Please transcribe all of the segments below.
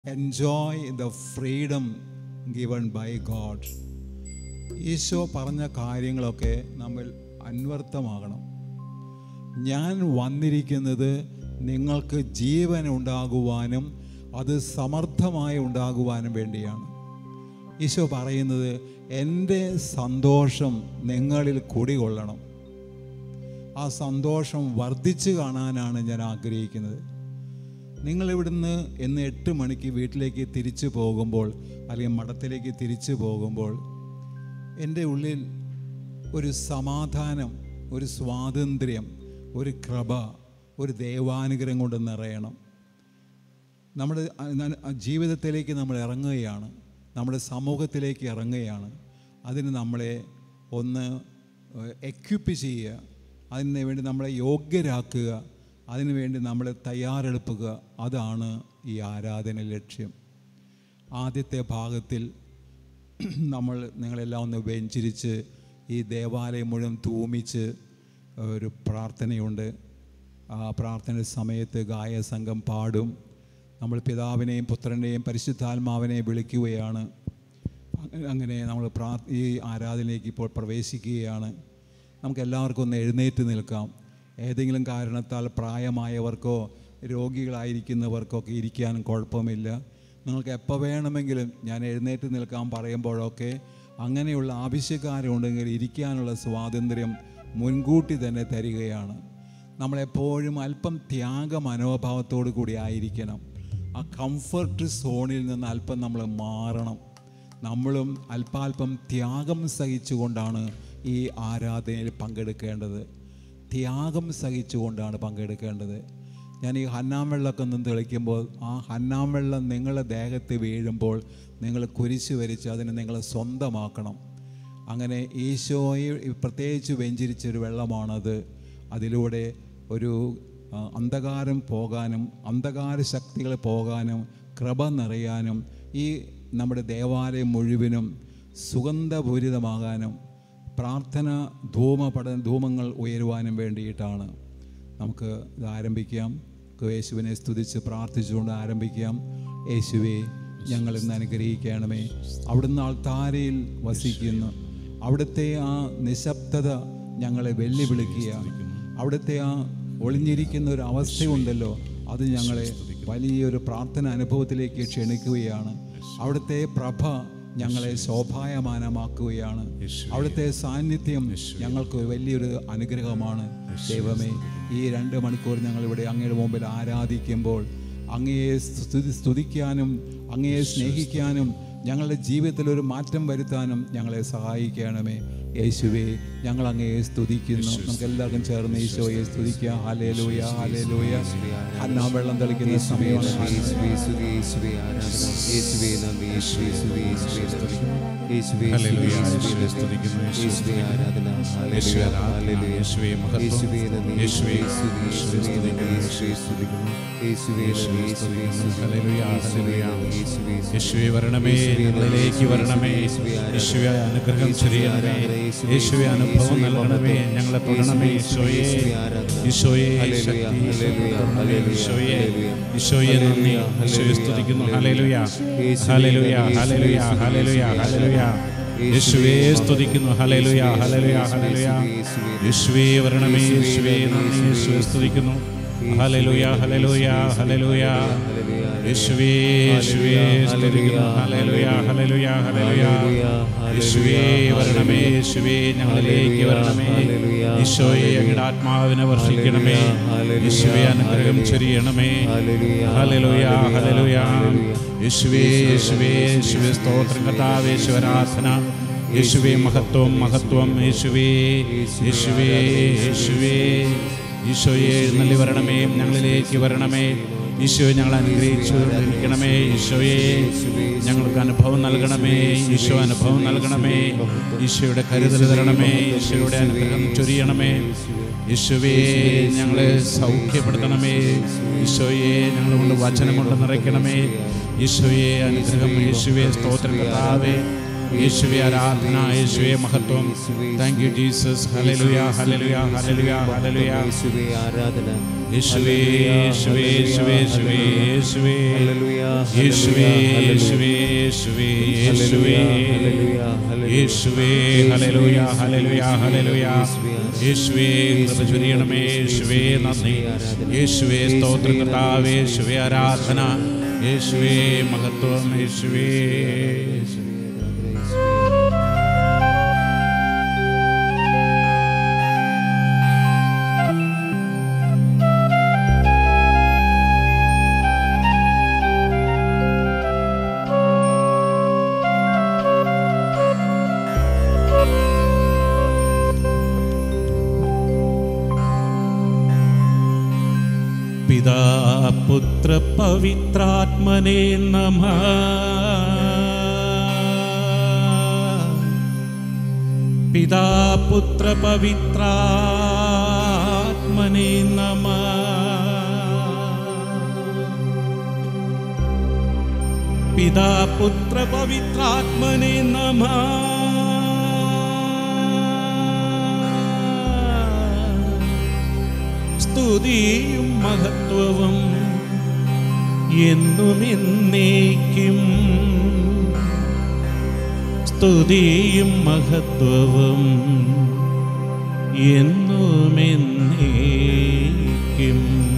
Enjoy the freedom given by God Isho പറഞ്ഞ കാര്യങ്ങളൊക്കെ നമ്മൾ അന്വർത്ഥമാകണം ഞാൻ വന്നിരിക്കുന്നത് നിങ്ങൾക്ക് ജീവൻ ഉണ്ടാകുവാനും അത് സമർത്ഥമായി ഉണ്ടാകുവാനും വേണ്ടിയാണ് ഈശോ പറയുന്നത് എൻ്റെ സന്തോഷം നിങ്ങളിൽ കുടികൊള്ളണം ആ സന്തോഷം വർദ്ധിച്ചു കാണാനാണ് ഞാൻ ആഗ്രഹിക്കുന്നത് നിങ്ങൾ ഇവിടുന്ന് ഇന്ന് എട്ട് മണിക്ക് വീട്ടിലേക്ക് തിരിച്ചു പോകുമ്പോൾ അല്ലെങ്കിൽ മഠത്തിലേക്ക് തിരിച്ചു പോകുമ്പോൾ എൻ്റെ ഉള്ളിൽ ഒരു സമാധാനം ഒരു സ്വാതന്ത്ര്യം ഒരു കൃപ ഒരു ദൈവാനുഗ്രഹം കൊണ്ട് നിറയണം നമ്മുടെ ജീവിതത്തിലേക്ക് നമ്മൾ ഇറങ്ങുകയാണ് നമ്മുടെ സമൂഹത്തിലേക്ക് ഇറങ്ങുകയാണ് അതിന് നമ്മളെ ഒന്ന് എക്വിപ്പ് ചെയ്യുക അതിന് വേണ്ടി നമ്മളെ യോഗ്യരാക്കുക അതിനുവേണ്ടി നമ്മളെ തയ്യാറെടുപ്പുക അതാണ് ഈ ആരാധന ലക്ഷ്യം ആദ്യത്തെ ഭാഗത്തിൽ നമ്മൾ നിങ്ങളെല്ലാം ഒന്ന് വെഞ്ചിരിച്ച് ഈ ദേവാലയം മുഴുവൻ തൂമിച്ച് ഒരു പ്രാർത്ഥനയുണ്ട് ആ പ്രാർത്ഥന സമയത്ത് ഗായസംഘം പാടും നമ്മൾ പിതാവിനെയും പുത്രനെയും പരിശുദ്ധാത്മാവിനെയും വിളിക്കുകയാണ് അങ്ങനെ- അങ്ങനെ നമ്മൾ പ്രാ ഈ ആരാധനയിലേക്ക് ഇപ്പോൾ പ്രവേശിക്കുകയാണ് നമുക്ക് എല്ലാവർക്കും ഒന്ന് എഴുന്നേറ്റ് നിൽക്കാം ഏതെങ്കിലും കാരണത്താൽ പ്രായമായവർക്കോ രോഗികളായിരിക്കുന്നവർക്കോ ഒക്കെ ഇരിക്കാനും കുഴപ്പമില്ല നിങ്ങൾക്ക് എപ്പോൾ വേണമെങ്കിലും ഞാൻ എഴുന്നേറ്റ് നിൽക്കാൻ പറയുമ്പോഴൊക്കെ അങ്ങനെയുള്ള ആവശ്യക്കാരുണ്ടെങ്കിൽ ഇരിക്കാനുള്ള സ്വാതന്ത്ര്യം മുൻകൂട്ടി തന്നെ തരികയാണ് നമ്മളെപ്പോഴും അല്പം ത്യാഗ മനോഭാവത്തോടു കൂടി ആയിരിക്കണം ആ കംഫർട്ട് സോണിൽ നിന്ന് അല്പം നമ്മൾ മാറണം നമ്മളും അല്പാൽപം ത്യാഗം സഹിച്ചുകൊണ്ടാണ് ഈ ആരാധനയിൽ പങ്കെടുക്കേണ്ടത് ത്യാഗം സഹിച്ചുകൊണ്ടാണ് പങ്കെടുക്കേണ്ടത് ഞാൻ ഈ ഹന്നാം വെള്ളമൊക്കെ നിന്ന് തെളിക്കുമ്പോൾ ആ ഹന്നാം വെള്ളം നിങ്ങളുടെ ദേഹത്ത് വീഴുമ്പോൾ നിങ്ങൾ കുരിശ് വരിച്ച് അതിനെ നിങ്ങൾ സ്വന്തമാക്കണം അങ്ങനെ ഈശോയെ പ്രത്യേകിച്ച് വെഞ്ചരിച്ചൊരു വെള്ളമാണത് അതിലൂടെ ഒരു ആ, അന്ധകാരം പോകാനും അന്ധകാര ശക്തികൾ പോകാനും കൃപ നിറയാനും ഈ നമ്മുടെ ദേവാലയം മുഴുവനും സുഗന്ധപൂരിതമാകാനും പ്രാർത്ഥന ധൂമ പഠന ധൂമങ്ങൾ ഉയരുവാനും വേണ്ടിയിട്ടാണ് നമുക്ക് ഇത് ആരംഭിക്കാം നമുക്ക് യേശുവിനെ സ്തുതിച്ച് പ്രാർത്ഥിച്ചുകൊണ്ട് ആരംഭിക്കാം യേശുവെ ഞങ്ങൾ ഇന്ന് അനുഗ്രഹിക്കണമേ അവിടുന്ന് ആൾത്താരയിൽ വസിക്കുന്നു അവിടുത്തെ ആ നിശബ്ദത ഞങ്ങളെ വെല്ലുവിളിക്കുക അവിടുത്തെ ആ ഒളിഞ്ഞിരിക്കുന്ന ഒരു അവസ്ഥയുണ്ടല്ലോ അത് ഞങ്ങളെ വലിയൊരു പ്രാർത്ഥന അനുഭവത്തിലേക്ക് ക്ഷണിക്കുകയാണ് അവിടുത്തെ പ്രഭ ഞങ്ങളെ ശോഭായമാനമാക്കുകയാണ് അവിടുത്തെ സാന്നിധ്യം ഞങ്ങൾക്ക് വലിയൊരു അനുഗ്രഹമാണ് ദൈവമേ ഈ രണ്ട് മണിക്കൂർ ഞങ്ങൾ ഇവിടെ അങ്ങയുടെ മുമ്പിൽ ആരാധിക്കുമ്പോൾ അങ്ങയെ സ്തുതി സ്തുതിക്കാനും അങ്ങയെ സ്നേഹിക്കാനും ഞങ്ങളുടെ ജീവിതത്തിൽ ഒരു മാറ്റം വരുത്താനും ഞങ്ങളെ സഹായിക്കണമേ യേശുവേ ഞങ്ങൾ അങ്ങയെ സ്തുതിക്കുന്നു നമുക്ക് എല്ലാവർക്കും ചേർന്ന് ഈശോയെ സ്തുതിക്കാം ഹാലേലൂയ ഹാലേലൂയ അന്നാ വെള്ളം തെളിക്കുന്ന സമയമാണ് യേശുവേ സ്തുതി, യേശുവേ ആരാധന, യേശുവേ നന്ദി, യേശുവേ സ്തുതി, യേശുവേ നന്ദി. യേശുവേ സ്തുതി, ഹല്ലേലൂയ, യേശുവേ യേശുവേ നന്ദി. സ്തുതിക്കുന്നു, യേശുവേ യേശുവേ ആരാധന, യേശുവേ ഹല്ലേലൂയ, ആരാധന, ഹല്ലേലൂയ. യേശുവേ മഹത്വം, യേശുവേ നന്ദി, യേശുവേ യേശുവേ സ്തുതി, യേശുവേ നന്ദി, യേശുവേ സ്തുതിക്കുന്നു. യേശുവേ നന്ദി, യേശുവേ സ്തുതി. ഹല്ലേലൂയ, യേശുവേ ഹല്ലേലൂയ. നന്ദി, യേശുവേ സ്തുതി. യേശുവെ വരണമേ യേശുവേ നന്ദി, ഞങ്ങളിലേക്ക് യേശുവേ വരണമേ സ്തുതി, യേശുവേ ആരാധന. യേശുവെ അനുഗ്രഹം യേശുവേ ചൊരിയണമേ ആരാധന, യേശുവേ യേശുവെ സ്തുതി, അനുഭവം യേശുവേ നൽകണമേ മഹത്വം. ഞങ്ങളെ തൊടണമേ യേശുവേ സ്തുതി, ഈശോയെ യേശുവേ ആരാധന. ഈശോയെ ഹല്ലേലൂയ, ശക്തി ഹല്ലേലൂയ, തൊടണമേ ഹല്ലേലൂയ, ഈശോയെ ഹല്ലേലൂയ. ഈശോയെ നന്ദി ഹല്ലേലൂയ, ഈശോയെ സ്തുതിക്കുന്നു ഹല്ലേലൂയ. ഹല്ലേലൂയ യേശുവേ ഹല്ലേലൂയ നന്ദി, ഹല്ലേലൂയ യേശുവേ സ്തുതി, ഹല്ലേലൂയ യേശുവേ ഹല്ലേലൂയ ആരാധന. യേശുവേ യേശുവേ സ്തുതിക്കുന്നു ഹല്ലേലൂയ യേശുവേ, ഹല്ലേലൂയ യേശുവേ, ഹല്ലേലൂയ യേശുവേ, യേശുവേ വരണമേ യേശുവേ യേശുവേ നന്ദി, നന്ദി യേശുവേ യേശുവേ സ്തുതിക്കുന്നു യേശുവേ ഹല്ലേലൂയ നന്ദി, ഹല്ലേലൂയ യേശുവേ ഹല്ലേലൂയ ഹല്ലേലൂയ, യേശുവേ യേശുവേ സ്തുതിക്കുന്നു ഹല്ലേലൂയ ഹല്ലേലൂയ ഹല്ലേലൂയ യേശുവേ വരണമേ യേശുവേ ഞങ്ങളിലേക്ക് വരണമേ ഈശോയെ അങ്ങയുടെ ആത്മാവിനെ വർഷിക്കണമേ യേശുവേ അനുഗ്രഹം ചൊരിയണമേ ഹല്ലേലൂയ ഹല്ലേലൂയ യേശുവേ യേശുവേ യേശുവേ സ്തോത്രം കർത്താവേ യേശുവരാധന യേശുവേ മഹത്വം മഹത്വം യേശുവേ യേശുവേ യേശുവേ ഈശോയെ എഴുന്നള്ളി വരണമേ ഞങ്ങളിലേക്ക് വരണമേ ഈശോയെ ഞങ്ങൾ അനുഗ്രഹിച്ചു ഇരിക്കണമേ ഈശോയെ ഞങ്ങൾക്ക് അനുഭവം നൽകണമേ ഈശോ അനുഭവം നൽകണമേ ഈശോയുടെ കരുതൽ തരണമേ ഈശോയുടെ അനുഗ്രഹം ചൊരിയണമേ യേശുവേ ഞങ്ങളെ സൗഖ്യപ്പെടുത്തണമേ ഈശോയെ ഞങ്ങളെ കൊണ്ട് വചനം കൊണ്ട് നിറയ്ക്കണമേ ഈശോയെ അനുഗ്രഹം യേശുവേ സ്തോത്രം കർത്താവേ യേശുവെ ആരാധന യേശുവെ മഹത്വം thank you Jesus hallelujah hallelujah hallelujah hallelujah യേശുവേ ആരാധന യേശുവേ യേശുവേ യേശുവേ യേശുവേ യേശുവേ ഹല്ലേലൂയ യേശുവേ യേശുവേ യേശുവേ യേശുവേ യേശുവേ ഹല്ലേലൂയ ഹല്ലേലൂയ ഹല്ലേലൂയ യേശുവേ കൃപ ചൊരിയണമേ യേശുവേ നന്ദി യേശുവേ സ്തോത്രം കർത്താവേ യേശുവേ ആരാധന യേശുവേ മഹത്വം യേശുവേ പിതാ പുത്ര പവിത്രാത്മനെ നമ പിതാ പുത്ര പവിത്രാത്മനെ നമ പിതാ പുത്ര പവിത്രാത്മനെ നമ സ്തുതിയും മഹത്വവും എന്നും എന്നേക്കും സ്തുതിയും മഹത്വവും എന്നും എന്നേക്കും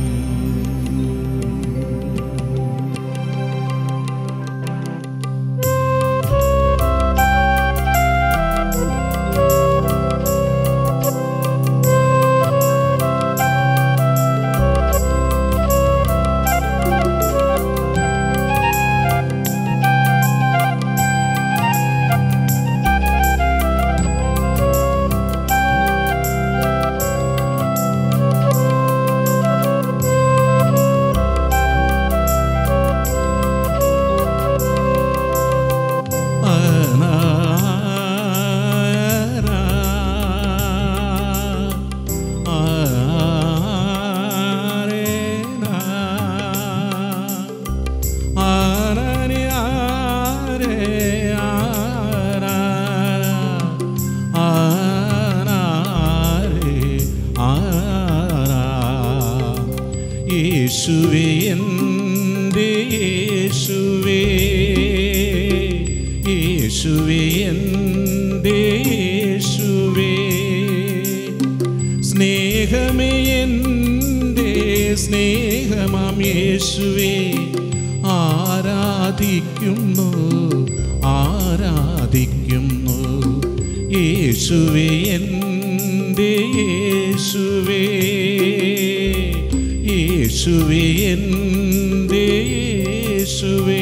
യേശുവേ എൻ്റെ യേശുവേ യേശുവേ എൻ്റെ യേശുവേ സ്നേഹമേ എൻ്റെ സ്നേഹമാം യേശുവേ ആരാധിക്കുന്നു ആരാധിക്കുന്നു യേശുവേ എൻ്റെ യേശുവേ യേശുവേ എൻ്റെ യേശുവേ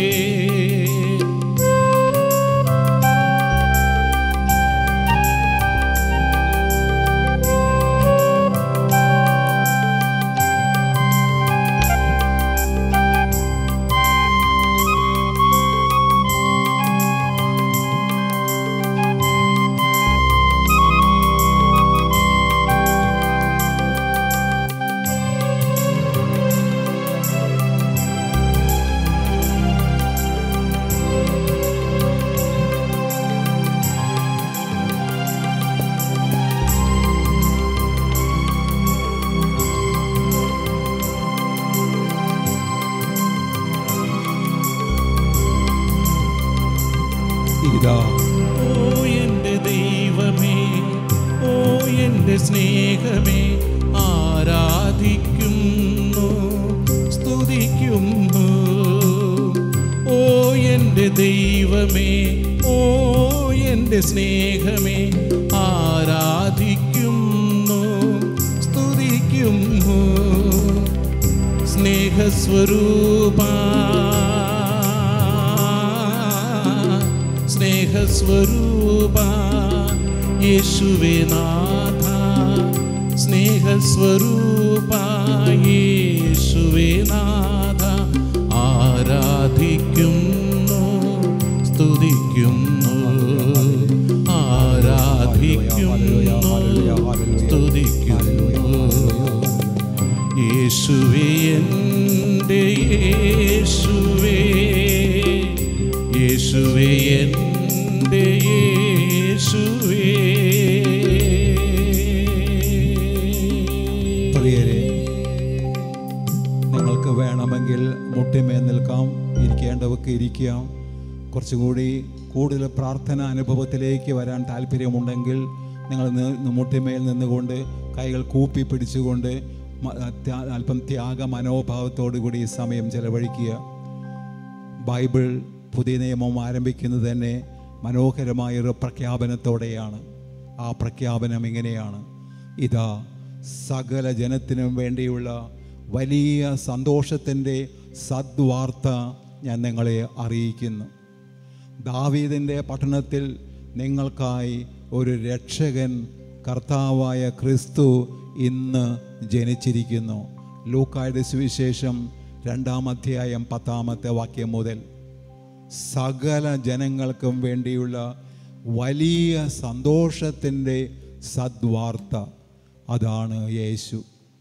ഇതാ ഓ എൻ്റെ ദൈവമേ ഓ എൻ്റെ സ്നേഹമേ ആരാധിക്കുന്നു സ്തുതിക്കുന്നു ഓ എൻ്റെ ദൈവമേ ഓ എൻ്റെ സ്നേഹമേ ആരാധിക്കുന്നു സ്തുതിക്കുന്നു സ്നേഹസ്വരൂപ സ്നേഹസ്വരൂപ യേശുവേ നാഥ സ്നേഹസ്വരൂപ യേശുവേ നാഥ ആരാധിക്കുന്നു സ്തുതിക്കുന്നു ആരാധിക്കുന്നു സ്തുതിക്കുന്നു യേശുവേ എൻ്റെ യേശുവേ യേശുവേ എൻ്റെ യേശുവേ പ്രിയരെ നിങ്ങൾക്ക് വേണമെങ്കിൽ മുട്ടിമേ നിൽക്കാം ഇരിക്കേണ്ടവർക്ക് ഇരിക്കാം കുറച്ചുകൂടി കൂടുതൽ പ്രാർത്ഥന അനുഭവത്തിലേക്ക് വരാൻ താല്പര്യമുണ്ടെങ്കിൽ നിങ്ങൾ നി- മുട്ടിമേൽ നിന്നുകൊണ്ട് കൈകൾ കൂപ്പി പിടിച്ചുകൊണ്ട് മ- ത്യാ- അല്പം ത്യാഗ മനോഭാവത്തോടു കൂടി ഈ സമയം ചെലവഴിക്കുക ബൈബിൾ പുതിയ നിയമം ആരംഭിക്കുന്നത് തന്നെ മനോഹരമായൊരു പ്രഖ്യാപനത്തോടെയാണ് ആ പ്രഖ്യാപനം ഇങ്ങനെയാണ് ഇതാ സകല ജനത്തിനും വേണ്ടിയുള്ള വലിയ സന്തോഷത്തിൻ്റെ സദ്വാർത്ത ഞാൻ നിങ്ങളെ അറിയിക്കുന്നു ദാവീദിൻ്റെ പട്ടണത്തിൽ നിങ്ങൾക്കായി ഒരു രക്ഷകൻ കർത്താവായ ക്രിസ്തു ഇന്ന് ജനിച്ചിരിക്കുന്നു ലൂക്കായുടെ സുവിശേഷം രണ്ടാം അധ്യായം പത്താമത്തെ വാക്യം മുതൽ സകല ജനങ്ങൾക്കും വേണ്ടിയുള്ള വലിയ സന്തോഷത്തിൻ്റെ സദ്വാർത്ത അതാണ് യേശു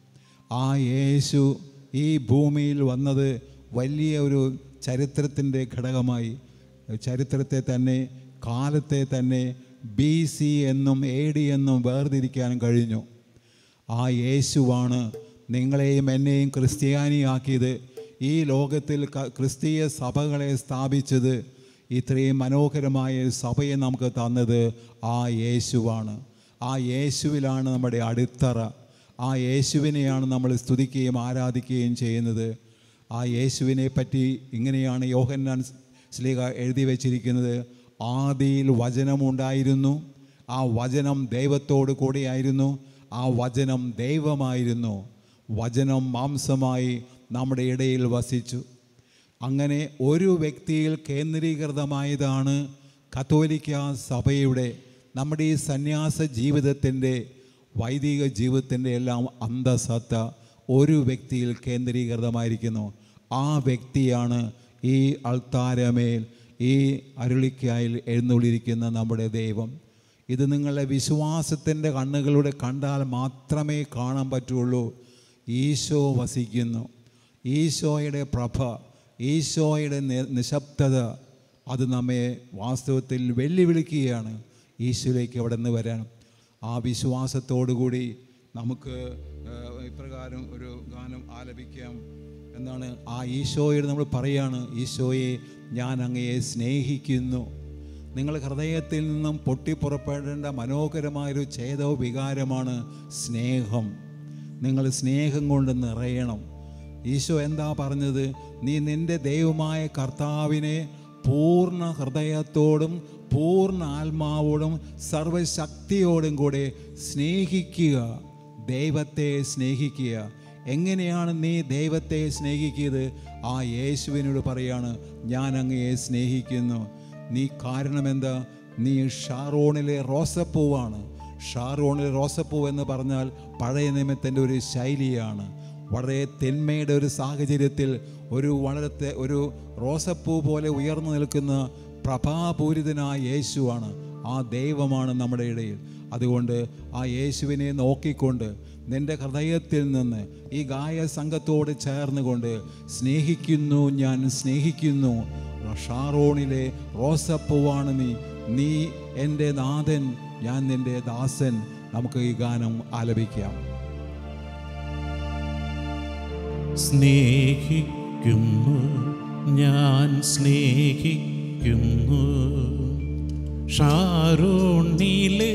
ആ യേശു ഈ ഭൂമിയിൽ വന്നത് വലിയ ഒരു ചരിത്രത്തിൻ്റെ ഘടകമായി ചരിത്രത്തെ തന്നെ കാലത്തെ തന്നെ ബി സി എന്നും എ ഡി എന്നും വേർതിരിക്കാൻ കഴിഞ്ഞു ആ യേശുവാണ് നിങ്ങളെയും എന്നെയും ക്രിസ്ത്യാനിയാക്കിയത് ഈ ലോകത്തിൽ ക- ക്രിസ്തീയ സഭകളെ സ്ഥാപിച്ചത് ഇത്രയും മനോഹരമായ ഒരു സഭയെ നമുക്ക് തന്നത് ആ യേശുവാണ് ആ യേശുവിലാണ് നമ്മുടെ അടിത്തറ ആ യേശുവിനെയാണ് നമ്മൾ സ്തുതിക്കുകയും ആരാധിക്കുകയും ചെയ്യുന്നത് ആ യേശുവിനെ പറ്റി ഇങ്ങനെയാണ് യോഹന്നാൻ സ്ലീഹ എഴുതി വച്ചിരിക്കുന്നത് ആദിയിൽ വചനമുണ്ടായിരുന്നു ആ വചനം ദൈവത്തോട് കൂടിയായിരുന്നു ആ വചനം ദൈവമായിരുന്നു വചനം മാംസമായി നമ്മുടെ ഇടയിൽ വസിച്ചു അങ്ങനെ ഒരു വ്യക്തിയിൽ കേന്ദ്രീകൃതമായതാണ് കത്തോലിക്ക സഭയുടെ നമ്മുടെ ഈ സന്യാസ ജീവിതത്തിൻ്റെ വൈദിക ജീവിതത്തിൻ്റെ എല്ലാം അന്തസത്ത ഒരു വ്യക്തിയിൽ കേന്ദ്രീകൃതമായിരിക്കുന്നു ആ വ്യക്തിയാണ് ഈ അൾത്താരമേൽ ഈ അരുളിക്കായിൽ എഴുന്നള്ളിരിക്കുന്ന നമ്മുടെ ദൈവം ഇത് നിങ്ങളുടെ വിശ്വാസത്തിൻ്റെ കണ്ണുകളുടെ കണ്ടാൽ മാത്രമേ കാണാൻ പറ്റുള്ളൂ ഈശോ വസിക്കുന്നു ഈശോയുടെ പ്രഭ ഈശോയുടെ നി- നിശബ്ദത അത് നമ്മെ വാസ്തവത്തിൽ വെല്ലുവിളിക്കുകയാണ് ഈശോയിലേക്ക് അവിടെ നിന്ന് വരാൻ ആ വിശ്വാസത്തോടു കൂടി നമുക്ക് ആ, ഇപ്രകാരം ഒരു ഗാനം ആലപിക്കാം എന്നാണ് ആ ഈശോയോട് നമ്മൾ പറയാണ് ഈശോയെ ഞാൻ അങ്ങയെ സ്നേഹിക്കുന്നു നിങ്ങൾ ഹൃദയത്തിൽ നിന്നും പൊട്ടിപ്പുറപ്പെടേണ്ട മനോഹരമായൊരു ചേതോ വികാരമാണ് സ്നേഹം നിങ്ങൾ സ്നേഹം കൊണ്ട് നിറയണം ഈശോ എന്താ പറഞ്ഞത് നീ നിന്റെ ദൈവമായ കർത്താവിനെ പൂർണ്ണ ഹൃദയത്തോടും പൂർണ്ണ ആത്മാവോടും സർവശക്തിയോടും കൂടെ സ്നേഹിക്കുക ദൈവത്തെ സ്നേഹിക്കുക എങ്ങനെയാണ് നീ ദൈവത്തെ സ്നേഹിക്കുന്നത് ആ യേശുവിനോട് പറയാണ് ഞാൻ അങ്ങയെ സ്നേഹിക്കുന്നു നീ കാരണം എന്താ നീ ഷാറോണിലെ റോസപ്പൂവാണ് ഷാറോണിലെ റോസപ്പൂ എന്ന് പറഞ്ഞാൽ പഴയ നിയമത്തിൻ്റെ ഒരു ശൈലിയാണ് വളരെ തിന്മയുടെ ഒരു സാഹചര്യത്തിൽ ഒരു വളരെ തെ- ഒരു റോസപ്പൂ പോലെ ഉയർന്നു നിൽക്കുന്ന പ്രഭാപൂരിതനായ യേശുവാണ് ആ ദൈവമാണ് നമ്മുടെ ഇടയിൽ അതുകൊണ്ട് ആ യേശുവിനെ നോക്കിക്കൊണ്ട് നിന്റെ ഹൃദയത്തിൽ നിന്ന് ഈ ഗായ സംഘത്തോട് ചേർന്നുകൊണ്ട് സ്നേഹിക്കുന്നു ഞാൻ സ്നേഹിക്കുന്നു ഷാറോണിലെ റോസപ്പൂവാണ് നീ നീ എൻ്റെ നാഥൻ ഞാൻ നിൻ്റെ ദാസൻ നമുക്ക് ഈ ഗാനം ആലപിക്കാം സ്നേഹിക്കുന്നു ഞാൻ സ്നേഹിക്കുന്നു ഷാരോണിലെ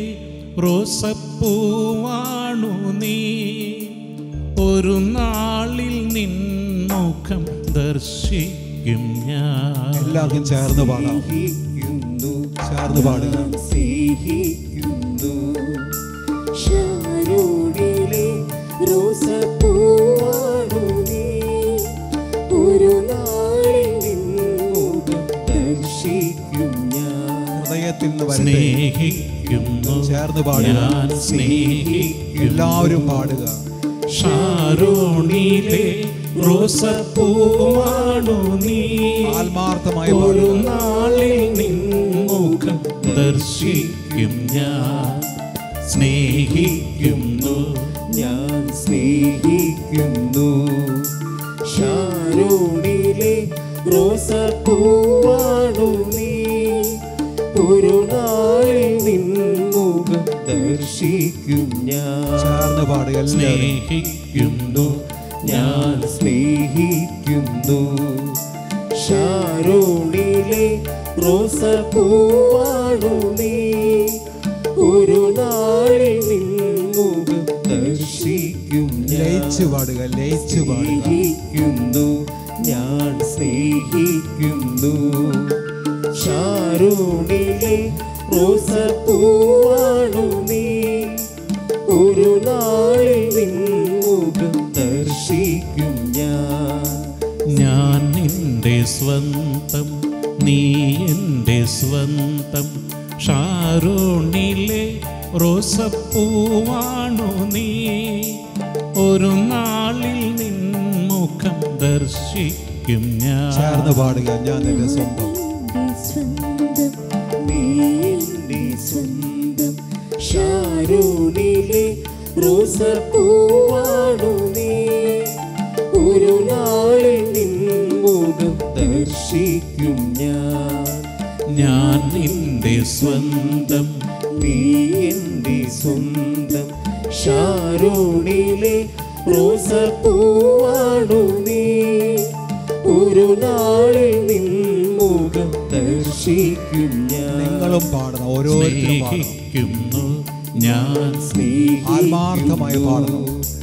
റോസപ്പൂവാണു നീ ഒരു നാളിൽ നിൻമുഖം ദർശിക്കും ഞാൻ എല്ലാവർക്കും ചേർന്ന് പാടാം സ്നേഹിക്കുന്നു ചേർന്ന് പാടുക സ്നേഹിക്കുന്നു ഷാരോണിലെ റോസപ്പൂവാണു നീ. ഒരു നാളിൽ നിൻമുഖം ദർശിക്കും ഞാൻ ഹൃദയത്തിൽ നിന്ന് വരട്ടെ സ്നേഹിക്കുന്നു ചേർന്ന് പാടുക ഞാൻ സ്നേഹിക്കുന്നു എല്ലാവരും പാടുക ഷാരോണിലെ റോസപ്പൂവാണു നീ ആത്മാർത്ഥമായി ഒരു പാടുക നാളിൽ നിൻമുഖം ദർശിക്കും ഞാൻ സ്നേഹിക്കുന്നു ഞാൻ സ്നേഹിക്കുന്നു ഷാരോണിലെ റോസപ്പൂവാണു നീ. ഒരു നാളിൽ നിൻ സ്നേഹിക്കും ഞാൻ ചേർന്ന് പാടുക എല്ലാവരും സ്നേഹിക്കുന്നു ഞാൻ സ്നേഹിക്കുന്നു ഷാരോണിലെ റോസപ്പൂവാണു നീ ഒരു നാളിൽ നിൻ മുഖം ദർശിക്കും ഞാൻ ലയിച്ചു പാടുക ലയിച്ചു പാടുക സ്നേഹിക്കുന്നു ഞാൻ സ്നേഹിക്കുന്നു ഷാരൂണിലെ റോസപ്പൂവാണു നീ ഒരു നാളിൽ നിൻ മുഖം ദർശിക്കും ഞാൻ ഞാൻ നിന്റെ സ്വന്തം നീ എൻ്റെ സ്വന്തം ഷാരോണിലെ റോസപ്പൂവാണു നീ ഒരു നാളിൽ നിൻ മുഖം ദർശിക്കും ഞാൻ ചേർന്ന് പാടുക ഞാൻ നിന്റെ സ്വന്തം നീ എൻ്റെ സ്വന്തം ഷാരൂണിലെ റോസപ്പൂവാണു നീ ഒരു നാളിൽ നിൻ മുഖം ദർശിക്കും ഞാൻ ഞാൻ നിന്റെ സ്വന്തം നീ എൻ്റെ സ്വന്തം ഷാരൂണിലെ റോസപ്പൂവാണു നീ ഒരു നാളിൽ നിൻ മുഖം ദർശിക്കും ഞാൻ നിങ്ങളും പാടണം ഓരോരുത്തരും പാടണം സ്നേഹിക്കുന്നു ഞാൻ ആത്മാർത്ഥമായി പാടണം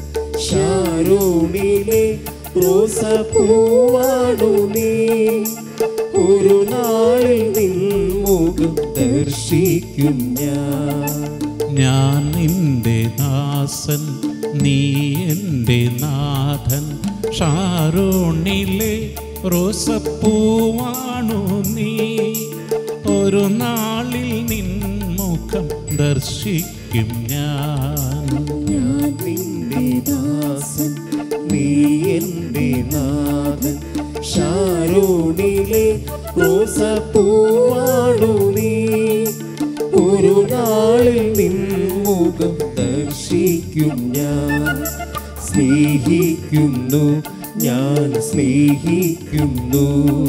ഷാരൂണിലെ റോസപ്പൂവാണു നീ ഒരു നാളിൽ നിൻ മുഖം ദർശിക്കും ഞാൻ ഞാൻ നിന്റെ ദാസൻ നീ എൻ്റെ നാഥൻ ഷാരോണിലെ റോസപ്പൂവാണു നീ ഒരു നാളിൽ നിൻ മുഖം ദർശിക്കും ഞാൻ ഞാൻ നിന്റെ ദാസൻ നീ എൻ്റെ നാഥൻ ഷാരൂണിലെ റോസപ്പൂവാണു നീ ഒരു നാളിൽ നിൻ മുഖം ദർശിക്കും ഞാൻ സ്നേഹിക്കുന്നു ഞാൻ സ്നേഹിക്കുന്നു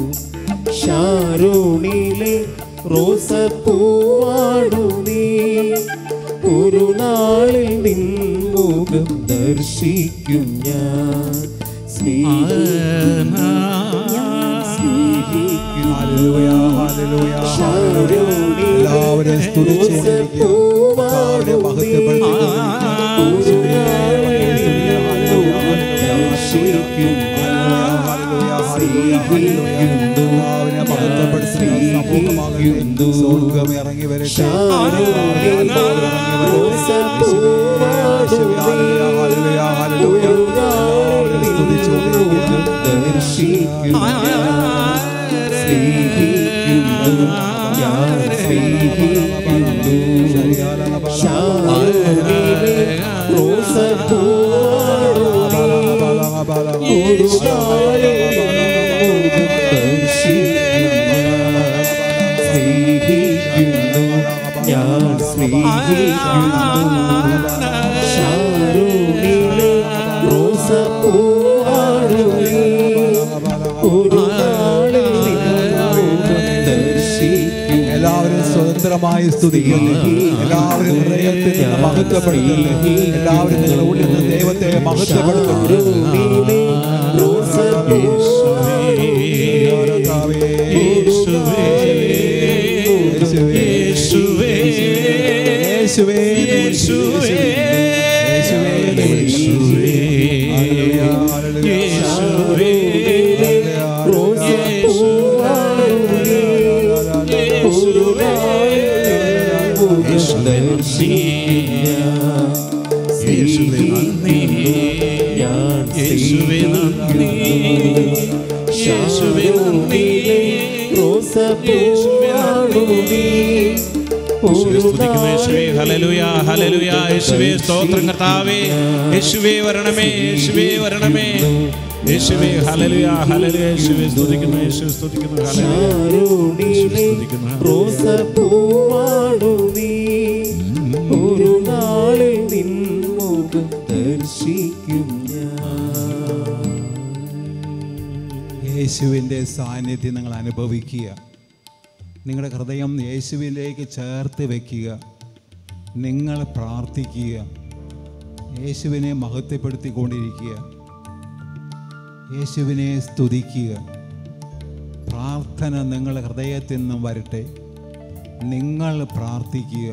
ഷാരൂണിലെ റോസപ്പൂവാണു നീ ഒരു നാളിൽ നിൻ മുഖം ദർശിക്കും ഞാൻ സ്നേഹിക്കുന്നു സ്നേഹിക്കുന്നു ഹല്ലേലൂയ, ഹല്ലേലൂയ, ഹല്ലേലൂയ. എല്ലാവരും സ്തുതിച്ചുകൊണ്ടിരിക്കുക കർത്താവിനെ മഹത്വപ്പെടുത്തിക്കൊണ്ടിരിക്കുക കർത്താവിനെ മഹത്വപ്പെടുത്തുന്ന സമൂഹമാകട്ടെ. സ്വർഗ്ഗം ഇറങ്ങി വരട്ടെ യേശുവേ, ഹല്ലേലൂയ, ഹല്ലേലൂയ, ഹല്ലേലൂയ. എല്ലാവരും സ്തുതിച്ചുകൊണ്ടിരിക്കുക സ്നേഹിക്കുന്നു ഞാൻ സ്നേഹിക്കുന്നു ശാരൂണിലെ റോസപ്പൂവാണു നീ. ഒരു നാളിൽ മുഖം ദർശിക്കും ഞാൻ. സ്നേഹിക്കുന്നു ഞാൻ സ്നേഹിക്കുന്നു ശാരൂണിലെ റോസപ്പൂവാണു നീ. ഒരു നാളിൽ മുഖം ദർശിക്കും എല്ലാവരും സ്വതന്ത്രമായി സ്തുതിക്കുന്നു എല്ലാവരും ഹൃദയത്തിൽ നിന്ന് മഹത്വപ്പെടുത്തുന്നു എല്ലാവരും നിങ്ങളുടെ ഉള്ളിൽ നിന്ന് ദൈവത്തെ മഹത്വപ്പെടുത്തുന്നു ശാരൂണിലെ റോസപ്പൂവാണു കർത്താവേ, യേശുവേ യേശുവേ, യേശുവേ യേശുവേ, യേശുവേ യേശുവേ, ഹല്ലേലൂയ, ഹല്ലേലൂയ. യേശുവേ യേശുവേ നന്ദി യേശുവേ നന്ദി യേശുവേ സ്തുതിക്കുന്നു യേശുവേ ഹല്ലേലൂയ ഹല്ലേലൂയ യേശുവേ സ്തോത്രം കർത്താവേ യേശുവേ വരണമേ യേശുവേ വരണമേ യേശുവേ ഹല്ലേലൂയ ഹല്ലേലൂയ യേശുവേ സ്തുതിക്കുന്നു യേശുവേ സ്തുതിക്കുന്നു ഹല്ലേലൂയ സ്തുതിക്കുന്നു റോസപ്പൂവാണു നീ ഒരു നാളിൽ നിൻ മുഖം ദർശിക്കും ഞാൻ യേശുവിൻ്റെ സാന്നിധ്യം നിങ്ങൾ അനുഭവിക്കുക നിങ്ങളുടെ ഹൃദയം യേശുവിലേക്ക് ചേർത്ത് വെക്കുക നിങ്ങൾ പ്രാർത്ഥിക്കുക യേശുവിനെ മഹത്വപ്പെടുത്തിക്കൊണ്ടിരിക്കുക യേശുവിനെ സ്തുതിക്കുക പ്രാർത്ഥന നിങ്ങളുടെ ഹൃദയത്തിൽ നിന്നും വരട്ടെ നിങ്ങൾ പ്രാർത്ഥിക്കുക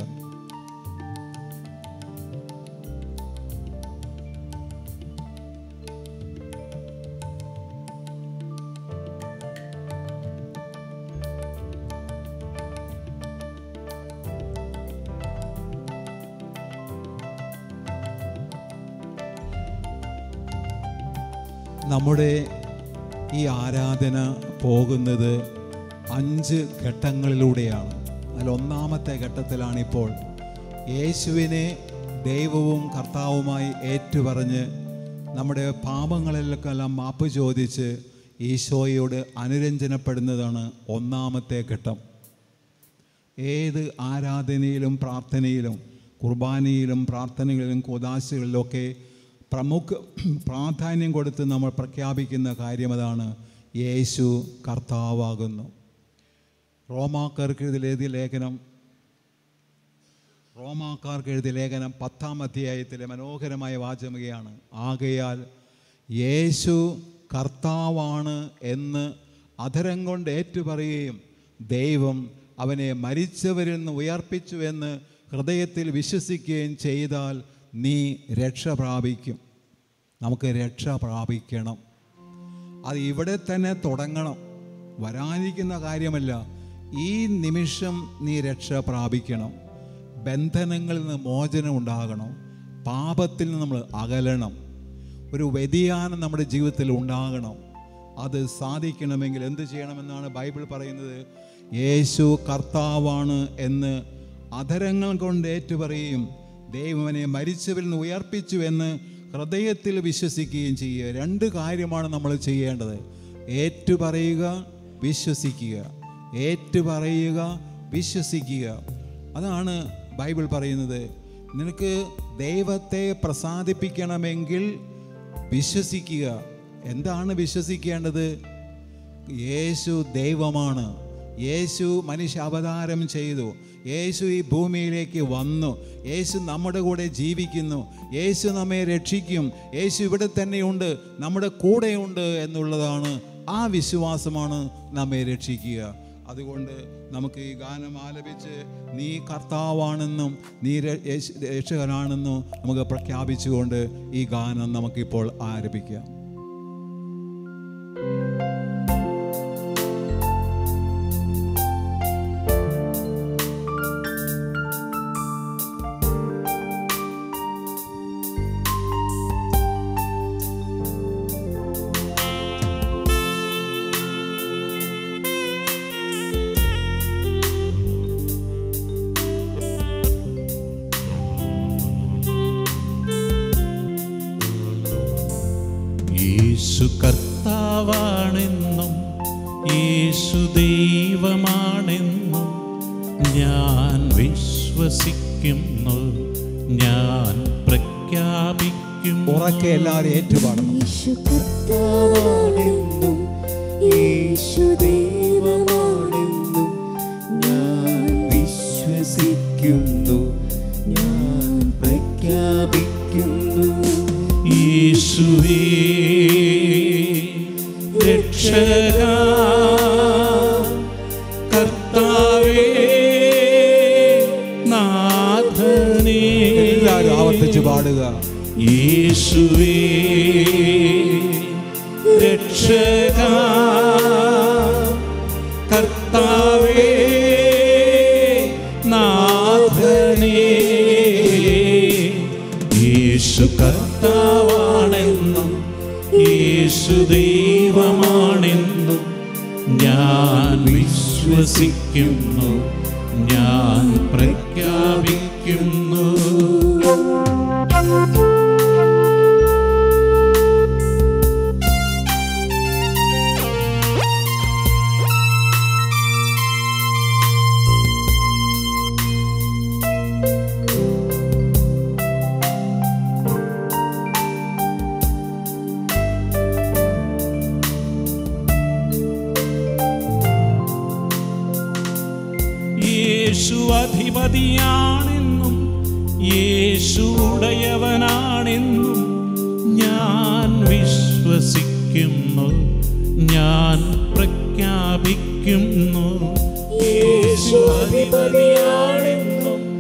നമ്മുടെ ഈ ആരാധന പോകുന്നത് അഞ്ച് ഘട്ടങ്ങളിലൂടെയാണ് അതിൽ ഒന്നാമത്തെ ഘട്ടത്തിലാണിപ്പോൾ യേശുവിനെ ദൈവവും കർത്താവുമായി ഏറ്റുപറഞ്ഞ് നമ്മുടെ പാപങ്ങളിലൊക്കെല്ലാം മാപ്പ് ചോദിച്ച് ഈശോയോട് അനുരഞ്ജനപ്പെടുന്നതാണ് ഒന്നാമത്തെ ഘട്ടം ഏത് ആരാധനയിലും പ്രാർത്ഥനയിലും കുർബാനയിലും പ്രാർത്ഥനകളിലും കുദാശകളിലൊക്കെ പ്രമുഖ പ്രാധാന്യം കൊടുത്ത് നമ്മൾ പ്രഖ്യാപിക്കുന്ന കാര്യം അതാണ് യേശു കർത്താവാകുന്നു റോമാക്കാർക്ക് എഴുതിയ ലേഖനം റോമാക്കാർക്ക് എഴുതിയ ലേഖനം പത്താം അധ്യായത്തിലെ മനോഹരമായ വാചകമാണ് ആകയാൽ യേശു കർത്താവാണ് എന്ന് അധരം കൊണ്ട് ഏറ്റുപറയുകയും ദൈവം അവനെ മരിച്ചവരിൽ നിന്ന് ഉയർപ്പിച്ചു എന്ന് ഹൃദയത്തിൽ വിശ്വസിക്കുകയും ചെയ്താൽ നീ രക്ഷ പ്രാപിക്കും നമുക്ക് രക്ഷ പ്രാപിക്കണം അത് ഇവിടെ തന്നെ തുടങ്ങണം വരാനിരിക്കുന്ന കാര്യമല്ല ഈ നിമിഷം നീ രക്ഷ പ്രാപിക്കണം ബന്ധനങ്ങളിൽ നിന്ന് മോചനം ഉണ്ടാകണം പാപത്തിൽ നിന്ന് നമ്മൾ അകലണം ഒരു വ്യതിയാനം നമ്മുടെ ജീവിതത്തിൽ ഉണ്ടാകണം അത് സാധിക്കണമെങ്കിൽ എന്ത് ചെയ്യണമെന്നാണ് ബൈബിൾ പറയുന്നത് യേശു കർത്താവാണ് എന്ന് അധരങ്ങൾ കൊണ്ട് ഏറ്റുപറയുകയും ദൈവനെ മരിച്ചവരിൽ നിന്ന് ഉയർപ്പിച്ചു എന്ന് ഹൃദയത്തിൽ വിശ്വസിക്കുകയും ചെയ്യുക രണ്ട് കാര്യമാണ് നമ്മൾ ചെയ്യേണ്ടത് ഏറ്റുപറയുക വിശ്വസിക്കുക ഏറ്റുപറയുക വിശ്വസിക്കുക അതാണ് ബൈബിൾ പറയുന്നത് നിനക്ക് ദൈവത്തെ പ്രസാദിപ്പിക്കണമെങ്കിൽ വിശ്വസിക്കുക എന്താണ് വിശ്വസിക്കേണ്ടത് യേശു ദൈവമാണ് യേശു മനുഷ്യ അവതാരം ചെയ്തു യേശു ഈ ഭൂമിയിലേക്ക് വന്നു യേശു നമ്മുടെ കൂടെ ജീവിക്കുന്നു യേശു നമ്മെ രക്ഷിക്കും യേശു ഇവിടെ തന്നെയുണ്ട് നമ്മുടെ കൂടെയുണ്ട് എന്നുള്ളതാണ് ആ വിശ്വാസമാണ് നമ്മെ രക്ഷിക്കുക അതുകൊണ്ട് നമുക്ക് ഈ ഗാനം ആലപിച്ച് നീ കർത്താവാണെന്നും നീ ര- യേശു- രക്ഷകനാണെന്നും നമുക്ക് പ്രഖ്യാപിച്ചുകൊണ്ട് ഈ ഗാനം നമുക്കിപ്പോൾ ആരംഭിക്കാം യേശു കർത്താവാണെന്നും യേശു ദൈവമാണെന്നും ഞാൻ വിശ്വസിക്കുന്നു ഞാൻ പ്രഖ്യാപിക്കുന്നു ഉറക്കെ എല്ലാവരും ഏറ്റുപാടണം യേശു കർത്താവാണെന്നും യേശു ദൈവമാണെന്നും ഞാൻ വിശ്വസിക്കുന്നു ഞാൻ പ്രഖ്യാപിക്കുന്നു യേശുവേ രക്ഷക കർത്താവേ നാഥനേ എല്ലാവരും ആവർത്തിച്ച് പാടുക യേശുവേ രക്ഷക കർത്താവേ നാഥനേ യേശു കർത്താവാണെന്നും യേശു ദൈവമാണെന്നും ഞാൻ വിശ്വസിക്കുന്നു ഞാൻ പ്രഖ്യാപിക്കുന്നു യേശു അധിപതിയാണെന്നും യേശുടയവനാണെന്നും ഞാൻ വിശ്വസിക്കുന്നു ഞാൻ പ്രഖ്യാപിക്കുന്നു യേശു അധിപതിയാണെന്നും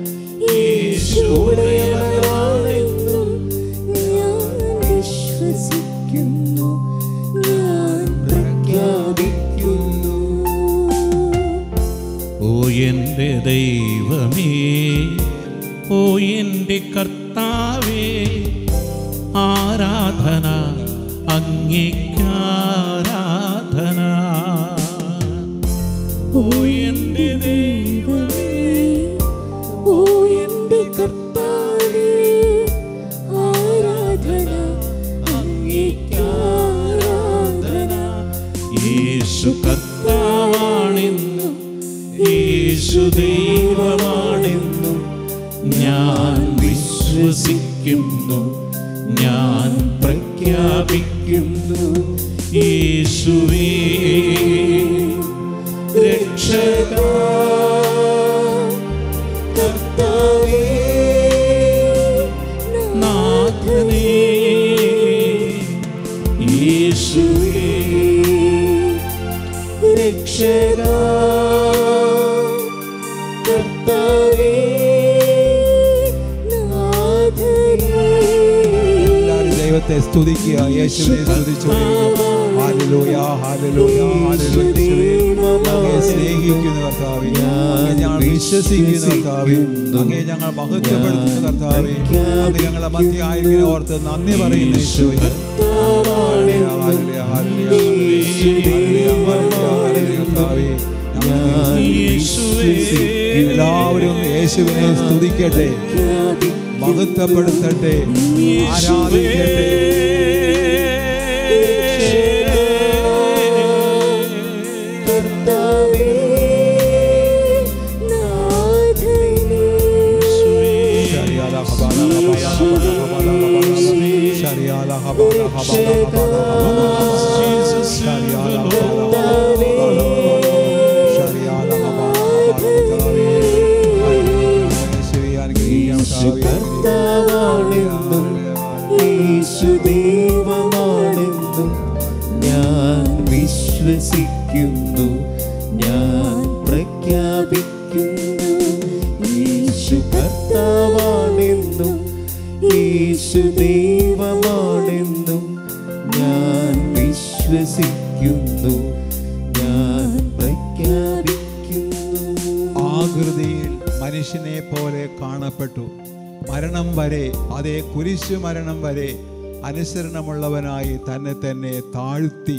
യേശുടയവനാണെന്നും ഞാൻ വിശ്വസിക്കുന്നു ഞാൻ പ്രഖ്യാപിക്കുന്നു ഓ എൻ്റെ ദൈവമേ ഓ എൻ്റെ കർത്താവേ ആരാധന അങ്ങേക്കാരാധന ഓ എൻ്റെ ദൈവമേ ഓ എൻ്റെ കർത്താവേ ആരാധന അങ്ങേക്കാരാധന യേശു കർത്താവാണെന്നും യേശു ദൈവമാണെന്നും ഞാൻ വിശ്വസിക്കുന്നു ഞാൻ പ്രഖ്യാപിക്കുന്നു യേശുവേ രക്ഷക കർത്താവേ നാഥനേ യേശുവേ രക്ഷക കർത്താവേ നാഥനേ എല്ലാവരും ദൈവത്തെ സ്തുതിക്കുക യേശുവിനെ സ്തുതിച്ചുകൊണ്ടിരിക്കുക ഹാലലൂയ ഹാലലൂയ ഹാലലൂയ യേശുവേ അങ്ങേ സ്നേഹിക്കുന്ന കർത്താവേ അങ്ങേ ഞങ്ങൾ വിശ്വസിക്കുന്ന കർത്താവേ അങ്ങേ ഞങ്ങൾ മഹത്വപ്പെടുത്തുന്ന കർത്താവേ അങ്ങ് ഞങ്ങളെ മധ്യയായിരിക്കുന്ന ഓർത്ത് നന്ദി പറയുന്നു യേശുവേ hallelujah hallelujah hallelujah hallelujah hallelujah കർത്താവേ ഞങ്ങൾ യേശുവേ എല്ലാവരും യേശുവിനെ സ്തുതിക്കട്ടെ മഹത്വപ്പെടുത്തട്ടെ ആരാധിക്കട്ടെ കർത്താവേ നാഥനേ ശരിയാല ഹബാല ഹബാല ഹബാല ഹബാല ഹബാല ശരിയാല ഹബാല ഹബാല ഹബാല ഹബാല ശരിയാല ഹബാല ഹബാല ശരിയാല ഹബാല ഹബാല യേശുവേ അനുഗ്രഹിക്കാം കർത്താവാണെന്നും യേശു ദൈവമാണെന്നും ഞാൻ വിശ്വസിക്കുന്നു ഞാൻ പ്രഖ്യാപിക്കുന്നു യേശു കർത്താവാണെന്നും യേശു ദൈവമാണെന്നും ഞാൻ വിശ്വസിക്കുന്നു ഞാൻ പ്രഖ്യാപിക്കുന്നു ആകൃതിയിൽ മനുഷ്യനെ പോലെ കാണപ്പെട്ടു മരണം വരെ അതേ കുരിശു മരണം വരെ അനുസരണമുള്ളവനായി തന്നെ തന്നെ താഴ്ത്തി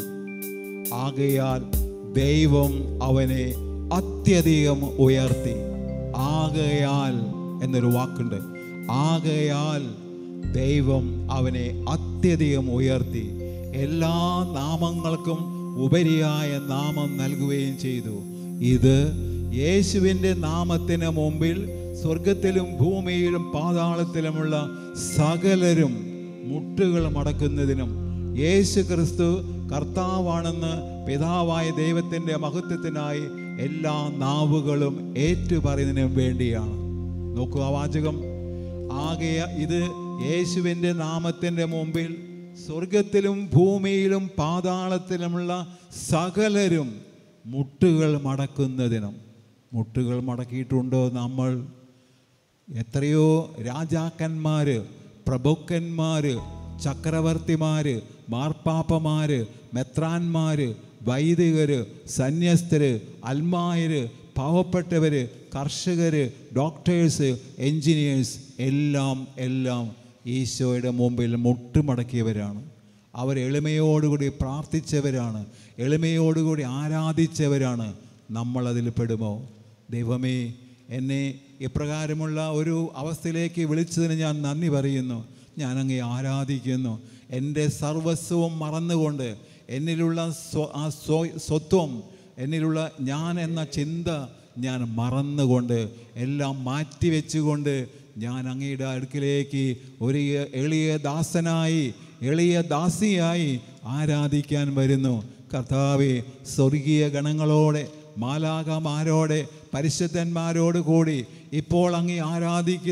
ആകയാൽ ദൈവം അവനെ അത്യധികം ഉയർത്തി ആകയാൽ എന്നൊരു വാക്കുണ്ട് ആകയാൽ ദൈവം അവനെ അത്യധികം ഉയർത്തി എല്ലാ നാമങ്ങൾക്കും ഉപരിയായ നാമം നൽകുകയും ചെയ്തു ഇത് യേശുവിൻ്റെ നാമത്തിന് മുമ്പിൽ സ്വർഗത്തിലും ഭൂമിയിലും പാതാളത്തിലുമുള്ള സകലരും മുട്ടുകൾ മടക്കുന്നതിനും യേശു ക്രിസ്തു കർത്താവാണെന്ന് പിതാവായ ദൈവത്തിൻ്റെ മഹത്വത്തിനായി എല്ലാ നാവുകളും ഏറ്റുപറയുന്നതിനും വേണ്ടിയാണ് നോക്കൂ ആ വാചകം ആകെ ഇത് യേശുവിൻ്റെ നാമത്തിൻ്റെ മുമ്പിൽ സ്വർഗത്തിലും ഭൂമിയിലും പാതാളത്തിലുമുള്ള സകലരും മുട്ടുകൾ മടക്കുന്നതിനും മുട്ടുകൾ മടക്കിയിട്ടുണ്ടോ നമ്മൾ എത്രയോ രാജാക്കന്മാർ പ്രഭുക്കന്മാർ ചക്രവർത്തിമാർ മാർപ്പാപ്പമാർ മെത്രാന്മാർ വൈദികർ സന്യസ്തർ അൽമായർ പാവപ്പെട്ടവർ കർഷകർ ഡോക്ടേഴ്സ് എൻജിനീയേഴ്സ് എല്ലാം എല്ലാം ഈശോയുടെ മുമ്പിൽ മുട്ടുമടക്കിയവരാണ് അവർ എളിമയോടുകൂടി പ്രാർത്ഥിച്ചവരാണ് എളിമയോടുകൂടി ആരാധിച്ചവരാണ് നമ്മളതിൽ പെടുമോ ദൈവമേ എന്നെ ഇപ്രകാരമുള്ള ഒരു അവസ്ഥയിലേക്ക് വിളിച്ചതിന് ഞാൻ നന്ദി പറയുന്നു ഞാൻ അങ്ങേ ആരാധിക്കുന്നു എൻ്റെ സർവസ്വവും മറന്നുകൊണ്ട് എന്നിലുള്ള സ്വ ആ സ്വ സ്വത്വം എന്നിലുള്ള ഞാൻ എന്ന ചിന്ത ഞാൻ മറന്നുകൊണ്ട് എല്ലാം മാറ്റിവെച്ചുകൊണ്ട് ഞാൻ അങ്ങയുടെ അടുക്കിലേക്ക് ഒരു എളിയ ദാസനായി എളിയ ദാസിയായി ആരാധിക്കാൻ വരുന്നു കർത്താവെ സ്വർഗീയ ഗണങ്ങളോടെ മാലാകമാരോടെ പരിശുദ്ധന്മാരോട് കൂടി ഇപ്പോൾ അങ്ങേ ആരാധിക്കുന്ന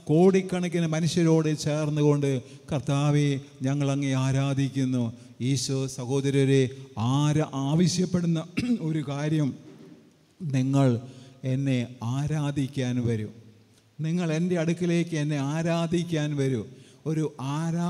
കോടിക്കണക്കിന് മനുഷ്യരോട് ചേർന്നുകൊണ്ട് കർത്താവെ ഞങ്ങൾ അങ്ങേ ആരാധിക്കുന്നു ഈശോ സഹോദരരെ ആര ആവശ്യപ്പെടുന്ന ഒരു കാര്യം നിങ്ങൾ എന്നെ ആരാധിക്കാൻ വരൂ നിങ്ങൾ എൻ്റെ അടുക്കിലേക്ക് എന്നെ ആരാധിക്കാൻ വരൂ ഒരു ആരാ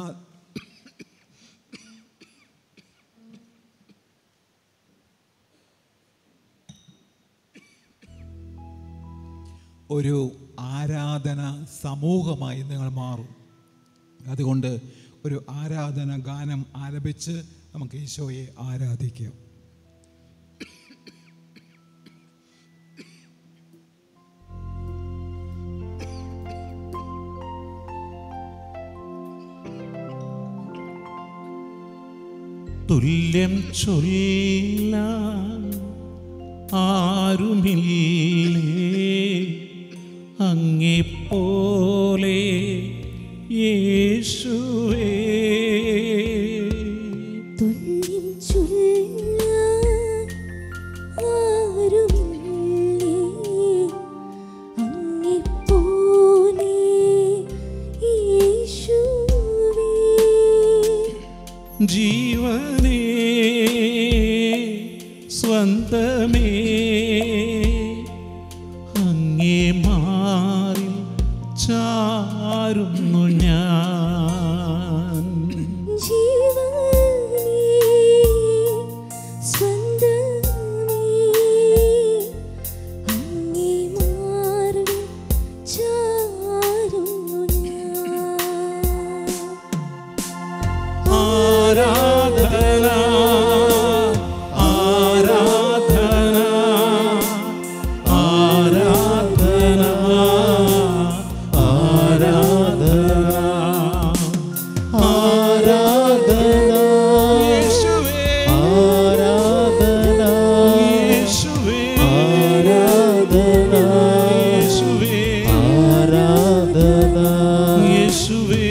ഒരു ആരാധന സമൂഹമായി നിങ്ങൾ മാറും അതുകൊണ്ട് ഒരു ആരാധന ഗാനം ആലപിച്ച് നമുക്ക് ഈശോയെ ആരാധിക്കാം തുല്യം ചൊല്ല ആരുമില്ലേ അങ്ങെപ്പോലെ യേശുവേ തുല്യം ചൊല്ലാൻ ആരുമില്ലേ അങ്ങെപ്പോലെ യേശുവേ ജീവനേ സ്വന്തമേ അങ്ങേ മാറി ചാരുന്നു ഞാൻ ജീവനേ സ്വന്തമേ അങ്ങേ മാറിൽ ചാരുന്നു ഞാൻ ആരാധന ആരാധന ആരാധന ആരാധന യേശുവേ ആരാധന യേശുവേ ആരാധന യേശുവേ ആരാധന യേശുവേ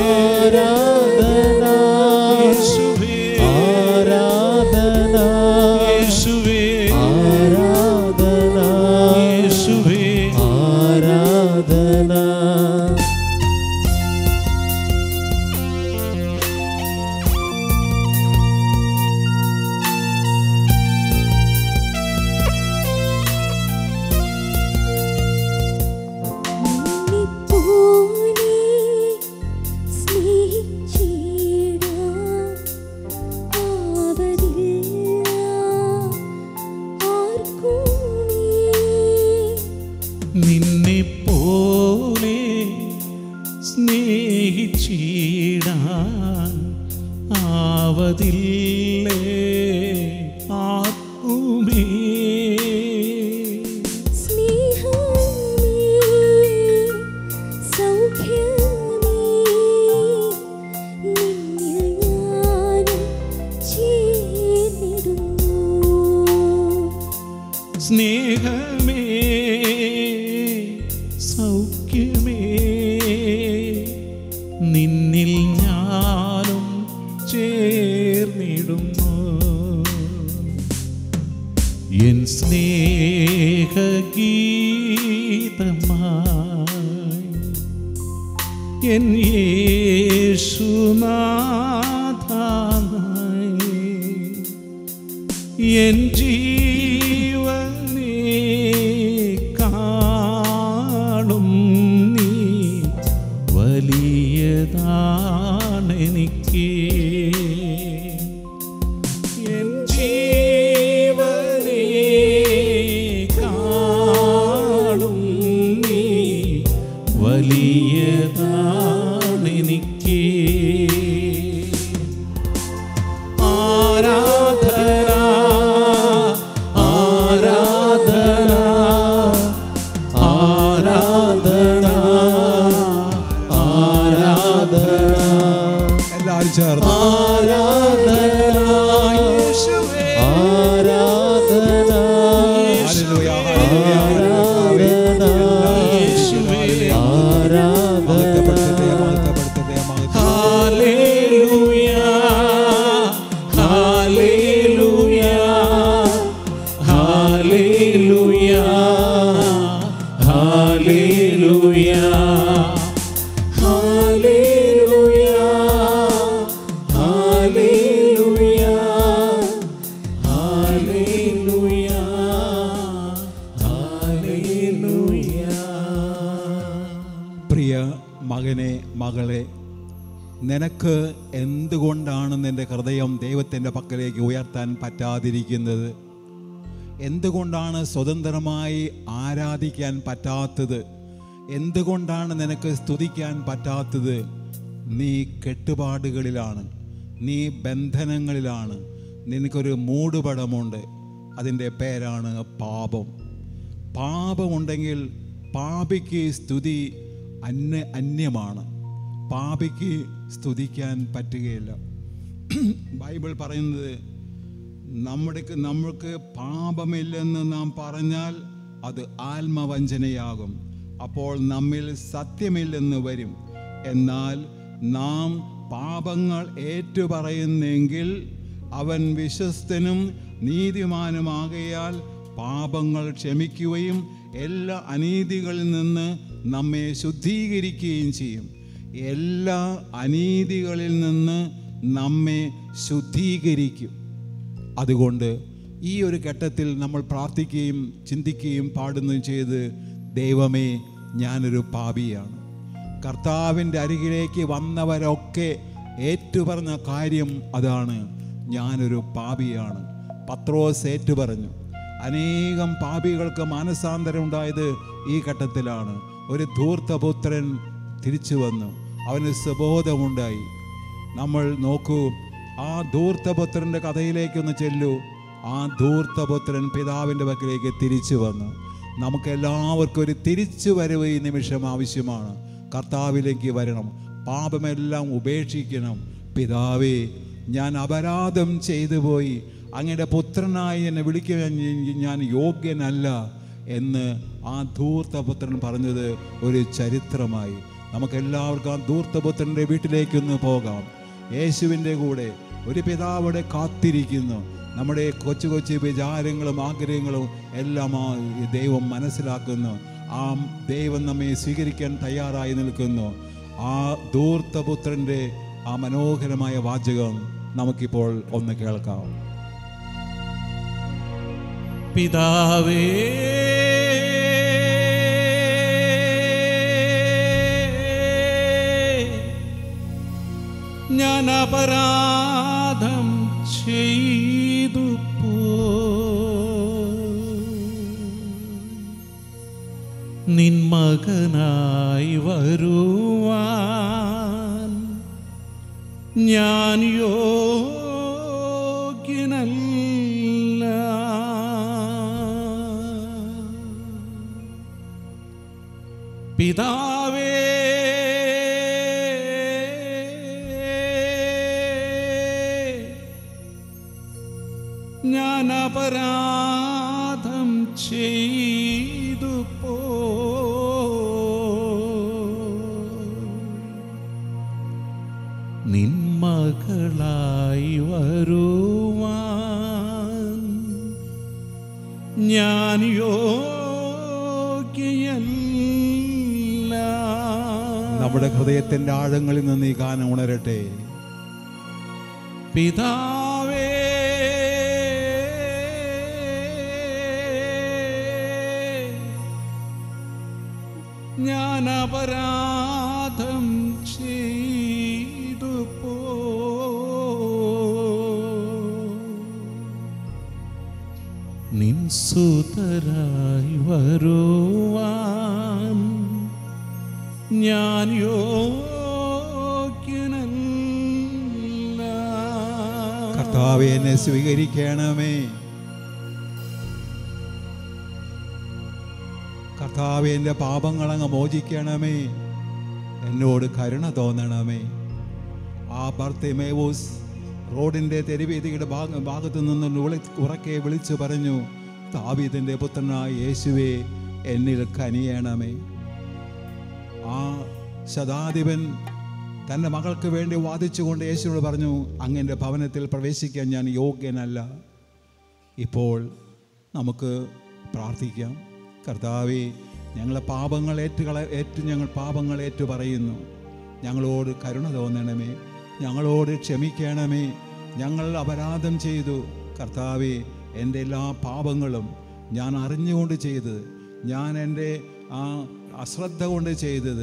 ആരാധന യേശുവേ ആരാധന യേശുവേ ആരാധന യേശുവേ ആരാധന നിന്നെപ്പോലെ സ്നേഹിച്ചിടാൻ ആവതില്ല ആർക്കും നീ നിന്നെ പോലെ സ്നേഹിച്ചിടാൻ ആവതില്ലേ ആർക്കുമേ സ്നേഹമേ സൗഖ്യമേ നിന്നിൽ ഞാനും ചേർന്നിടുന്നു സ്നേഹമേ സൗഖ്യമേ നിന്നിൽ ഞാനും ചേർന്നിടുന്നു എൻ സ്നേഹഗീതമായി എൻ യേശുനാഥായി എൻ ജീവനെ കാണും നീ വലിയതാണെനിക്ക് എൻ ജീവനെ കാണും നീ വലിയതാണെനിക്ക് ആരാധന ആരാധന ആരാധന ആരാധന എല്ലാവരും ചേർന്ന് ആരാധന യേശുവേ ആരാധന ഹല്ലേലൂയ, ഹല്ലേലൂയ, ഹല്ലേലൂയ. യേശുവേ മഹത്വപ്പെടുത്തട്ടെ, മഹത്വപ്പെടുത്തട്ടെ, മഹത്വപ്പെടുത്തട്ടെ. Hallelujah, hallelujah, hallelujah, hallelujah. മകനെ മകളെ നിനക്ക് എന്തുകൊണ്ടാണ് നിൻ്റെ ഹൃദയം ദൈവത്തിൻ്റെ പക്കലേക്ക് ഉയർത്താൻ പറ്റാതിരിക്കുന്നത് എന്തുകൊണ്ടാണ് സ്വതന്ത്രമായി ആരാധിക്കാൻ പറ്റാത്തത് എന്തുകൊണ്ടാണ് നിനക്ക് സ്തുതിക്കാൻ പറ്റാത്തത് നീ കെട്ടുപാടുകളിലാണ് നീ ബന്ധനങ്ങളിലാണ് നിനക്കൊരു മൂടുപടമുണ്ട് അതിൻ്റെ പേരാണ് പാപം പാപമുണ്ടെങ്കിൽ പാപിക്ക് സ്തുതി അന്യ അന്യമാണ് പാപിക്ക് സ്തുതിക്കാൻ പറ്റുകയില്ല ബൈബിൾ പറയുന്നത് നമ്മുടെ നമ്മൾക്ക് പാപമില്ലെന്ന് നാം പറഞ്ഞാൽ അത് ആത്മവഞ്ചനയാകും അപ്പോൾ നമ്മിൽ സത്യമില്ലെന്ന് വരും എന്നാൽ നാം പാപങ്ങൾ ഏറ്റുപറയുന്നെങ്കിൽ അവൻ വിശ്വസ്തനും നീതിമാനുമാകയാൽ പാപങ്ങൾ ക്ഷമിക്കുകയും എല്ലാ അനീതികളിൽ നിന്ന് നമ്മെ ശുദ്ധീകരിക്കുകയും ചെയ്യും എല്ലാ അനീതികളിൽ നിന്ന് നമ്മെ ശുദ്ധീകരിക്കും അതുകൊണ്ട് ഈ ഒരു ഘട്ടത്തിൽ നമ്മൾ പ്രാർത്ഥിക്കുകയും ചിന്തിക്കുകയും പാടുകയും ചെയ്ത് ദൈവമേ ഞാനൊരു പാപിയാണ് കർത്താവിൻ്റെ അരികിലേക്ക് വന്നവരൊക്കെ ഏറ്റുപറഞ്ഞ കാര്യം അതാണ് ഞാനൊരു പാപിയാണ് പത്രോസ് ഏറ്റുപറഞ്ഞു അനേകം പാപികൾക്ക് മാനസാന്തരം ഉണ്ടായത് ഈ ഘട്ടത്തിലാണ് ഒരു ധൂർത്തപുത്രൻ തിരിച്ചു വന്നു അവന് സുബോധമുണ്ടായി നമ്മൾ നോക്കൂ ആ ധൂർത്തപുത്രൻ്റെ കഥയിലേക്കൊന്ന് ചെല്ലൂ ആ ധൂർത്തപുത്രൻ പിതാവിൻ്റെ പക്കലേക്ക് തിരിച്ചു വന്നു നമുക്ക് എല്ലാവർക്കും ഒരു തിരിച്ചു വരവ് ഈ നിമിഷം ആവശ്യമാണ് കർത്താവിലേക്ക് വരണം പാപമെല്ലാം ഉപേക്ഷിക്കണം പിതാവേ ഞാൻ അപരാധം ചെയ്തു പോയി അങ്ങയുടെ പുത്രനായി എന്നെ വിളിക്കാൻ ഞാൻ യോഗ്യനല്ല എന്ന് ആ ധൂർത്തപുത്രൻ പറഞ്ഞത് ഒരു ചരിത്രമായി നമുക്കെല്ലാവർക്കും ആ ധൂർത്തപുത്രൻ്റെ വീട്ടിലേക്കൊന്ന് പോകാം യേശുവിൻ്റെ കൂടെ ഒരു പിതാവിടെ കാത്തിരിക്കുന്നു നമ്മുടെ കൊച്ചു കൊച്ചു വിചാരങ്ങളും ആഗ്രഹങ്ങളും എല്ലാം ആ ദൈവം മനസ്സിലാക്കുന്നു ആ ദൈവം നമ്മെ സ്വീകരിക്കാൻ തയ്യാറായി നിൽക്കുന്നു ആ ധൂർത്തപുത്രൻ്റെ ആ മനോഹരമായ വാചകം നമുക്കിപ്പോൾ ഒന്ന് കേൾക്കാം പിതാവേ ഞാൻ അപരാധം ചെയ്തു നിൻ മകനായി വരുവാൻ ഞാൻ യോഗ്യനല്ല പിതാവേ ഞാൻ അപരാധം ചെയ്തു പോ നിൻ മകളായി വരുവാൻ ഞാൻ യോഗ്യയല്ല നമ്മുടെ ഹൃദയത്തിൻ്റെ ആഴങ്ങളിൽ നിന്ന് ഈ ഗാനം ഉണരട്ടെ പിതാവേ ഞാൻ അപരാധം ചെയ്തു പോ നിൻ സുതരായി വരുവാൻ ഞാൻ യോഗ്യനല്ല കർത്താവെ എന്നെ സ്വീകരിക്കണമേ കർത്താവെ എൻ്റെ പാപങ്ങളങ്ങ് മോചിക്കണമേ എന്നോട് കരുണ തോന്നണമേ ആ ബർത്തിമേവൂസ് റോഡിൻ്റെ തെരുവീതിയുടെ ഭാഗ ഭാഗത്തു നിന്ന് വിളി ഉറക്കെ വിളിച്ചു പറഞ്ഞു താവീതിൻ്റെ പുത്രനായ യേശുവേ എന്നിൽ കനിയണമേ ആ ശതാധിപൻ തൻ്റെ മകൾക്ക് വേണ്ടി വാദിച്ചുകൊണ്ട് യേശുവോട് പറഞ്ഞു അങ്ങൻ്റെ ഭവനത്തിൽ പ്രവേശിക്കാൻ ഞാൻ യോഗ്യനല്ല ഇപ്പോൾ നമുക്ക് പ്രാർത്ഥിക്കാം കർത്താവെ ഞങ്ങളെ പാപങ്ങൾ ഏറ്റുകള ഏറ്റു ഞങ്ങൾ പാപങ്ങൾ ഏറ്റു പറയുന്നു ഞങ്ങളോട് കരുണ തോന്നണമേ ഞങ്ങളോട് ക്ഷമിക്കണമേ ഞങ്ങൾ അപരാധം ചെയ്തു കർത്താവെ എൻ്റെ എല്ലാ പാപങ്ങളും ഞാൻ അറിഞ്ഞുകൊണ്ട് ചെയ്തത് ഞാൻ എൻ്റെ ആ അശ്രദ്ധ കൊണ്ട് ചെയ്തത്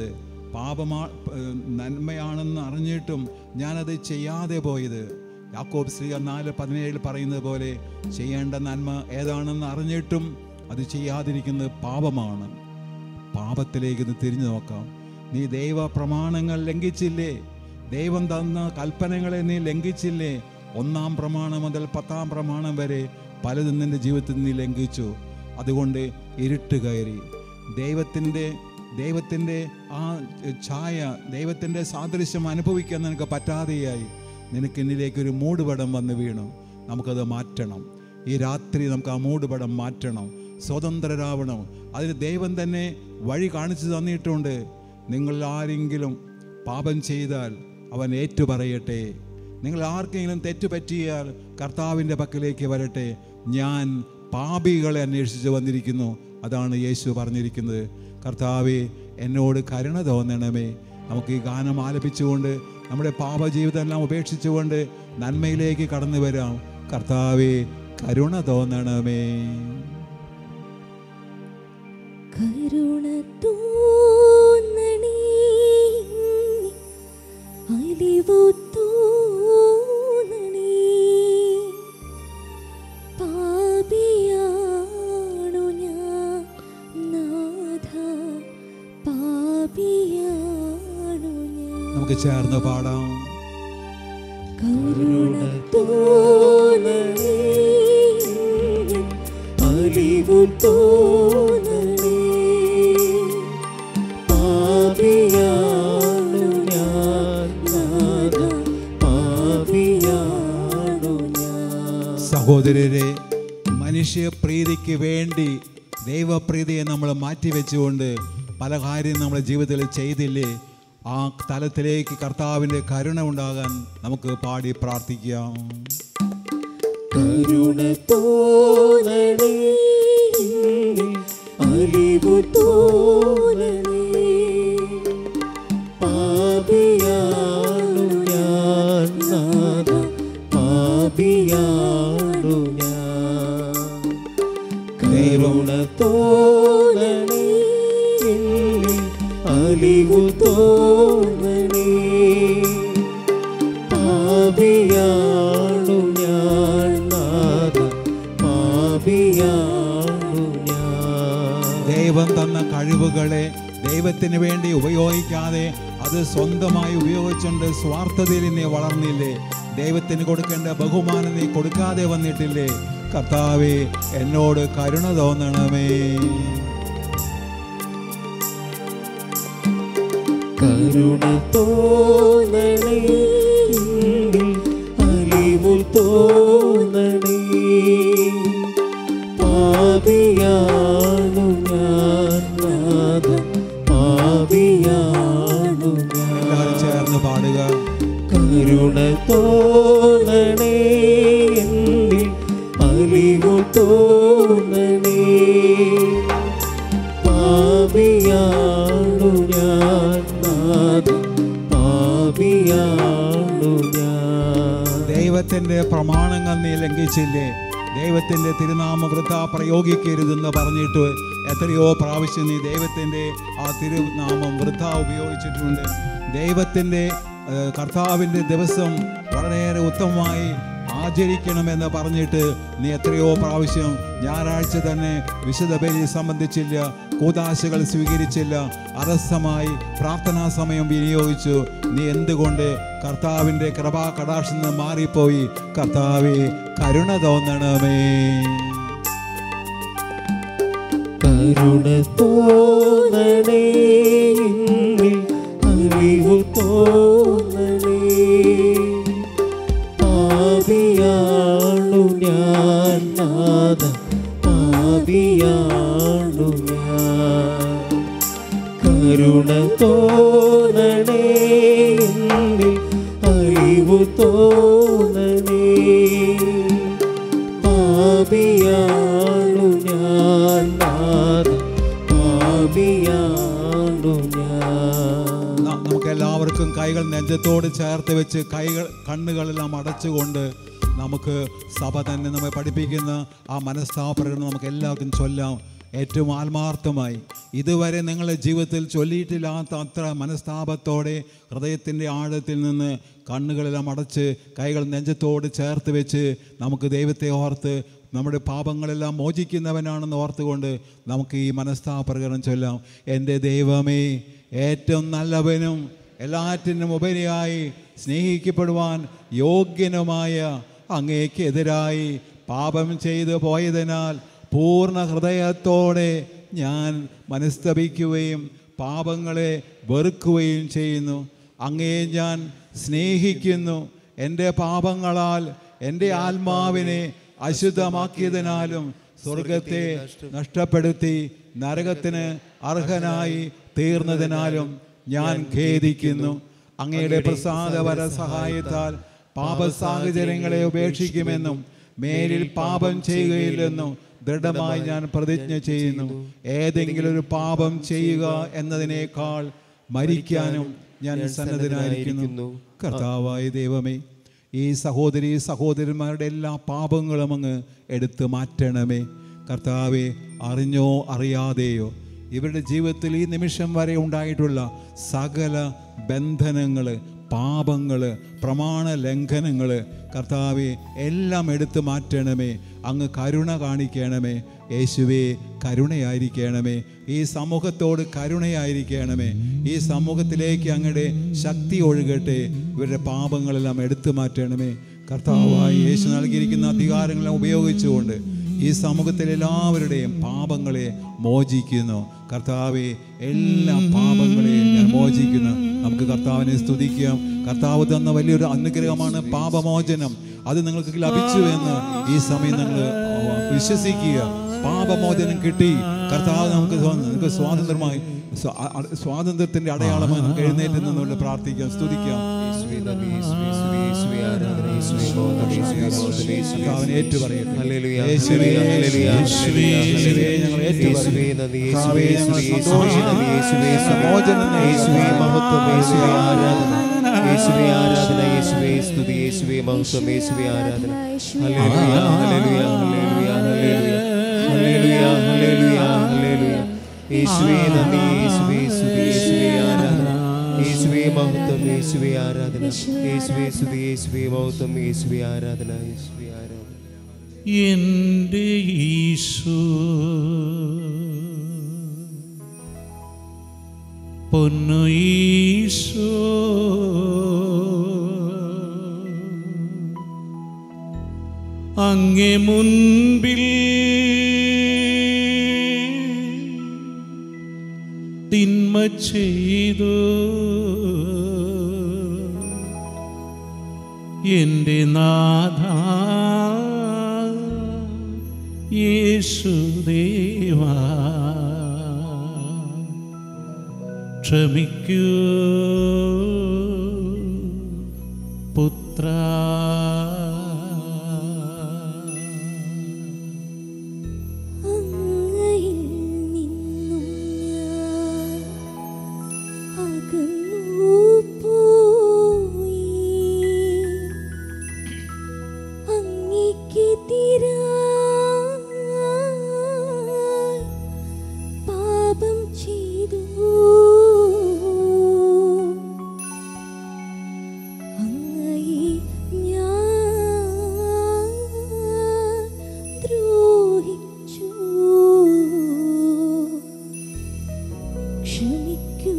പാപമാ ഏഹ് നന്മയാണെന്ന് അറിഞ്ഞിട്ടും ഞാനത് ചെയ്യാതെ പോയത് യാക്കോബ് ശ്രീ നാല് പതിനേഴിൽ പറയുന്നത് പോലെ ചെയ്യേണ്ട നന്മ ഏതാണെന്ന് അറിഞ്ഞിട്ടും അത് ചെയ്യാതിരിക്കുന്നത് പാപമാണ് പാപത്തിലേക്ക് ഒന്ന് തിരിഞ്ഞു നോക്കാം നീ ദൈവ പ്രമാണങ്ങൾ ലംഘിച്ചില്ലേ ദൈവം തന്ന കൽപ്പനകളെ നീ ലംഘിച്ചില്ലേ ഒന്നാം പ്രമാണം മുതൽ പത്താം പ്രമാണം വരെ പലതും നിന്റെ ജീവിതത്തിൽ നീ ലംഘിച്ചു അതുകൊണ്ട് ഇരുട്ട് കയറി ദൈവത്തിൻ്റെ ദൈവത്തിൻ്റെ ആ ഛായ ദൈവത്തിൻ്റെ സാദൃശ്യം അനുഭവിക്കാൻ നിനക്ക് പറ്റാതെയായി നിനക്ക് എന്നിലേക്ക് ഒരു മൂടുപടം വന്ന് വീണു നമുക്കത് മാറ്റണം ഈ രാത്രി നമുക്ക് ആ മൂടുപടം മാറ്റണം സ്വതന്ത്രരാവണം അതിന് ദൈവം തന്നെ വഴി കാണിച്ചു തന്നിട്ടുണ്ട് നിങ്ങൾ ആരെങ്കിലും പാപം ചെയ്താൽ അവൻ ഏറ്റുപറയട്ടെ നിങ്ങൾ ആർക്കെങ്കിലും തെറ്റ് പറ്റിയാൽ കർത്താവിൻ്റെ പക്കലേക്ക് വരട്ടെ ഞാൻ പാപികളെ അന്വേഷിച്ച് വന്നിരിക്കുന്നു അതാണ് യേശു പറഞ്ഞിരിക്കുന്നത് കർത്താവെ എന്നോട് കരുണ തോന്നണമേ നമുക്ക് ഈ ഗാനം ആലപിച്ചുകൊണ്ട് നമ്മുടെ പാപജീവിതം എല്ലാം ഉപേക്ഷിച്ചുകൊണ്ട് നന്മയിലേക്ക് കടന്നു വരാം കർത്താവെ കരുണ തോന്നണമേ കരുണ തോന്നണേ അലിവു തോന്നണേ പാപിയാണു ഞാൻ നാഥ പാപിയാണു ഞാൻ നമുക്ക് ചേർന്ന് പാടാം കരുണ തോന്നണേ അലിവു തോന്നണേ പാപിയാണു ഞാൻ നാഥ പാപിയാണു ഞാൻ സഹോദരരെ മനുഷ്യപ്രീതിക്ക് വേണ്ടി ദൈവപ്രീതിയെ നമ്മൾ മാറ്റിവെച്ചുകൊണ്ട് പല കാര്യം നമ്മുടെ ജീവിതത്തിൽ ചെയ്തില്ലേ ആ തലത്തിലേക്ക് കർത്താവിൻ്റെ കരുണ ഉണ്ടാകാൻ നമുക്ക് പാടി പ്രാർത്ഥിക്കാം കരുണ തോന്നണേ അലിവു തോന്നണേ പാപിയാണു ഞാൻ നാഥ പാപിയാണു ഞാൻ കരുണ തോന്നണേ അലിവു തോന്നണേ പാപിയാണു ഞാൻ നാഥ പാപിയാണു ഞാൻ ദൈവം തന്ന കഴിവുകളെ ദൈവത്തിന് വേണ്ടി ഉപയോഗിക്കാതെ അത് സ്വന്തമായി ഉപയോഗിച്ചുകൊണ്ട് സ്വാർത്ഥതയിൽ നീ വളർന്നില്ലേ ദൈവത്തിന് കൊടുക്കേണ്ട ബഹുമാനം നീ കൊടുക്കാതെ വന്നിട്ടില്ലേ കർത്താവെ എന്നോട് കരുണ തോന്നണമേ കരുണ തോന്നണേ അലിവു തോന്നണേ പാപിയാണു ഞാൻ നാഥ പാപിയാണു ഞാൻ എല്ലാവരും ചേർന്ന് പാടുക കരുണ തോന്നണേ എന്നിൽ അലിവു തോന്നണേ പാപിയാണു ഞാൻ നാഥ പാപിയാണു ഞാൻ ദൈവത്തിൻ്റെ പ്രമാണങ്ങൾ നീ ലംഘിച്ചില്ലേ ദൈവത്തിൻ്റെ തിരുനാമ വൃഥ പ്രയോഗിക്കരുതെന്ന് പറഞ്ഞിട്ട് എത്രയോ പ്രാവശ്യം നീ ദൈവത്തിൻ്റെ ആ തിരുനാമം വൃഥ ഉപയോഗിച്ചിട്ടുണ്ട് ദൈവത്തിൻ്റെ ഏഹ്, കർത്താവിൻ്റെ ദിവസം വളരെയേറെ ഉത്തമമായി ആചരിക്കണമെന്ന് പറഞ്ഞിട്ട് നീ എത്രയോ പ്രാവശ്യം ഞായറാഴ്ച തന്നെ വിശുദ്ധ ബലി സംബന്ധിച്ചില്ല കൂതാശകൾ സ്വീകരിച്ചില്ല അറസ്തമായി പ്രാർത്ഥനാ സമയം വിനിയോഗിച്ചു നീ എന്തുകൊണ്ട് കർത്താവിൻ്റെ കൃപാ കടാക്ഷം നിന്ന് മാറിപ്പോയി കർത്താവെ കരുണ തോന്നണമേ കരുണ തോന്നണേ എന്നിൽ അറിവു തോന്നണേ പാപിയാണു ഞാൻ നാഥ പാപിയാണു ഞാൻ കരുണ തോന്നണേ എന്നിൽ അറിവു തോന്നണേ പാപിയാണു ഞാൻ നാഥ പാപിയാണു ഞാൻ ന- നമുക്ക് എല്ലാവർക്കും കൈകൾ നെഞ്ചത്തോട് ചേർത്ത് വെച്ച് കൈകൾ കണ്ണുകളെല്ലാം അടച്ചുകൊണ്ട് നമുക്ക് സഭ തന്നെ നമ്മെ പഠിപ്പിക്കുന്ന ആ മനസ്താപനം നമുക്ക് എല്ലാവർക്കും ചൊല്ലാം ഏറ്റവും ആത്മാർത്ഥമായി ഇതുവരെ നിങ്ങളുടെ ജീവിതത്തിൽ ചൊല്ലിയിട്ടില്ലാത്ത അത്ര മനസ്താപത്തോടെ ഹൃദയത്തിൻ്റെ ആഴത്തിൽ നിന്ന് കണ്ണുകളെല്ലാം അടച്ച് കൈകൾ നെഞ്ചത്തോട് ചേർത്ത് വെച്ച് നമുക്ക് ദൈവത്തെ ഓർത്ത് നമ്മുടെ പാപങ്ങളെല്ലാം മോചിക്കുന്നവനാണെന്ന് ഓർത്തുകൊണ്ട് നമുക്ക് ഈ മനസ്താപപ്രകരണം ചൊല്ലാം എൻ്റെ ദൈവമേ ഏറ്റവും നല്ലവനും എല്ലാറ്റിനും ഉപരിയായി സ്നേഹിക്കപ്പെടുവാൻ യോഗ്യനുമായ അങ്ങേക്കെതിരായി പാപം ചെയ്തു പോയതിനാൽ പൂർണ്ണ ഹൃദയത്തോടെ ഞാൻ മനസ്തപിക്കുകയും പാപങ്ങളെ വെറുക്കുകയും ചെയ്യുന്നു അങ്ങയെ ഞാൻ സ്നേഹിക്കുന്നു എൻ്റെ പാപങ്ങളാൽ എൻ്റെ ആത്മാവിനെ അശുദ്ധമാക്കിയതിനാലും സ്വർഗത്തെ നഷ്ടപ്പെടുത്തി നരകത്തിന് അർഹനായി തീർന്നതിനാലും ഞാൻ ഖേദിക്കുന്നു അങ്ങയുടെ പ്രസാദപര സഹായത്താൽ പാപ സാഹചര്യങ്ങളെ ഉപേക്ഷിക്കുമെന്നും മേലിൽ പാപം ചെയ്യുകയില്ലെന്നും ദൃഢമായി ഞാൻ പ്രതിജ്ഞ ചെയ്യുന്നു ഏതെങ്കിലും ഒരു പാപം ചെയ്യുക എന്നതിനേക്കാൾ മരിക്കാനും ഞാൻ സന്നദ്ധനായിരിക്കുന്നു കർത്താവായ ദൈവമേ ഈ സഹോദരി സഹോദരന്മാരുടെ എല്ലാ പാപങ്ങളും അങ്ങ് എടുത്തു മാറ്റണമേ കർത്താവെ അറിഞ്ഞോ അറിയാതെയോ ഇവരുടെ ജീവിതത്തിൽ ഈ നിമിഷം വരെ ഉണ്ടായിട്ടുള്ള സകല ബന്ധനങ്ങൾ പാപങ്ങൾ പ്രമാണ ലംഘനങ്ങൾ കർത്താവെ എല്ലാം എടുത്തു മാറ്റണമേ അങ്ങ് കരുണ കാണിക്കണമേ യേശുവേ കരുണയായിരിക്കണമേ ഈ സമൂഹത്തോട് കരുണയായിരിക്കണമേ ഈ സമൂഹത്തിലേക്ക് അങ്ങയുടെ ശക്തി ഒഴുകട്ടെ ഇവരുടെ പാപങ്ങളെല്ലാം എടുത്തു മാറ്റണമേ കർത്താവായി യേശു നൽകിയിരിക്കുന്ന അധികാരങ്ങളെല്ലാം ഉപയോഗിച്ചുകൊണ്ട് ഈ സമൂഹത്തിലെ എല്ലാവരുടെയും പാപങ്ങളെ മോചിക്കുന്നു കർത്താവെ എല്ലാ പാപങ്ങളെയും ഞാൻ മോചിക്കുന്നു നമുക്ക് കർത്താവിനെ സ്തുതിക്കാം കർത്താവ് തന്ന വലിയൊരു അനുഗ്രഹമാണ് പാപമോചനം അത് നിങ്ങൾക്ക് ലഭിച്ചു എന്ന് ഈ സമയം നിങ്ങൾ വിശ്വസിക്കുക പാപമോചനം കിട്ടി കർത്താവ് നമുക്ക് തോന്നുന്നു നമുക്ക് സ്വാതന്ത്ര്യമായി സ്വ- അ- അ- സ്വാതന്ത്ര്യത്തിന്റെ അടയാളമായി നമുക്ക് എഴുന്നേറ്റ് നിന്നുകൊണ്ട് പ്രാർത്ഥിക്കാം സ്തുതിക്കാം യേശുവേ നന്ദി, യേശുവേ സ്തുതി, യേശുവേ ആരാധന, യേശുവേ മഹത്വം, യേശുവേ മഹത്വം, യേശുവേ കർത്താവിനെ ഏറ്റുപറയട്ടെ. ഹല്ലേലൂയ, യേശുവേ, ഹല്ലേലൂയ, യേശുവേ, ഹല്ലേലൂയ, യേശുവേ, ഞങ്ങൾ ഏറ്റുപറയുന്നു. യേശുവേ നന്ദി, യേശുവേ കർത്താവേ, ഞങ്ങൾ സ്തുതി, യേശുവേ സന്തോഷിക്കുന്നു. നന്ദി, യേശുവേ സ്തുതി, മോചനം നേടി. യേശുവേ മഹത്വം, യേശുവേ ആരാധന, യേശുവേ ആരാധന, യേശുവേ സ്തുതി, യേശുവേ മഹത്വം, യേശുവേ ആരാധന. Hallelujah, hallelujah, hallelujah, hallelujah, hallelujah, hallelujah, hallelujah. യേശുവേ നന്ദി, യേശുവേ സ്തുതി, യേശുവേ ആരാധന, യേശുവേ മഹത്വം, യേശുവേ ആരാധന, യേശുവേ സ്തുതി, യേശുവേ മഹത്വം, യേശുവേ ആരാധന, യേശുവേ ആരാധന. എൻ്റെ ഈശോ പൊന്നു ഈശോ അങ്ങേ മുൻപിൽ തിന്മ ചെയ്തു എൻ്റെ നാഥ യേശുദേവ ക്ഷമിക്കൂ പുത്ര അങ്ങയിൽ നിന്നും ഞാൻ അകന്നു പോയി അങ്ങേക്കെതിരായി പാപം ചെയ്തു അങ്ങയെ ഞാൻ ദ്രോഹിച്ചു ക്ഷമിക്കൂ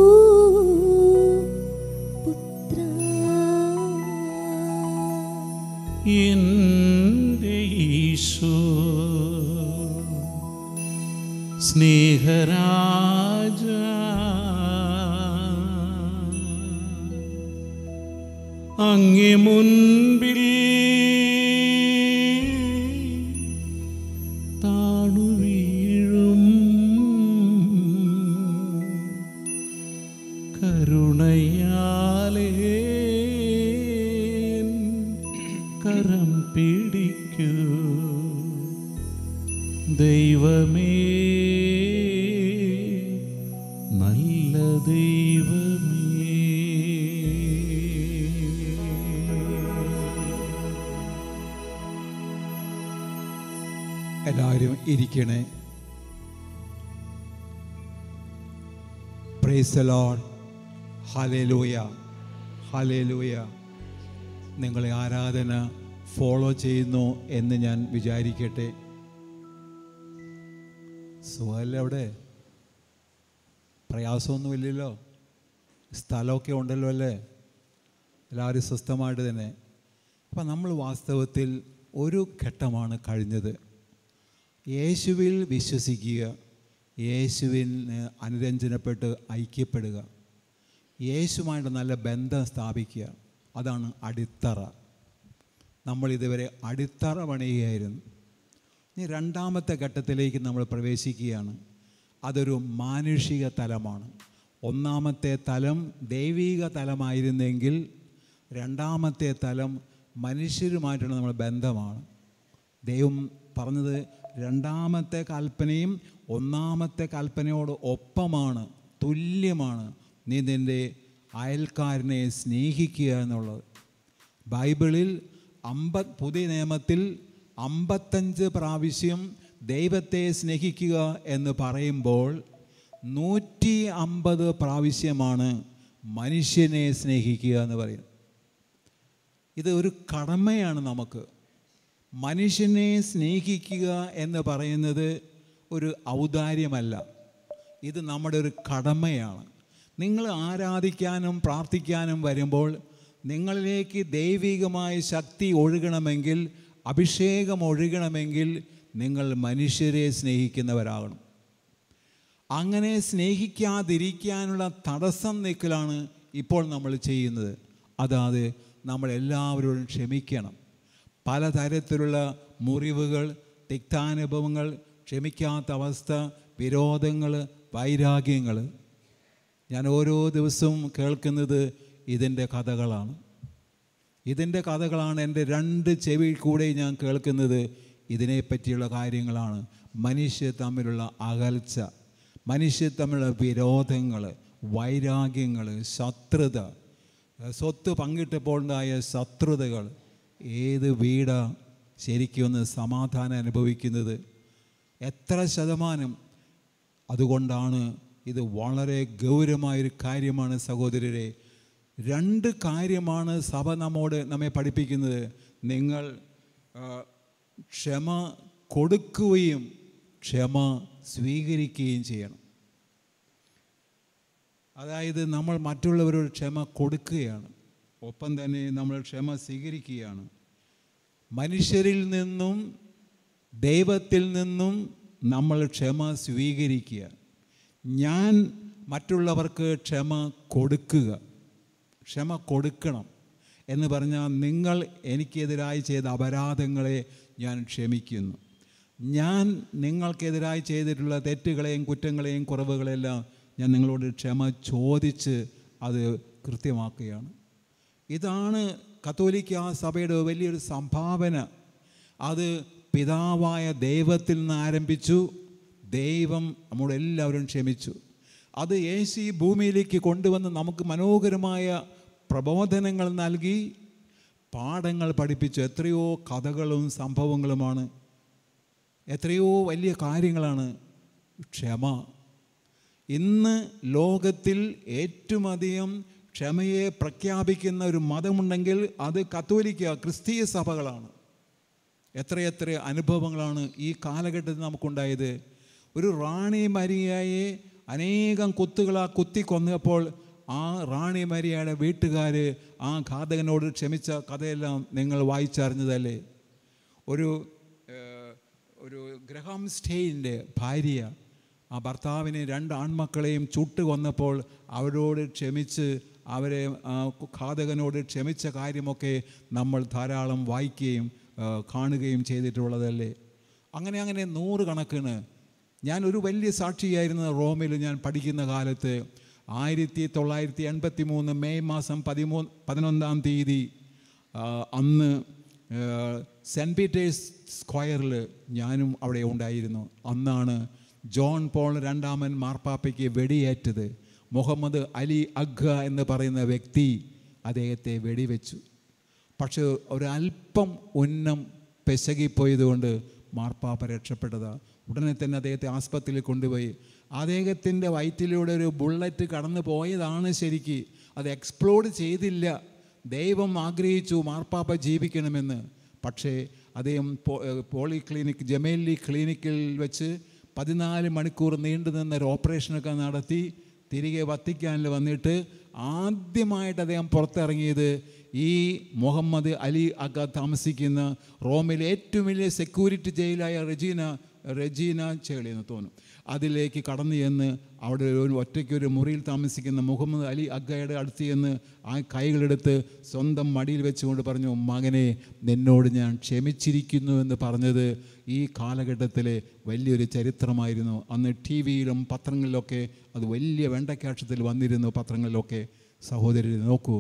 പുത്ര എൻ്റെ ഈശോ സ്നേഹരാജ അങ്ങേ മുൻപിൽ താണു വീഴും കരുണയാലേ കരം പിടിക്കൂ ദൈവമേ നല്ല ദൈവമേ എല്ലാവരും ഇരിക്കണേ പ്രൈസ് ലോഡ് ഹലേലൂയ ഹലേലൂയ നിങ്ങളെ ആരാധന ഫോളോ ചെയ്യുന്നു എന്ന് ഞാൻ വിചാരിക്കട്ടെ സുഖമല്ലേ അവിടെ പ്രയാസമൊന്നുമില്ലല്ലോ സ്ഥലമൊക്കെ ഉണ്ടല്ലോ അല്ലേ എല്ലാവരും സ്വസ്ഥമായിട്ട് തന്നെ അപ്പം നമ്മൾ വാസ്തവത്തിൽ ഒരു ഘട്ടമാണ് കഴിഞ്ഞത് യേശുവിൽ വിശ്വസിക്കുക യേശുവിന് അനുരഞ്ജനപ്പെട്ട് ഐക്യപ്പെടുക യേശുമായിട്ട് നല്ല ബന്ധം സ്ഥാപിക്കുക അതാണ് അടിത്തറ നമ്മൾ ഇതുവരെ അടിത്തറ പണിയുകയായിരുന്നു ഇനി രണ്ടാമത്തെ ഘട്ടത്തിലേക്ക് നമ്മൾ പ്രവേശിക്കുകയാണ് അതൊരു മാനുഷിക തലമാണ് ഒന്നാമത്തെ തലം ദൈവിക തലമായിരുന്നെങ്കിൽ രണ്ടാമത്തെ തലം മനുഷ്യരുമായിട്ടുള്ള നമ്മുടെ ബന്ധമാണ് ദൈവം പറഞ്ഞത് രണ്ടാമത്തെ കൽപ്പനയും ഒന്നാമത്തെ കൽപ്പനയോട് ഒപ്പമാണ് തുല്യമാണ് നീ നിൻ്റെ അയൽക്കാരനെ സ്നേഹിക്കുക എന്നുള്ളത് ബൈബിളിൽ അമ്പ പുതിയ നിയമത്തിൽ അമ്പത്തഞ്ച് പ്രാവശ്യം ദൈവത്തെ സ്നേഹിക്കുക എന്ന് പറയുമ്പോൾ നൂറ്റി അമ്പത് പ്രാവശ്യമാണ് മനുഷ്യനെ സ്നേഹിക്കുക എന്ന് പറയുന്നത് ഇത് ഒരു കടമയാണ് നമുക്ക് മനുഷ്യനെ സ്നേഹിക്കുക എന്ന് പറയുന്നത് ഒരു ഔദാര്യമല്ല ഇത് നമ്മുടെ ഒരു കടമയാണ് നിങ്ങൾ ആരാധിക്കാനും പ്രാർത്ഥിക്കാനും വരുമ്പോൾ നിങ്ങളിലേക്ക് ദൈവികമായ ശക്തി ഒഴുകണമെങ്കിൽ അഭിഷേകം ഒഴുകണമെങ്കിൽ നിങ്ങൾ മനുഷ്യരെ സ്നേഹിക്കുന്നവരാകണം അങ്ങനെ സ്നേഹിക്കാതിരിക്കാനുള്ള തടസ്സം നീക്കലാണ് ഇപ്പോൾ നമ്മൾ ചെയ്യുന്നത് അതായത് നമ്മളെല്ലാവരോടും ക്ഷമിക്കണം പലതരത്തിലുള്ള മുറിവുകൾ തിക്താനുഭവങ്ങൾ ക്ഷമിക്കാത്ത അവസ്ഥ വിരോധങ്ങൾ വൈരാഗ്യങ്ങൾ ഞാൻ ഓരോ ദിവസവും കേൾക്കുന്നത് ഇതിൻ്റെ കഥകളാണ് ഇതിൻ്റെ കഥകളാണ് എൻ്റെ രണ്ട് ചെവി കൂടെ ഞാൻ കേൾക്കുന്നത് ഇതിനെപ്പറ്റിയുള്ള കാര്യങ്ങളാണ് മനുഷ്യർ തമ്മിലുള്ള അകൽച്ച മനുഷ്യർ തമ്മിലുള്ള വിരോധങ്ങൾ വൈരാഗ്യങ്ങൾ ശത്രുത സ്വത്ത് പങ്കിട്ടപ്പോൾ ഉണ്ടായ ശത്രുതകൾ ഏത് വീടാ ശരിക്കും ഒന്ന് സമാധാനം അനുഭവിക്കുന്നത് എത്ര ശതമാനം അതുകൊണ്ടാണ് ഇത് വളരെ ഗൗരവമായൊരു കാര്യമാണ് സഹോദരരെ രണ്ട് കാര്യമാണ് സഭ നമ്മോട് നമ്മെ പഠിപ്പിക്കുന്നത് നിങ്ങൾ ആ, ക്ഷമ കൊടുക്കുകയും ക്ഷമ സ്വീകരിക്കുകയും ചെയ്യണം അതായത് നമ്മൾ മറ്റുള്ളവരോട് ക്ഷമ കൊടുക്കുകയാണ് ഒപ്പം തന്നെ നമ്മൾ ക്ഷമ സ്വീകരിക്കുകയാണ് മനുഷ്യരിൽ നിന്നും ദൈവത്തിൽ നിന്നും നമ്മൾ ക്ഷമ സ്വീകരിക്കുക ഞാൻ മറ്റുള്ളവർക്ക് ക്ഷമ കൊടുക്കുക ക്ഷമ കൊടുക്കണം എന്ന് പറഞ്ഞാൽ നിങ്ങൾ എനിക്കെതിരായി ചെയ്ത അപരാധങ്ങളെ ഞാൻ ക്ഷമിക്കുന്നു ഞാൻ നിങ്ങൾക്കെതിരായി ചെയ്തിട്ടുള്ള തെറ്റുകളെയും കുറ്റങ്ങളെയും കുറവുകളെല്ലാം ഞാൻ നിങ്ങളോട് ക്ഷമ ചോദിച്ച് അത് കൃത്യമാക്കുകയാണ് ഇതാണ് കത്തോലിക്ക സഭയുടെ വലിയൊരു സംഭാവന അത് പിതാവായ ദൈവത്തിൽ നിന്ന് ആരംഭിച്ചു ദൈവം നമ്മുടെ എല്ലാവരും ക്ഷമിച്ചു അത് യേശു ഈ ഭൂമിയിലേക്ക് കൊണ്ടുവന്ന് നമുക്ക് മനോഹരമായ പ്രബോധനങ്ങൾ നൽകി പാഠങ്ങൾ പഠിപ്പിച്ചു എത്രയോ കഥകളും സംഭവങ്ങളുമാണ് എത്രയോ വലിയ കാര്യങ്ങളാണ് ക്ഷമ ഇന്ന് ലോകത്തിൽ ഏറ്റവും അധികം ക്ഷമയെ പ്രഖ്യാപിക്കുന്ന ഒരു മതമുണ്ടെങ്കിൽ അത് കത്തോലിക്ക ക്രിസ്തീയ സഭകളാണ് എത്രയെത്ര അനുഭവങ്ങളാണ് ഈ കാലഘട്ടത്തിൽ നമുക്കുണ്ടായത് ഒരു റാണി മരിയയെ അനേകം കുത്തുകളാ കുത്തി കൊന്നപ്പോൾ ആ റാണി മരിയയുടെ വീട്ടുകാർ ആ ഘാതകനോട് ക്ഷമിച്ച കഥയെല്ലാം നിങ്ങൾ വായിച്ചറിഞ്ഞതല്ലേ ഒരു ഏഹ്, ഒരു ഗ്രഹാം സ്റ്റെയിൻ്റെ ഭാര്യ ആ ഭർത്താവിനെ രണ്ട് ആൺമക്കളെയും ചുട്ട് കൊന്നപ്പോൾ അവരോട് ക്ഷമിച്ച് അവരെ ആ ഘാതകനോട് ക്ഷമിച്ച കാര്യമൊക്കെ നമ്മൾ ധാരാളം വായിക്കുകയും ആ, കാണുകയും ചെയ്തിട്ടുള്ളതല്ലേ അങ്ങനെ അങ്ങനെ നൂറുകണക്കിന് ഞാൻ ഒരു വലിയ സാക്ഷിയായിരുന്ന റോമിൽ ഞാൻ പഠിക്കുന്ന കാലത്ത് ആയിരത്തി തൊള്ളായിരത്തി എൺപത്തി മൂന്ന് മെയ് മാസം പതിമൂന്ന് പതിനൊന്നാം തീയതി ആ, അന്ന് സെൻറ്റ് പീറ്റേഴ്സ് സ്ക്വയറിൽ ഞാനും അവിടെ ഉണ്ടായിരുന്നു അന്നാണ് ജോൺ പോൾ രണ്ടാമൻ മാർപ്പാപ്പയ്ക്ക് വെടിയേറ്റത് മുഹമ്മദ് അലി അഗ്ഗ എന്ന് പറയുന്ന വ്യക്തി അദ്ദേഹത്തെ വെടിവെച്ചു പക്ഷേ ഒരല്പം ഉന്നം പെശകിപ്പോയതുകൊണ്ട് മാർപ്പാപ്പ രക്ഷപ്പെട്ടതാ ഉടനെ തന്നെ അദ്ദേഹത്തെ ആസ്പത്രിയിൽ കൊണ്ടുപോയി അദ്ദേഹത്തിൻ്റെ വയറ്റിലൂടെ ഒരു ബുള്ളറ്റ് കടന്നു പോയതാണ് ശരിക്ക് അത് എക്സ്പ്ലോഡ് ചെയ്തില്ല ദൈവം ആഗ്രഹിച്ചു മാർപ്പാപ്പ ജീവിക്കണമെന്ന് പക്ഷേ അദ്ദേഹം പോ- ഏഹ് പോളി ക്ലിനിക് ജമേലി ക്ലിനിക്കിൽ വെച്ച് പതിനാല് മണിക്കൂർ നീണ്ടു നിന്ന ഒരു ഓപ്പറേഷനൊക്കെ നടത്തി തിരികെ വത്തിക്കാനിൽ വന്നിട്ട് ആദ്യമായിട്ട് അദ്ദേഹം പുറത്തിറങ്ങിയത് ഈ മുഹമ്മദ് അലി അക്ക താമസിക്കുന്ന റോമിലെ ഏറ്റവും വലിയ സെക്യൂരിറ്റി ജയിലായ റെജീന റെജീന ചേളി എന്ന് തോന്നുന്നു അതിലേക്ക് കടന്നു ചെന്ന് അവിടെ ഒരു ഒറ്റയ്ക്ക് ഒരു മുറിയിൽ താമസിക്കുന്ന മുഹമ്മദ് അലി അഗ്ഗയുടെ അടുത്ത് ചെന്ന് ആ കൈകളെടുത്ത് സ്വന്തം മടിയിൽ വെച്ചുകൊണ്ട് പറഞ്ഞു മകനെ നിന്നോട് ഞാൻ ക്ഷമിച്ചിരിക്കുന്നു എന്ന് പറഞ്ഞത് ഈ കാലഘട്ടത്തിലെ വലിയൊരു ചരിത്രമായിരുന്നു അന്ന് ടി വിയിലും പത്രങ്ങളിലൊക്കെ അത് വലിയ വെണ്ടക്കാക്ഷത്തിൽ വന്നിരുന്നു പത്രങ്ങളിലൊക്കെ സഹോദരർ നോക്കൂ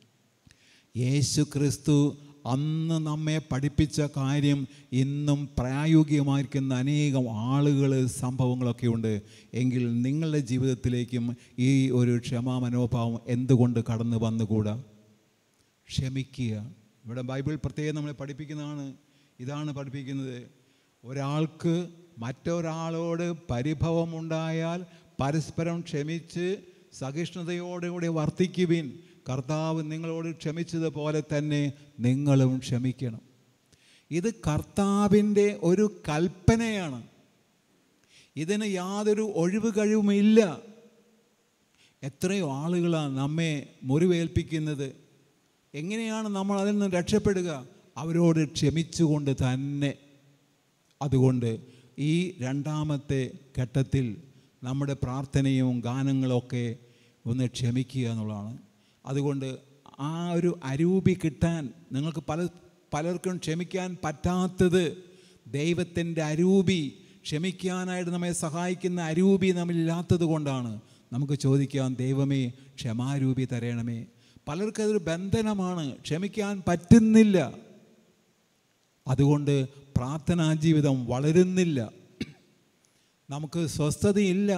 യേശു ക്രിസ്തു അന്ന് നമ്മെ പഠിപ്പിച്ച കാര്യം ഇന്നും പ്രായോഗികമായിരിക്കുന്ന അനേകം ആളുകൾ സംഭവങ്ങളൊക്കെ ഉണ്ട് എങ്കിൽ നിങ്ങളുടെ ജീവിതത്തിലേക്കും ഈ ഒരു ക്ഷമാ മനോഭാവം എന്തുകൊണ്ട് കടന്നു വന്നുകൂടാ ക്ഷമിക്കുക ഇവിടെ ബൈബിൾ പ്രത്യേകം നമ്മളെ പഠിപ്പിക്കുന്നതാണ് ഇതാണ് പഠിപ്പിക്കുന്നത് ഒരാൾക്ക് മറ്റൊരാളോട് പരിഭവമുണ്ടായാൽ പരസ്പരം ക്ഷമിച്ച് സഹിഷ്ണുതയോടുകൂടി വർത്തിക്കുവിൻ കർത്താവ് നിങ്ങളോട് ക്ഷമിച്ചതുപോലെ തന്നെ നിങ്ങളും ക്ഷമിക്കണം ഇത് കർത്താവിൻ്റെ ഒരു കൽപ്പനയാണ് ഇതിന് യാതൊരു ഒഴിവ് കഴിവുമില്ല എത്രയോ ആളുകളാണ് നമ്മെ മുറിവേൽപ്പിക്കുന്നത് എങ്ങനെയാണ് നമ്മൾ അതിൽ നിന്ന് രക്ഷപ്പെടുക അവരോട് ക്ഷമിച്ചുകൊണ്ട് തന്നെ അതുകൊണ്ട് ഈ രണ്ടാമത്തെ ഘട്ടത്തിൽ നമ്മുടെ പ്രാർത്ഥനയും ഗാനങ്ങളൊക്കെ ഒന്ന് ക്ഷമിക്കുക എന്നുള്ളതാണ് അതുകൊണ്ട് ആ ഒരു അരൂപി കിട്ടാൻ നിങ്ങൾക്ക് പല പലർക്കും ക്ഷമിക്കാൻ പറ്റാത്തത് ദൈവത്തിൻ്റെ അരൂപി ക്ഷമിക്കാനായിട്ട് നമ്മെ സഹായിക്കുന്ന അരൂപി നമ്മളില്ലാത്തത് കൊണ്ടാണ് നമുക്ക് ചോദിക്കാം ദൈവമേ ക്ഷമാരൂപി തരണമേ പലർക്കും അതൊരു ബന്ധനമാണ് ക്ഷമിക്കാൻ പറ്റുന്നില്ല അതുകൊണ്ട് പ്രാർത്ഥനാ ജീവിതം വളരുന്നില്ല നമുക്ക് സ്വസ്ഥതയില്ല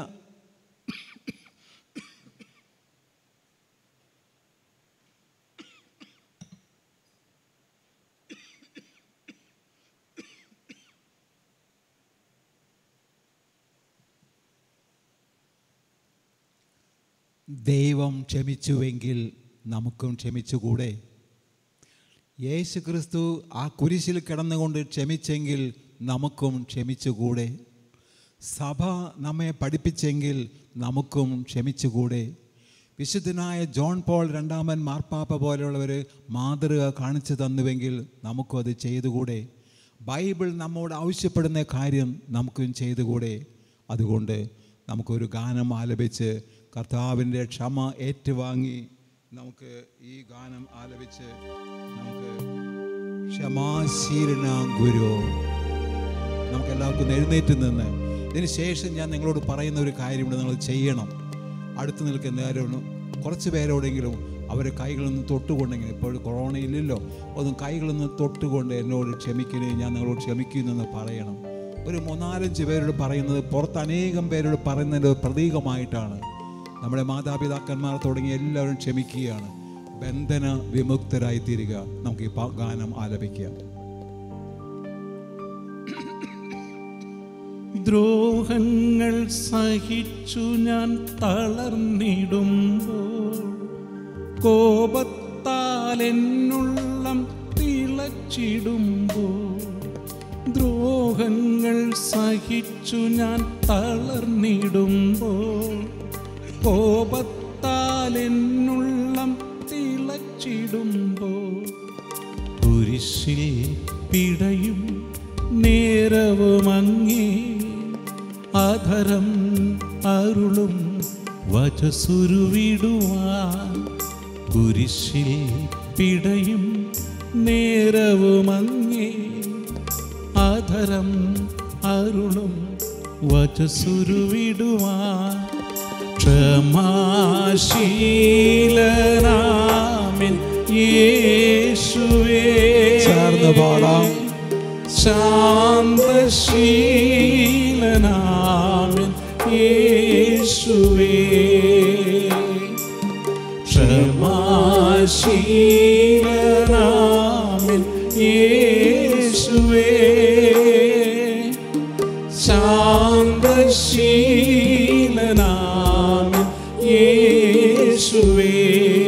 ദൈവം ക്ഷമിച്ചുവെങ്കിൽ നമുക്കും ക്ഷമിച്ചുകൂടെ യേശു ക്രിസ്തു ആ കുരിശിൽ കിടന്നുകൊണ്ട് ക്ഷമിച്ചെങ്കിൽ നമുക്കും ക്ഷമിച്ചുകൂടെ സഭ നമ്മെ പഠിപ്പിച്ചെങ്കിൽ നമുക്കും ക്ഷമിച്ചുകൂടെ വിശുദ്ധനായ ജോൺ പോൾ രണ്ടാമൻ മാർപ്പാപ്പ പോലെയുള്ളവർ മാതൃക കാണിച്ചു തന്നുവെങ്കിൽ നമുക്കും അത് ചെയ്തുകൂടെ ബൈബിൾ നമ്മോട് ആവശ്യപ്പെടുന്ന കാര്യം നമുക്കും ചെയ്തുകൂടെ അതുകൊണ്ട് നമുക്കൊരു ഗാനം ആലപിച്ച് കർത്താവിൻ്റെ ക്ഷമ ഏറ്റുവാങ്ങി നമുക്ക് ഈ ഗാനം ആലപിച്ച് നമുക്ക് ക്ഷമാശീലന ഗുരു നമുക്ക് എല്ലാവർക്കും എഴുന്നേറ്റ് നിന്ന് ഇതിന് ശേഷം ഞാൻ നിങ്ങളോട് പറയുന്ന ഒരു കാര്യമുണ്ട് നിങ്ങൾ ചെയ്യണം അടുത്ത് നിൽക്കുന്നവരോട് കുറച്ച് പേരോടെങ്കിലും അവർ കൈകളൊന്ന് തൊട്ടുകൊണ്ടെങ്കിൽ ഇപ്പോൾ കൊറോണ ഇല്ലല്ലോ ഒന്നും കൈകളൊന്ന് തൊട്ടുകൊണ്ട് എന്നോട് ക്ഷമിക്കണേ ഞാൻ നിങ്ങളോട് ക്ഷമിക്കുന്നെന്ന് പറയണം ഒരു മൂന്നാലഞ്ച് പേരോട് പറയുന്നത് പുറത്ത് അനേകം പേരോട് പറയുന്നതിൻ്റെ ഒരു പ്രതീകമായിട്ടാണ് നമ്മുടെ മാതാപിതാക്കന്മാർ തുടങ്ങി എല്ലാവരും ക്ഷമിക്കുകയാണ് ബന്ധന വിമുക്തരായി തീരുക നമുക്ക് ഈ പ- ഗാനം ആലപിക്കാം ദ്രോഹങ്ങൾ സഹിച്ചു ഞാൻ തളർന്നിടുമ്പോൾ കോപത്താൽ എന്നുള്ളം തിളച്ചിടുമ്പോൾ ദ്രോഹങ്ങൾ സഹിച്ചു ഞാൻ തളർന്നിടുമ്പോൾ കോപത്താൽ എന്നുള്ളം തിളച്ചിടുമ്പോൾ കുരിശിൽ പിടയും നേരവുമങ്ങേ അധരം അരുളും വചസുരുവിടുവാൻ കുരിശിൽ പിടയും നേരവുമങ്ങേ അധരം അരുളും വചസുരുവിടുവാൻ ക്ഷമാശീലനാമിൻ യേശുവേ ചേർന്ന് പാടാം. ശാന്തശീലനാമിൻ യേശുവേ ക്ഷമാശീലനാമിൻ യേശുവേ ശാന്തശീല ശാന്തശീലനാമൻ യേശുവേ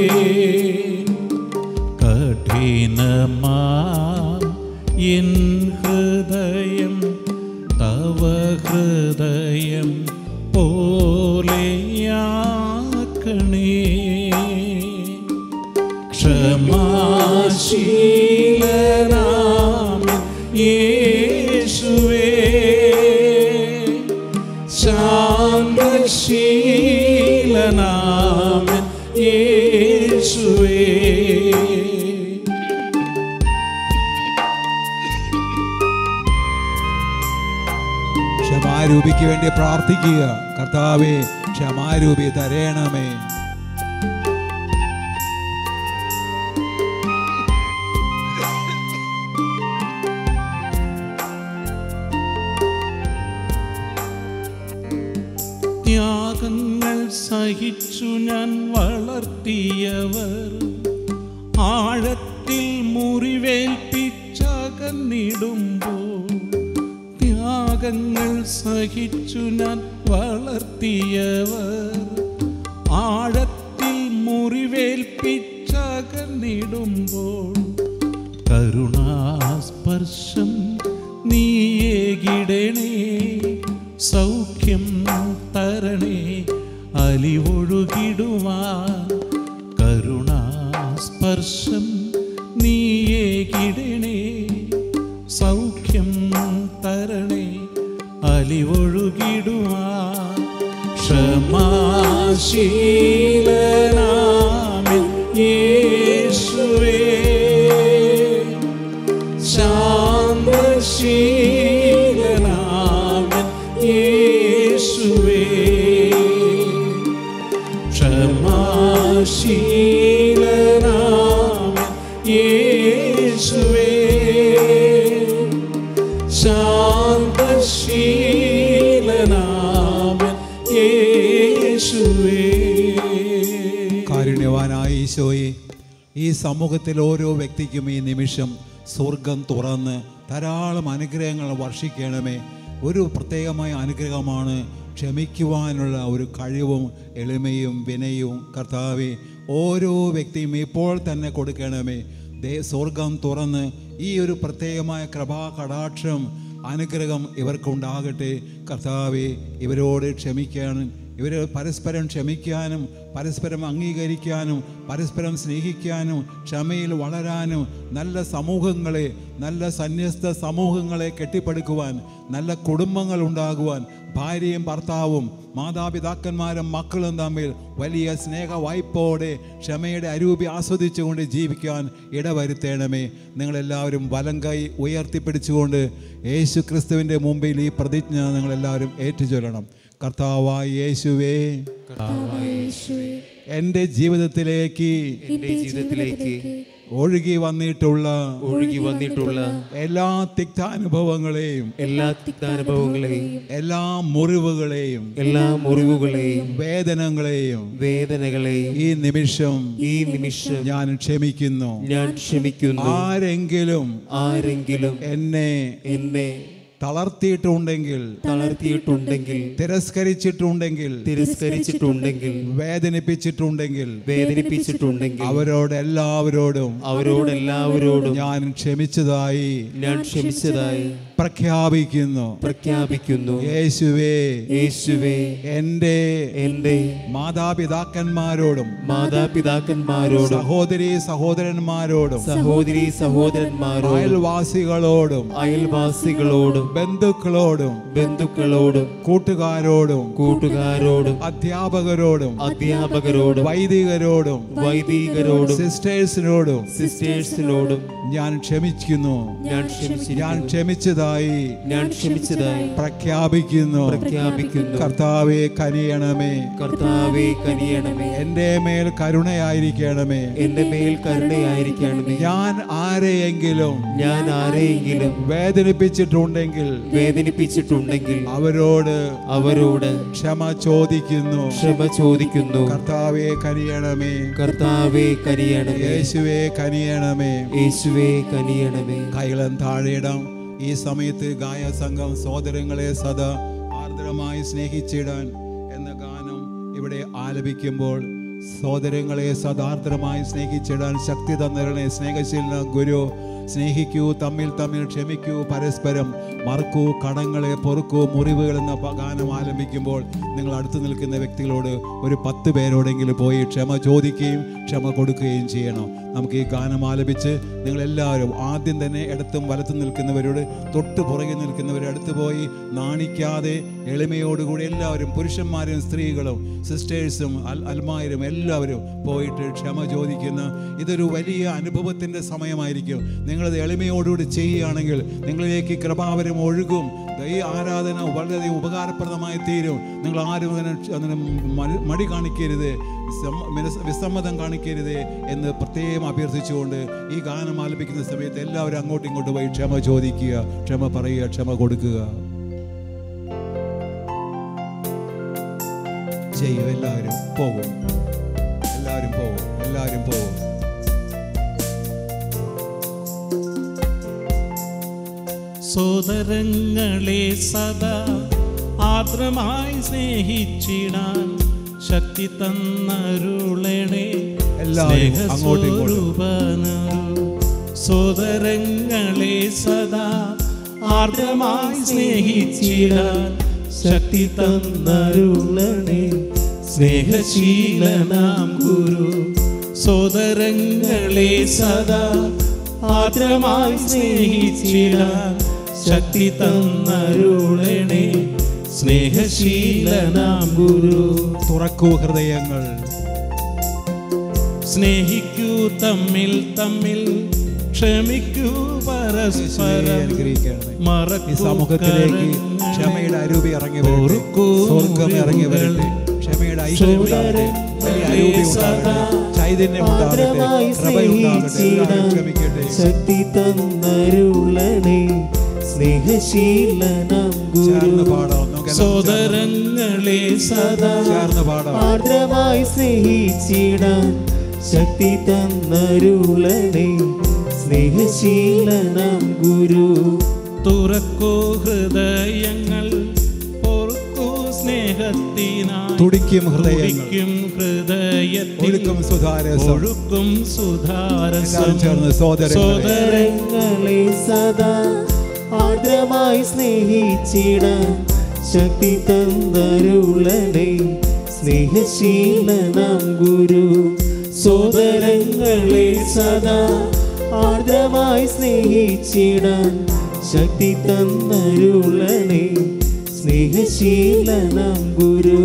കഠിനമാ എൻ ഹൃദയം തവ ഹൃദയം പോലെയാക്കണേ ക്ഷമാശീലനാമൻ യേശുവേ ശാന്തശീലനാമൻ യേശുവേ ക്ഷമാരൂപിക്ക് വേണ്ടി പ്രാർത്ഥിക്കുക കർത്താവെ ക്ഷമാരൂപി തരേണമേ ത്യാഗങ്ങൾ സഹിച്ചു ഞാൻ വളർത്തിയവർ ആഴത്തിൽ മുറിവേൽപ്പിച്ചകന്നിടുമ്പോൾ ത്യാഗങ്ങൾ സഹിച്ചു ഞാൻ വളർത്തിയവർ ആഴത്തിൽ മുറിവേൽപ്പിച്ചകന്നിടുമ്പോൾ കരുണാസ്പർശം നീയേകിടണേ സൗഖ്യം തരണേ അലിവൊഴുകിടുവാൻ കരുണാസ്പർശം നീയേകിടണേ സൗഖ്യം തരണേ അലിവൊഴുകിടുവാൻ ക്ഷമാശീലനാമൻ യേശുവേ ശാന്തശീലനാമൻ യേശുവേ ക്ഷമാശീലനാമൻ യേശുവേ ശാന്തശീലനാമൻ യേശുവേ കാരുണ്യവാനായ ഈശോയെ ഈ സമൂഹത്തിൽ ഓരോ വ്യക്തിക്കും ഈ നിമിഷം സ്വർഗം തുറന്ന് ധാരാളം അനുഗ്രഹങ്ങൾ വർഷിക്കണമേ ഒരു പ്രത്യേകമായ അനുഗ്രഹമാണ് ക്ഷമിക്കുവാനുള്ള ഒരു കഴിവും എളിമയും വിനയവും കർത്താവെ ഓരോ വ്യക്തിയും ഇപ്പോൾ തന്നെ കൊടുക്കണമേ ദേ സ്വർഗം തുറന്ന് ഈ ഒരു പ്രത്യേകമായ കൃപാ കടാക്ഷം അനുഗ്രഹം ഇവർക്കുണ്ടാകട്ടെ കർത്താവെ ഇവരോട് ക്ഷമിക്കാനും ഇവർ പരസ്പരം ക്ഷമിക്കാനും പരസ്പരം അംഗീകരിക്കാനും പരസ്പരം സ്നേഹിക്കാനും ക്ഷമയിൽ വളരാനും നല്ല സമൂഹങ്ങളെ നല്ല സന്യസ്ത സമൂഹങ്ങളെ കെട്ടിപ്പടുക്കുവാൻ നല്ല കുടുംബങ്ങൾ ഉണ്ടാകുവാൻ ഭാര്യയും ഭർത്താവും മാതാപിതാക്കന്മാരും മക്കളും തമ്മിൽ വലിയ സ്നേഹ വായ്പോടെ ക്ഷമയുടെ അരൂപി ആസ്വദിച്ചുകൊണ്ട് ജീവിക്കാൻ ഇടവരുത്തേണമേ നിങ്ങളെല്ലാവരും വലം കൈ ഉയർത്തിപ്പിടിച്ചുകൊണ്ട് യേശു ക്രിസ്തുവിൻ്റെ മുമ്പിൽ ഈ പ്രതിജ്ഞ നിങ്ങളെല്ലാവരും ഏറ്റുചൊല്ലണം കർത്താവായ യേശുവേ എൻ്റെ ജീവിതത്തിലേക്ക് എന്റെ ജീവിതത്തിലേക്ക് ഒഴുകി വന്നിട്ടുള്ള ഒഴുകി വന്നിട്ടുള്ള എല്ലാ തിക്താനുഭവങ്ങളെയും എല്ലാ തിക്താനുഭവങ്ങളെയും എല്ലാ മുറിവുകളെയും എല്ലാ മുറിവുകളെയും വേദനകളെയും വേദനകളെയും ഈ നിമിഷം ഈ നിമിഷം ഞാൻ ക്ഷമിക്കുന്നു ഞാൻ ക്ഷമിക്കുന്നു ആരെങ്കിലും ആരെങ്കിലും എന്നെ എന്നെ തളർത്തിയിട്ടുണ്ടെങ്കിൽ തളർത്തിയിട്ടുണ്ടെങ്കിൽ തിരസ്കരിച്ചിട്ടുണ്ടെങ്കിൽ തിരസ്കരിച്ചിട്ടുണ്ടെങ്കിൽ വേദനിപ്പിച്ചിട്ടുണ്ടെങ്കിൽ വേദനിപ്പിച്ചിട്ടുണ്ടെങ്കിൽ അവരോട് എല്ലാവരോടും അവരോടെല്ലാവരോടും ഞാൻ ക്ഷമിച്ചതായി ഞാൻ ക്ഷമിച്ചതായി പ്രഖ്യാപിക്കുന്നു പ്രഖ്യാപിക്കുന്നു യേശുവേ യേശുവേ എൻ്റെ എന്റെ മാതാപിതാക്കന്മാരോടും മാതാപിതാക്കന്മാരോടും സഹോദരി സഹോദരന്മാരോടും സഹോദരി സഹോദരന്മാരോടും അയൽവാസികളോടും അയൽവാസികളോടും ബന്ധുക്കളോടും ബന്ധുക്കളോടും കൂട്ടുകാരോടും കൂട്ടുകാരോടും അധ്യാപകരോടും അധ്യാപകരോടും വൈദികരോടും വൈദികരോടും സിസ്റ്റേഴ്സിനോടും സിസ്റ്റേഴ്സിനോടും ഞാൻ ക്ഷമിക്കുന്നു ഞാൻ ഞാൻ ക്ഷമിച്ചിരിക്കുന്നു ക്ഷമിച്ചതായി ഞാൻ ക്ഷമിച്ചതായി പ്രഖ്യാപിക്കുന്നു പ്രഖ്യാപിക്കുന്നു കർത്താവെ കനിയണമേ കർത്താവെ കനിയണമേ എൻ്റെ മേൽ കരുണയായിരിക്കണമേ എന്റെ മേൽ കരുണയായിരിക്കണമേ ഞാൻ ആരെയെങ്കിലും ഞാൻ ആരെയെങ്കിലും വേദനിപ്പിച്ചിട്ടുണ്ടെങ്കിൽ വേദനിപ്പിച്ചിട്ടുണ്ടെങ്കിൽ അവരോട് അവരോട് ക്ഷമ ചോദിക്കുന്നു ക്ഷമ ചോദിക്കുന്നു കർത്താവെ കനിയണമേ കർത്താവെ കനിയണമേ യേശുവെ കനിയണമേ യേശുവെ കനിയണമേ കൈകളും താഴെയിടാം ഈ സമയത്ത് ഗായ സംഘം സോദരങ്ങളെ സദാ ആർദ്രമായി സ്നേഹിച്ചിടാൻ എന്ന ഗാനം ആലപിക്കുമ്പോൾ സോദരങ്ങളെ സദാർദ്രമായി സ്നേഹിച്ചിടാൻ ശക്തി തന്നവരണേ സ്നേഹശീലന ഗുരു സ്നേഹിക്കൂ തമ്മിൽ തമ്മിൽ ക്ഷമിക്കൂ പരസ്പരം മറക്കൂ കടങ്ങളെ പൊറുക്കൂ മുറിവുകൾ എന്ന പ- ഗാനം ആലപിക്കുമ്പോൾ നിങ്ങൾ അടുത്ത് നിൽക്കുന്ന വ്യക്തികളോട് ഒരു പത്ത് പേരോടെങ്കിലും പോയി ക്ഷമ ചോദിക്കുകയും ക്ഷമ കൊടുക്കുകയും ചെയ്യണം നമുക്ക് ഈ ഗാനം ആലപിച്ച് നിങ്ങളെല്ലാവരും ആദ്യം തന്നെ ഇടത്തും വലത്തും നിൽക്കുന്നവരോട് തൊട്ട് പുറകിൽ നിൽക്കുന്നവരെ അടുത്ത് പോയി നാണിക്കാതെ എളിമയോടുകൂടി എല്ലാവരും പുരുഷന്മാരും സ്ത്രീകളും സിസ്റ്റേഴ്സും അൽ അൽമാരും എല്ലാവരും പോയിട്ട് ക്ഷമ ചോദിക്കുന്ന ഇതൊരു വലിയ അനുഭവത്തിൻ്റെ സമയമായിരിക്കും നിങ്ങളത് എളിമയോടുകൂടി ചെയ്യുകയാണെങ്കിൽ നിങ്ങളിലേക്ക് കൃപാവരം ഒഴുകും ഈ ആരാധന വളരെയധികം ഉപകാരപ്രദമായി തീരും നിങ്ങൾ ആരും അതിന് അതിന് മടി- മടി കാണിക്കരുത് സം- മനസ് വിസമ്മതം കാണിക്കരുത് എന്ന് പ്രത്യേകം അഭ്യർത്ഥിച്ചുകൊണ്ട് ഈ ഗാനം ആലപിക്കുന്ന സമയത്ത് എല്ലാവരും അങ്ങോട്ടും ഇങ്ങോട്ടും പോയി ക്ഷമ ചോദിക്കുക ക്ഷമ പറയുക ക്ഷമ കൊടുക്കുക ചെയ്യും എല്ലാവരും പോകും എല്ലാവരും പോകും എല്ലാവരും പോകും സോദരങ്ങളെ സദാ ആർദ്രമായി സ്നേഹിച്ചിടാൻ ശക്തി തന്നരുളണേ എല്ലാവരും അങ്ങോട്ടും ഇങ്ങോട്ടും. സ്നേഹസ്വരൂപനരു. സോദരങ്ങളെ സദാ ആർദ്രമായി സ്നേഹിച്ചിടാൻ ശക്തി തന്നരുളണേ സ്നേഹശീലനാം ഗുരു സോദരങ്ങളെ സദാ ആദ്രമായി സ്നേഹിച്ചിടാൻ ശക്തി തന്നരുളണേ സ്നേഹശീലനാം ഗുരു തുറക്കൂ ഹൃദയങ്ങൾ സ്നേഹിക്കൂ തമ്മിൽ തമ്മിൽ ക്ഷമിക്കൂ യേശുവേ, പരസ്പരം അനുഗ്രഹിക്കണമേ. ഈ മറക്കൂ സമൂഹത്തിലേക്ക് ക്ഷമയുടെ അരൂപി ഇറങ്ങി വരട്ടെ ഓർക്കൂ സ്വർഗം ഇറങ്ങി വരട്ടെ ക്ഷമയുടെ ഐശ്വര്യം ഉണ്ടാകട്ടെ വലിയ അരൂപി ഉണ്ടാകട്ടെ ചൈതന്യം ഉണ്ടാകട്ടെ ആദ്രമായി കൃപയുണ്ടാകട്ടെ എല്ലാവരും ക്ഷമിക്കട്ടെ ശക്തി തന്നരുളണേ സ്നേഹശീലനം ചേർന്ന് ഗുരു പാടാം നമുക്ക് എല്ലാവരും സോദരങ്ങളെ സദാ ചേർന്ന് പാടാം ആർദ്രമായി സ്നേഹിച്ചിടാൻ ശക്തി തന്നരുളണേ സ്നേഹശീലനം ഗുരു തുറക്കൂ ഹൃദയങ്ങൾ പൊറുക്കൂ സ്നേഹത്തിനായി തുടിക്കും ഹൃദയങ്ങൾ തുടിക്കും ഹൃദയത്തിൽ ഒഴുക്കും സുധാരസം ഒഴുക്കും സുധാരസം എല്ലാവരും ചേർന്ന് സോദരങ്ങളെ സോദരങ്ങളെ സദാ ആർദ്രമായി സ്നേഹിച്ചിടാൻ ശക്തി തന്നരുളണേ സ്നേഹശീലനം ഗുരു സോദരങ്ങളെ സദാ ആർദ്രമായി സ്നേഹിച്ചിടാൻ ശക്തി തന്നരുളണേ സ്നേഹശീലനം ഗുരു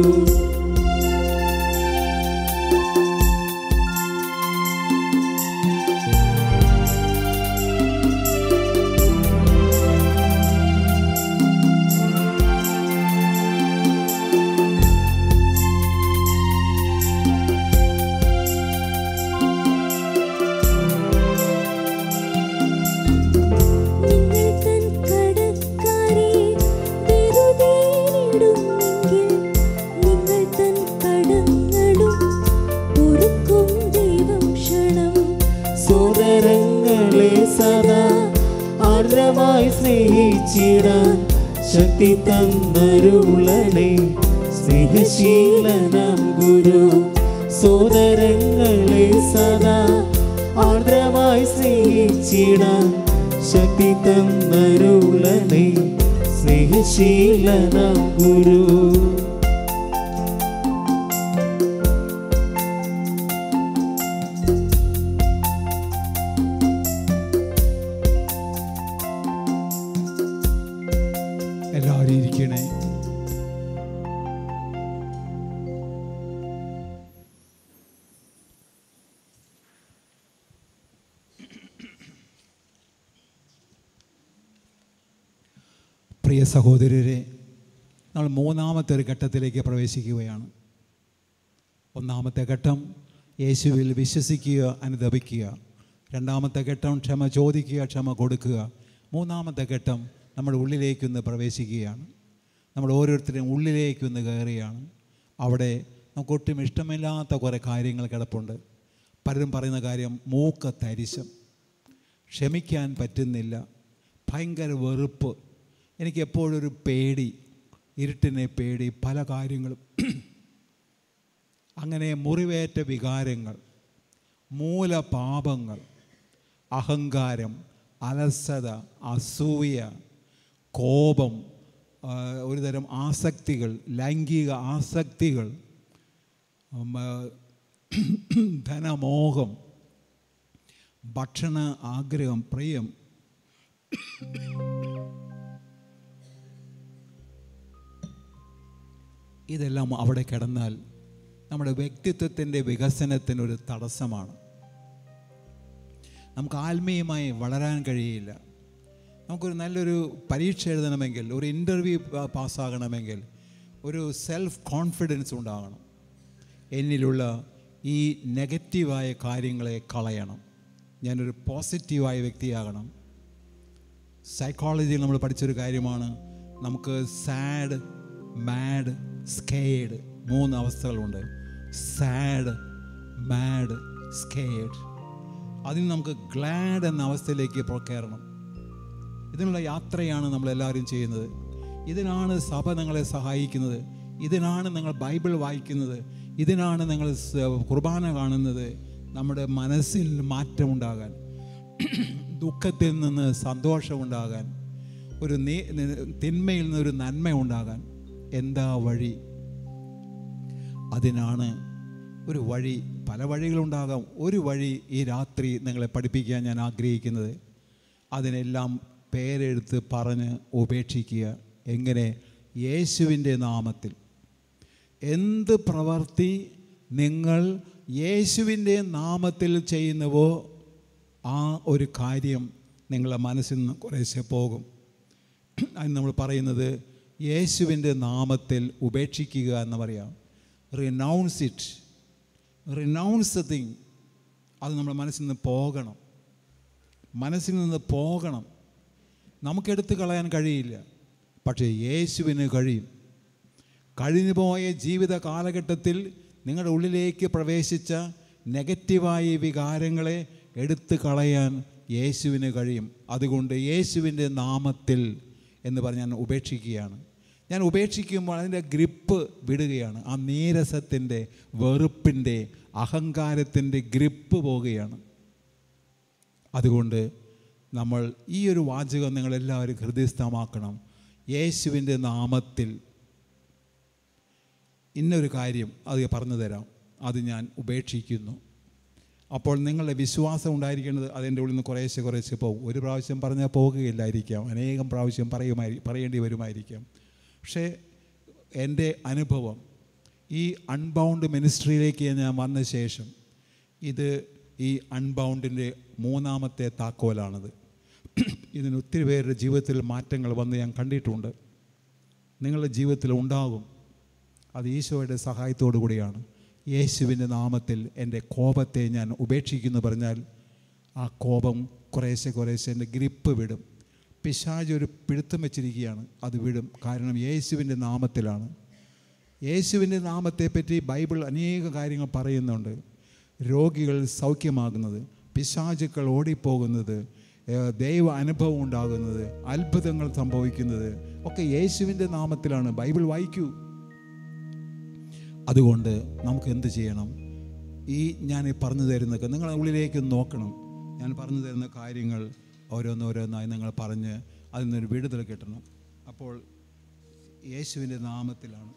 നിങ്ങൾ തൻ കടക്കാരെ വെറുതെ ഇടുമെങ്കിൽ നിങ്ങൾ തൻ കടങ്ങളും പൊറുക്കും ദൈവം ക്ഷണം സോദരങ്ങളെ സദാ ആർദ്രമായി സ്നേഹിച്ചിടാൻ ശക്തി തന്നരുളണേ സ്നേഹശീലനം ഗുരു സോദരങ്ങളെ സദാ ആർദ്രമായി സ്നേഹിച്ചിടാൻ ശക്തി തന്നരുളണേ സ്നേഹശീലനം ഗുരു എല്ലാവരും ഇരിക്കണേ പ്രിയ സഹോദരരെ നമ്മൾ മൂന്നാമത്തെ ഒരു ഘട്ടത്തിലേക്ക് പ്രവേശിക്കുകയാണ് ഒന്നാമത്തെ ഘട്ടം യേശുവിൽ വിശ്വസിക്കുക അനുദപിക്കുക രണ്ടാമത്തെ ഘട്ടം ക്ഷമ ചോദിക്കുക ക്ഷമ കൊടുക്കുക മൂന്നാമത്തെ ഘട്ടം നമ്മുടെ ഉള്ളിലേക്കൊന്ന് പ്രവേശിക്കുകയാണ് നമ്മൾ ഓരോരുത്തരും ഉള്ളിലേക്കൊന്ന് കയറുകയാണ് അവിടെ നമുക്ക് ഒട്ടും ഇഷ്ടമില്ലാത്ത കുറേ കാര്യങ്ങൾ കിടപ്പുണ്ട് പലരും പറയുന്ന കാര്യം മൂക്ക തരിശം ക്ഷമിക്കാൻ പറ്റുന്നില്ല ഭയങ്കര വെറുപ്പ് എനിക്ക് എപ്പോഴും ഒരു പേടി ഇരുട്ടിനെ പേടി പല കാര്യങ്ങളും അങ്ങനെ മുറിവേറ്റ വികാരങ്ങൾ മൂലപാപങ്ങൾ അഹങ്കാരം അലസത അസൂയ കോപം ആ, ഒരുതരം ആസക്തികൾ ലൈംഗിക ആസക്തികൾ ഉം, ആ, ധനമോഹം ഭക്ഷണ ആഗ്രഹം പ്രിയം ഇതെല്ലാം അവിടെ കിടന്നാൽ നമ്മുടെ വ്യക്തിത്വത്തിൻ്റെ വികസനത്തിനൊരു തടസ്സമാണ് നമുക്ക് ആത്മീയമായി വളരാൻ കഴിയില്ല നമുക്കൊരു നല്ലൊരു പരീക്ഷ എഴുതണമെങ്കിൽ ഒരു ഇൻ്റർവ്യൂ പാസ്സാകണമെങ്കിൽ ഒരു സെൽഫ് കോൺഫിഡൻസ് ഉണ്ടാകണം എന്നിലുള്ള ഈ നെഗറ്റീവായ കാര്യങ്ങളെ കളയണം ഞാനൊരു പോസിറ്റീവായ വ്യക്തിയാകണം സൈക്കോളജിയിൽ നമ്മൾ പഠിച്ചൊരു കാര്യമാണ് നമുക്ക് സാഡ് മാഡ് സ്കേഡ് മൂന്ന് അവസ്ഥകളുണ്ട് സാഡ് മാഡ് സ്കേഡ് അതിന് നമുക്ക് ഗ്ലാഡ് എന്ന അവസ്ഥയിലേക്ക് ഇപ്പോൾ കയറണം ഇതിനുള്ള യാത്രയാണ് നമ്മളെല്ലാവരും ചെയ്യുന്നത് ഇതിനാണ് സഭ നിങ്ങളെ സഹായിക്കുന്നത് ഇതിനാണ് നിങ്ങൾ ബൈബിൾ വായിക്കുന്നത് ഇതിനാണ് നിങ്ങൾ സ- കുർബാന കാണുന്നത് നമ്മുടെ മനസ്സിൽ മാറ്റമുണ്ടാകാൻ ദുഃഖത്തിൽ നിന്ന് സന്തോഷമുണ്ടാകാൻ ഒരു നീ തിന്മയിൽ നിന്നൊരു നന്മ ഉണ്ടാകാൻ എന്താ വഴി അതിനാണ് ഒരു വഴി പല വഴികളുണ്ടാകാം ഒരു വഴി ഈ രാത്രി നിങ്ങളെ പഠിപ്പിക്കാൻ ഞാൻ ആഗ്രഹിക്കുന്നത് അതിനെല്ലാം പേരെടുത്ത് പറഞ്ഞ് ഉപേക്ഷിക്കുക എങ്ങനെ യേശുവിൻ്റെ നാമത്തിൽ എന്ത് പ്രവൃത്തി നിങ്ങൾ യേശുവിൻ്റെ നാമത്തിൽ ചെയ്യുന്നുവോ ആ ഒരു കാര്യം നിങ്ങളുടെ മനസ്സിൽ നിന്ന് കുറേശ്ശെ പോകും അതിന് നമ്മൾ പറയുന്നത് യേശുവിൻ്റെ നാമത്തിൽ ഉപേക്ഷിക്കുക എന്ന് പറയാം renounce it renounce a thing അത് നമ്മുടെ മനസ്സിൽ നിന്ന് പോകണം മനസ്സിൽ നിന്ന് പോകണം നമുക്കെടുത്ത് കളയാൻ കഴിയില്ല പക്ഷേ യേശുവിന് കഴിയും കഴിഞ്ഞു പോയ ജീവിത കാലഘട്ടത്തിൽ നിങ്ങളുടെ ഉള്ളിലേക്ക് പ്രവേശിച്ച നെഗറ്റീവായ വികാരങ്ങളെ എടുത്തു കളയാൻ യേശുവിന് കഴിയും അതുകൊണ്ട് യേശുവിൻ്റെ നാമത്തിൽ എന്ന് പറഞ്ഞ് ഞാൻ ഉപേക്ഷിക്കുകയാണ് ഞാൻ ഉപേക്ഷിക്കുമ്പോൾ അതിൻ്റെ ഗ്രിപ്പ് വിടുകയാണ് ആ നീരസത്തിൻ്റെ വെറുപ്പിൻ്റെ അഹങ്കാരത്തിൻ്റെ ഗ്രിപ്പ് പോവുകയാണ് അതുകൊണ്ട് നമ്മൾ ഈ ഒരു വാചകം നിങ്ങളെല്ലാവരും ഹൃദയസ്ഥമാക്കണം യേശുവിൻ്റെ നാമത്തിൽ ഇന്നൊരു കാര്യം അത് പറഞ്ഞു തരാം അത് ഞാൻ ഉപേക്ഷിക്കുന്നു അപ്പോൾ നിങ്ങളുടെ വിശ്വാസം ഉണ്ടായിരിക്കുന്നത് അതിൻ്റെ ഉള്ളിൽ നിന്ന് കുറേശ്ശെ കുറേശ്ശെ പോകും ഒരു പ്രാവശ്യം പറഞ്ഞാൽ പോകുകയില്ലായിരിക്കാം അനേകം പ്രാവശ്യം പറയുമായി പറയേണ്ടി വരുമായിരിക്കാം പക്ഷേ എൻ്റെ അനുഭവം ഈ അൺബൗണ്ട് മിനിസ്ട്രിയിലേക്ക് ഞാൻ വന്ന ശേഷം ഇത് ഈ അൺബൗണ്ടിൻ്റെ മൂന്നാമത്തെ താക്കോലാണത് ഇതിന് ഒത്തിരി പേരുടെ ജീവിതത്തിൽ മാറ്റങ്ങൾ വന്ന് ഞാൻ കണ്ടിട്ടുണ്ട് നിങ്ങളുടെ ജീവിതത്തിൽ ഉണ്ടാകും അത് ഈശോയുടെ സഹായത്തോടു കൂടിയാണ് യേശുവിൻ്റെ നാമത്തിൽ എൻ്റെ കോപത്തെ ഞാൻ ഉപേക്ഷിക്കുന്നു പറഞ്ഞാൽ ആ കോപം കുറേശ്ശെ കുറേശ്ശെ എൻ്റെ ഗ്രിപ്പ് വിടും പിശാജ് ഒരു പിടുത്തം വെച്ചിരിക്കുകയാണ് അത് വിടും കാരണം യേശുവിൻ്റെ നാമത്തിലാണ് യേശുവിൻ്റെ നാമത്തെപ്പറ്റി ബൈബിൾ അനേക കാര്യങ്ങൾ പറയുന്നുണ്ട് രോഗികൾ സൗഖ്യമാകുന്നത് പിശാചുക്കൾ ഓടിപ്പോകുന്നത് ഏഹ് ദൈവ അനുഭവം ഉണ്ടാകുന്നത് അത്ഭുതങ്ങൾ സംഭവിക്കുന്നത് ഒക്കെ യേശുവിൻ്റെ നാമത്തിലാണ് ബൈബിൾ വായിക്കൂ അതുകൊണ്ട് നമുക്ക് എന്ത് ചെയ്യണം ഈ ഞാൻ ഈ പറഞ്ഞു തരുന്നതൊക്കെ നിങ്ങൾ ഉള്ളിലേക്ക് നോക്കണം ഞാൻ പറഞ്ഞു തരുന്ന കാര്യങ്ങൾ ഓരോന്നോരോന്നായി നിങ്ങൾ പറഞ്ഞ് അതിൽ നിന്നൊരു വിടുതൽ കിട്ടണം അപ്പോൾ യേശുവിൻ്റെ നാമത്തിലാണ്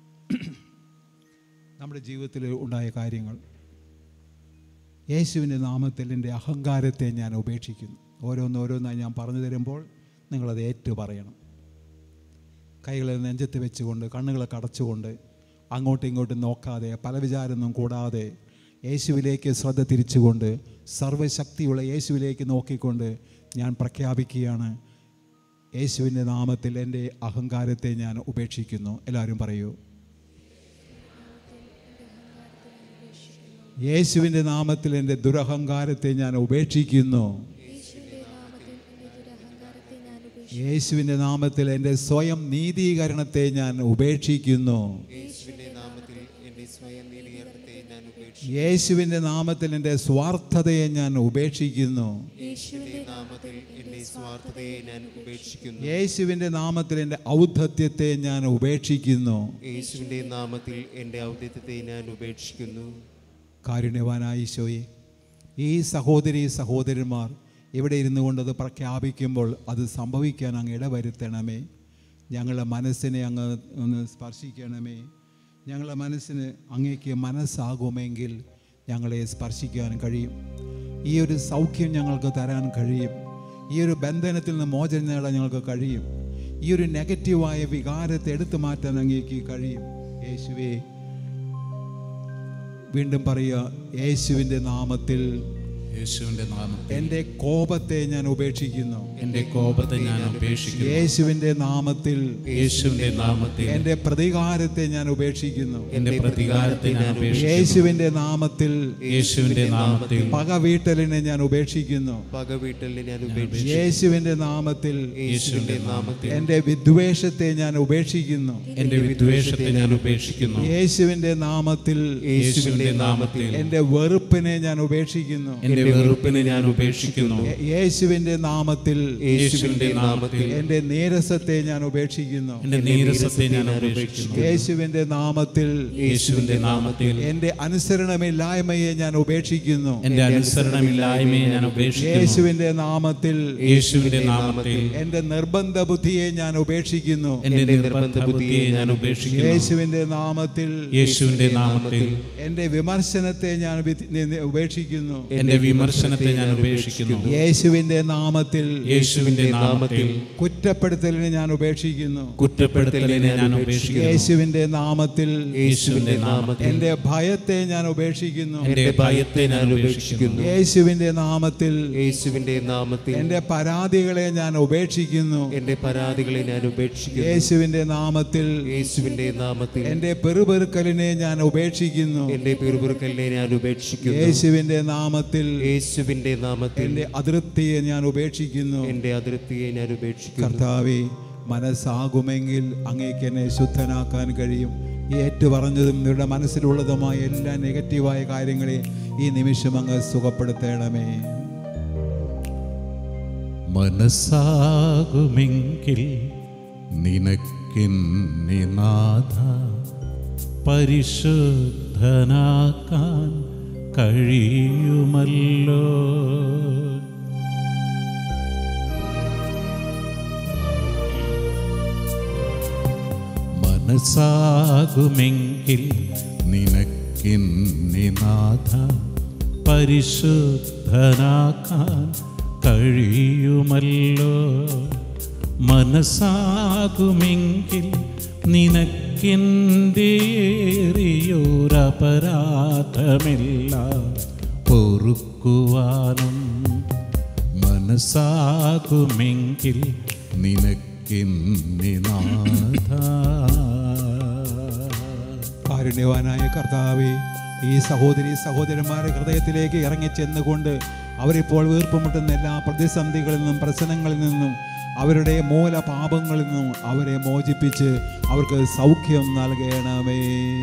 നമ്മുടെ ജീവിതത്തിൽ ഉണ്ടായ കാര്യങ്ങൾ യേശുവിൻ്റെ നാമത്തിൽ എൻ്റെ അഹങ്കാരത്തെ ഞാൻ ഉപേക്ഷിക്കുന്നു ഓരോന്നോരോന്നായി ഞാൻ പറഞ്ഞു തരുമ്പോൾ നിങ്ങളത് ഏറ്റു പറയണം കൈകളെ നെഞ്ചത്ത് വെച്ചുകൊണ്ട് കണ്ണുകളൊക്കെ അടച്ചുകൊണ്ട് അങ്ങോട്ടും ഇങ്ങോട്ടും നോക്കാതെ പല വിചാരമൊന്നും കൂടാതെ യേശുവിലേക്ക് ശ്രദ്ധ തിരിച്ചുകൊണ്ട് സർവശക്തിയുള്ള യേശുവിലേക്ക് നോക്കിക്കൊണ്ട് ഞാൻ പ്രഖ്യാപിക്കുകയാണ് യേശുവിൻ്റെ നാമത്തിൽ എൻ്റെ അഹങ്കാരത്തെ ഞാൻ ഉപേക്ഷിക്കുന്നു എല്ലാവരും പറയൂ യേശുവിൻ്റെ നാമത്തിൽ എൻ്റെ ദുരഹങ്കാരത്തെ ഞാൻ ഉപേക്ഷിക്കുന്നു യേശുവിന്റെ നാമത്തിൽ എൻ്റെ ദുരഹങ്കാരത്തെ ഞാൻ ഉപേക്ഷിക്കുന്നു യേശുവിൻ്റെ നാമത്തിൽ എൻ്റെ സ്വയം നീതീകരണത്തെ ഞാൻ ഉപേക്ഷിക്കുന്നു യേശുവിന്റെ നാമത്തിൽ എൻ്റെ സ്വയം നീതീകരണത്തെ ഞാൻ ഉപേക്ഷിക്കുന്നു യേശുവിൻ്റെ നാമത്തിൽ എൻ്റെ സ്വാർത്ഥതയെ ഞാൻ ഉപേക്ഷിക്കുന്നു യേശുവിൻ്റെ നാമത്തിൽ എൻ്റെ സ്വാർത്ഥതയെ ഞാൻ ഉപേക്ഷിക്കുന്നു യേശുവിൻ്റെ നാമത്തിൽ എൻ്റെ ഔദ്ധത്യത്തെ ഞാൻ ഉപേക്ഷിക്കുന്നു യേശുവിൻ്റെ നാമത്തിൽ എൻ്റെ ഔദ്യത്തെ ഞാൻ ഉപേക്ഷിക്കുന്നു കാരുണ്യവാനായ ഈശോയെ ഈ സഹോദരി സഹോദരന്മാർ ഇവിടെ ഇരുന്നു കൊണ്ടത് പ്രഖ്യാപിക്കുമ്പോൾ അത് സംഭവിക്കാൻ അങ്ങ് ഇടവരുത്തണമേ ഞങ്ങളുടെ മനസ്സിനെ അങ്ങ് ഒന്ന് സ്പർശിക്കണമേ ഞങ്ങളുടെ മനസ്സിന് അങ്ങേക്ക് മനസ്സാകുമെങ്കിൽ ഞങ്ങളെ സ്പർശിക്കാൻ കഴിയും ഈ ഒരു സൗഖ്യം ഞങ്ങൾക്ക് തരാൻ കഴിയും ഈ ഒരു ബന്ധനത്തിൽ നിന്ന് മോചനം നേടാൻ ഞങ്ങൾക്ക് കഴിയും ഈ ഒരു നെഗറ്റീവായ വികാരത്തെ എടുത്തു മാറ്റാൻ അങ്ങേക്ക് കഴിയും യേശുവേ വീണ്ടും പറയുക യേശുവിൻ്റെ നാമത്തിൽ യേശുവിന്റെ നാമത്തിൽ എൻ്റെ കോപത്തെ ഞാൻ ഉപേക്ഷിക്കുന്നു എന്റെ കോപത്തെ ഞാൻ ഉപേക്ഷിക്കുന്നു യേശുവിൻ്റെ നാമത്തിൽ യേശുവിന്റെ നാമത്തിൽ എൻ്റെ പ്രതികാരത്തെ ഞാൻ ഉപേക്ഷിക്കുന്നു എന്റെ പ്രതികാരത്തെ ഞാൻ ഉപേക്ഷിക്കുന്നു യേശുവിൻ്റെ നാമത്തിൽ യേശുവിന്റെ നാമത്തിൽ പക വീട്ടലിനെ ഞാൻ ഉപേക്ഷിക്കുന്നു പക വീട്ടലിനെ ഞാൻ ഉപേക്ഷിക്കുന്നു യേശുവിൻ്റെ നാമത്തിൽ യേശുവിൻ്റെ നാമത്തിൽ എൻ്റെ വിദ്വേഷത്തെ ഞാൻ ഉപേക്ഷിക്കുന്നു എന്റെ വിദ്വേഷത്തെ ഞാൻ ഉപേക്ഷിക്കുന്നു യേശുവിൻ്റെ നാമത്തിൽ യേശുവിന്റെ നാമത്തിൽ എൻ്റെ വെറുപ്പിനെ ഞാൻ ഉപേക്ഷിക്കുന്നു എന്റെ വെറുപ്പിനെ ഞാൻ ഉപേക്ഷിക്കുന്നു യേ- യേശുവിൻ്റെ നാമത്തിൽ യേശുവിന്റെ നാമത്തിൽ എൻ്റെ നീരസത്തെ ഞാൻ ഉപേക്ഷിക്കുന്നു എന്റെ നീരസത്തെ ഞാൻ ഉപേക്ഷിക്കുന്നു യേശുവിൻ്റെ നാമത്തിൽ യേശുവിന്റെ നാമത്തിൽ എൻ്റെ അനുസരണമില്ലായ്മയെ ഞാൻ ഉപേക്ഷിക്കുന്നു എന്റെ അനുസരണമില്ലായ്മയെ ഞാൻ ഉപേക്ഷിക്കുന്നു യേശുവിൻ്റെ നാമത്തിൽ യേശുവിന്റെ നാമത്തിൽ എൻ്റെ നിർബന്ധ ബുദ്ധിയെ ഞാൻ ഉപേക്ഷിക്കുന്നു എന്റെ നിർബന്ധ ബുദ്ധിയെ ഞാൻ ഉപേക്ഷിക്കുന്നു യേശുവിൻ്റെ നാമത്തിൽ യേശുവിന്റെ നാമത്തിൽ എൻ്റെ വിമർശനത്തെ ഞാൻ വി- നി- നി- ഉപേക്ഷിക്കുന്നു എന്റെ വിമർശനത്തെ ഞാൻ ഉപേക്ഷിക്കുന്നു യേശുവിൻ്റെ നാമത്തിൽ യേശുവിന്റെ നാമത്തിൽ കുറ്റപ്പെടുത്തലിനെ ഞാൻ ഉപേക്ഷിക്കുന്നു കുറ്റപ്പെടുത്തലിനെ ഞാൻ ഉപേക്ഷിക്കുന്നു യേശുവിൻ്റെ നാമത്തിൽ യേശുവിന്റെ നാമത്തിൽ എൻ്റെ ഭയത്തെ ഞാൻ ഉപേക്ഷിക്കുന്നു എന്റെ ഭയത്തെ ഞാൻ ഉപേക്ഷിക്കുന്നു യേശുവിൻ്റെ നാമത്തിൽ യേശുവിൻ്റെ നാമത്തിൽ എൻ്റെ പരാതികളെ ഞാൻ ഉപേക്ഷിക്കുന്നു എൻ്റെ പരാതികളെ ഞാൻ ഉപേക്ഷിക്കുന്നു യേശുവിൻ്റെ നാമത്തിൽ യേശുവിൻ്റെ നാമത്തിൽ എൻ്റെ പെറുപെറുക്കലിനെ ഞാൻ ഉപേക്ഷിക്കുന്നു എൻ്റെ പിറുപിറുക്കലിനെ ഞാൻ ഉപേക്ഷിക്കുന്നു യേശുവിൻ്റെ നാമത്തിൽ യേശുവിൻ്റെ നാമത്തിൽ എൻ്റെ അതൃപ്തിയെ ഞാൻ ഉപേക്ഷിക്കുന്നു എൻ്റെ അതിർത്തിയെ ഞാൻ ഉപേക്ഷിക്കുന്നു കർത്താവെ മനസ്സാകുമെങ്കിൽ അങ്ങേക്ക് എന്നെ ശുദ്ധനാക്കാൻ കഴിയും ഈ ഏറ്റുപറഞ്ഞതും നിങ്ങളുടെ മനസ്സിലുള്ളതുമായ എല്ലാ നെഗറ്റീവായ കാര്യങ്ങളെ ഈ നിമിഷം അങ്ങ് സുഖപ്പെടുത്തണമേ മനസ്സാകുമെങ്കിൽ നിനക്കെന്നെ നാഥ പരിശുദ്ധനാക്കാൻ കഴിയുമല്ലോ മനസ്സാകുമെങ്കിൽ നിനക്കെന്നെ നാഥ പരിശുദ്ധനാക്കാൻ കഴിയുമല്ലോ മനസ്സാകുമെങ്കിൽ നിനക്കെന്തേറിയൊരപരാധമെല്ലാം പൊറുക്കുവാനും മനസ്സാകുമെങ്കിൽ നിനക്കെന്നെ നാഥ കാരുണ്യവാനായ കർത്താവെ ഈ സഹോദരി സഹോദരന്മാരുടെ ഹൃദയത്തിലേക്ക് ഇറങ്ങിച്ചെന്നുകൊണ്ട് അവരിപ്പോൾ വീർപ്പുമുട്ടുന്ന എല്ലാ പ്രതിസന്ധികളിൽ നിന്നും പ്രശ്നങ്ങളിൽ നിന്നും അവരുടെ മൂല പാപങ്ങളിൽ നിന്നും അവരെ മോചിപ്പിച്ച് അവർക്ക് സൗഖ്യം നൽകണമേ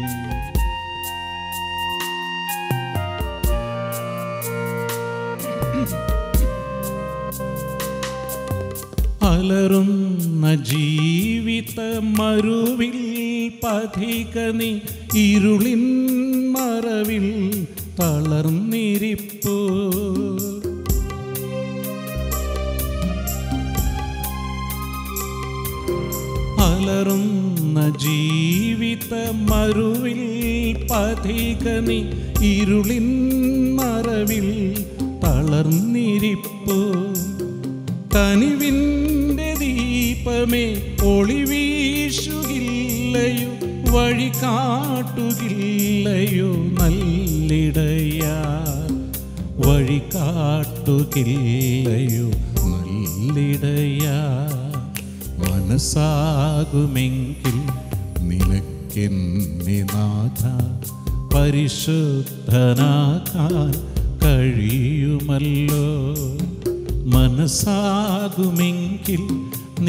അലറുന്ന ജീവിത മരുവിൽ പഥികനി ഇരുളിൻ മറവിൽ തളർന്നിരിപ്പോ അലറുന്ന ജീവിത മരുവിൽ പഥികനി ഇരുളിൻ മറവിൽ തളർന്നിരിപ്പോ കനിവിൻ്റെ ദീപമേ ഒളിവീശുകില്ലയോ വഴി കാട്ടുകില്ലയോ നല്ലിടയ വഴി കാട്ടുകില്ലയോ നല്ലിടയ മനസ്സാകുമെങ്കിൽ നിനക്കെന്നെ നാഥ പരിശുദ്ധനാക്കാൻ കഴിയുമല്ലോ മനസ്സാകുമെങ്കിൽ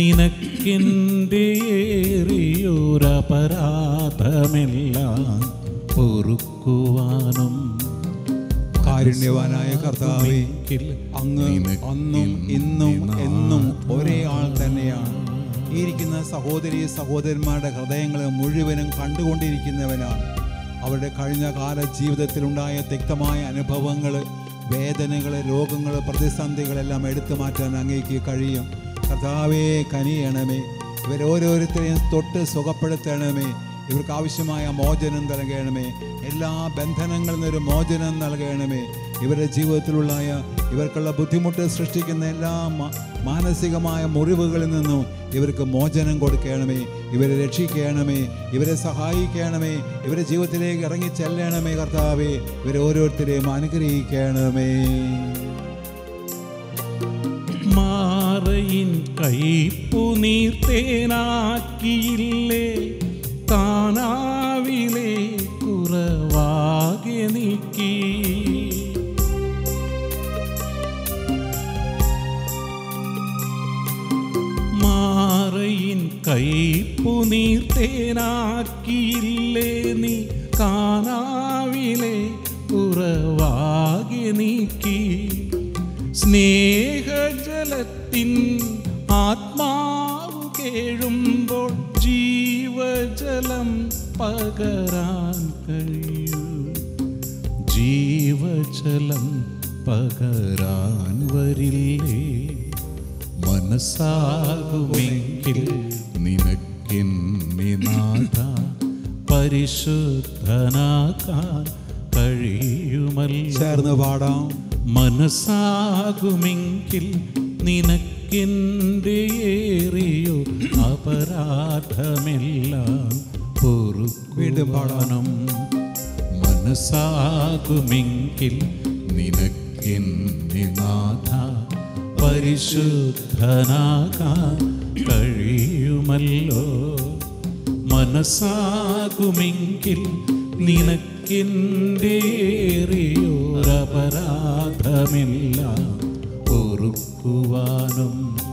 നിനക്കെന്തേറിയൊരപരാധമെല്ലാം പൊറുക്കുവാനും കാരുണ്യവാനായ കർത്താവേ അങ്ങ് അന്നും ഇന്നും എന്നും ഒരേ ആൾ തന്നെയാണ് ഈ ഇരിക്കുന്ന സഹോദരി സഹോദരന്മാരുടെ ഹൃദയങ്ങളെ മുഴുവനും കണ്ടുകൊണ്ടിരിക്കുന്നവനാണ് അവരുടെ കഴിഞ്ഞ കാല ജീവിതത്തിലുണ്ടായ തിക്തമായ അനുഭവങ്ങൾ വേദനകൾ രോഗങ്ങൾ പ്രതിസന്ധികളെല്ലാം എടുത്തു മാറ്റാൻ അങ്ങേക്ക് കഴിയും കർത്താവേ കനിയണമേ ഇവരോരോരുത്തരെയും തൊട്ട് സുഖപ്പെടുത്തണമേ ഇവർക്ക് ആവശ്യമായ മോചനം നൽകണമേ എല്ലാ ബന്ധനങ്ങളിൽ നിന്നൊരു മോചനം നൽകണമേ ഇവരുടെ ജീവിതത്തിലുള്ള ഇവർക്കുള്ള ബുദ്ധിമുട്ട് സൃഷ്ടിക്കുന്ന എല്ലാ മ- മാനസികമായ മുറിവുകളിൽ നിന്നും ഇവർക്ക് മോചനം കൊടുക്കണമേ ഇവരെ രക്ഷിക്കണമേ ഇവരെ സഹായിക്കണമേ ഇവരുടെ ജീവിതത്തിലേക്ക് ഇറങ്ങി ചെല്ലണമേ കർത്താവേ ഇവരെ ഓരോരുത്തരെയും അനുഗ്രഹിക്കണമേ മാറയിൻ കൈപ്പു നീർത്തേനാക്കിയില്ലേ താനാവിലെ കുറവാകെ നീക്കി മാറയിൻ കൈപ്പു നീർത്തേനാക്കിയില്ലേ നീ കാനാവിലെ കുറവാകെ നീക്കി സ്നേഹജലത്തിൻ ആത്മാവ് കേഴുമ്പോൾ ജീവജലം പകരാൻ കഴിയൂ ജീവജലം പകരാൻ വരില്ലേ മനസ്സാകുമെങ്കിൽ നിനക്കെന്നെ നാഥ പരിശുദ്ധനാക്കാൻ കഴിയുമല്ലോ ചേർന്ന് പാടാം മനസ്സാകുമെങ്കിൽ നിനക്കെൻ്റെ ഏറിയോ അപരാധമെല്ലാം വീണ്ടും പാടാം. പൊറുക്കുവാനും മനസ്സാകുമെങ്കിൽ നിനക്കെന്നെ നാഥ പരിശുദ്ധനാകാൻ കഴിയുമല്ലോ മനസ്സാകുമെങ്കിൽ നിനക്കെൻ്റെ ഏറിയോരപരാധമെല്ലാം പൊറുക്കുവാനും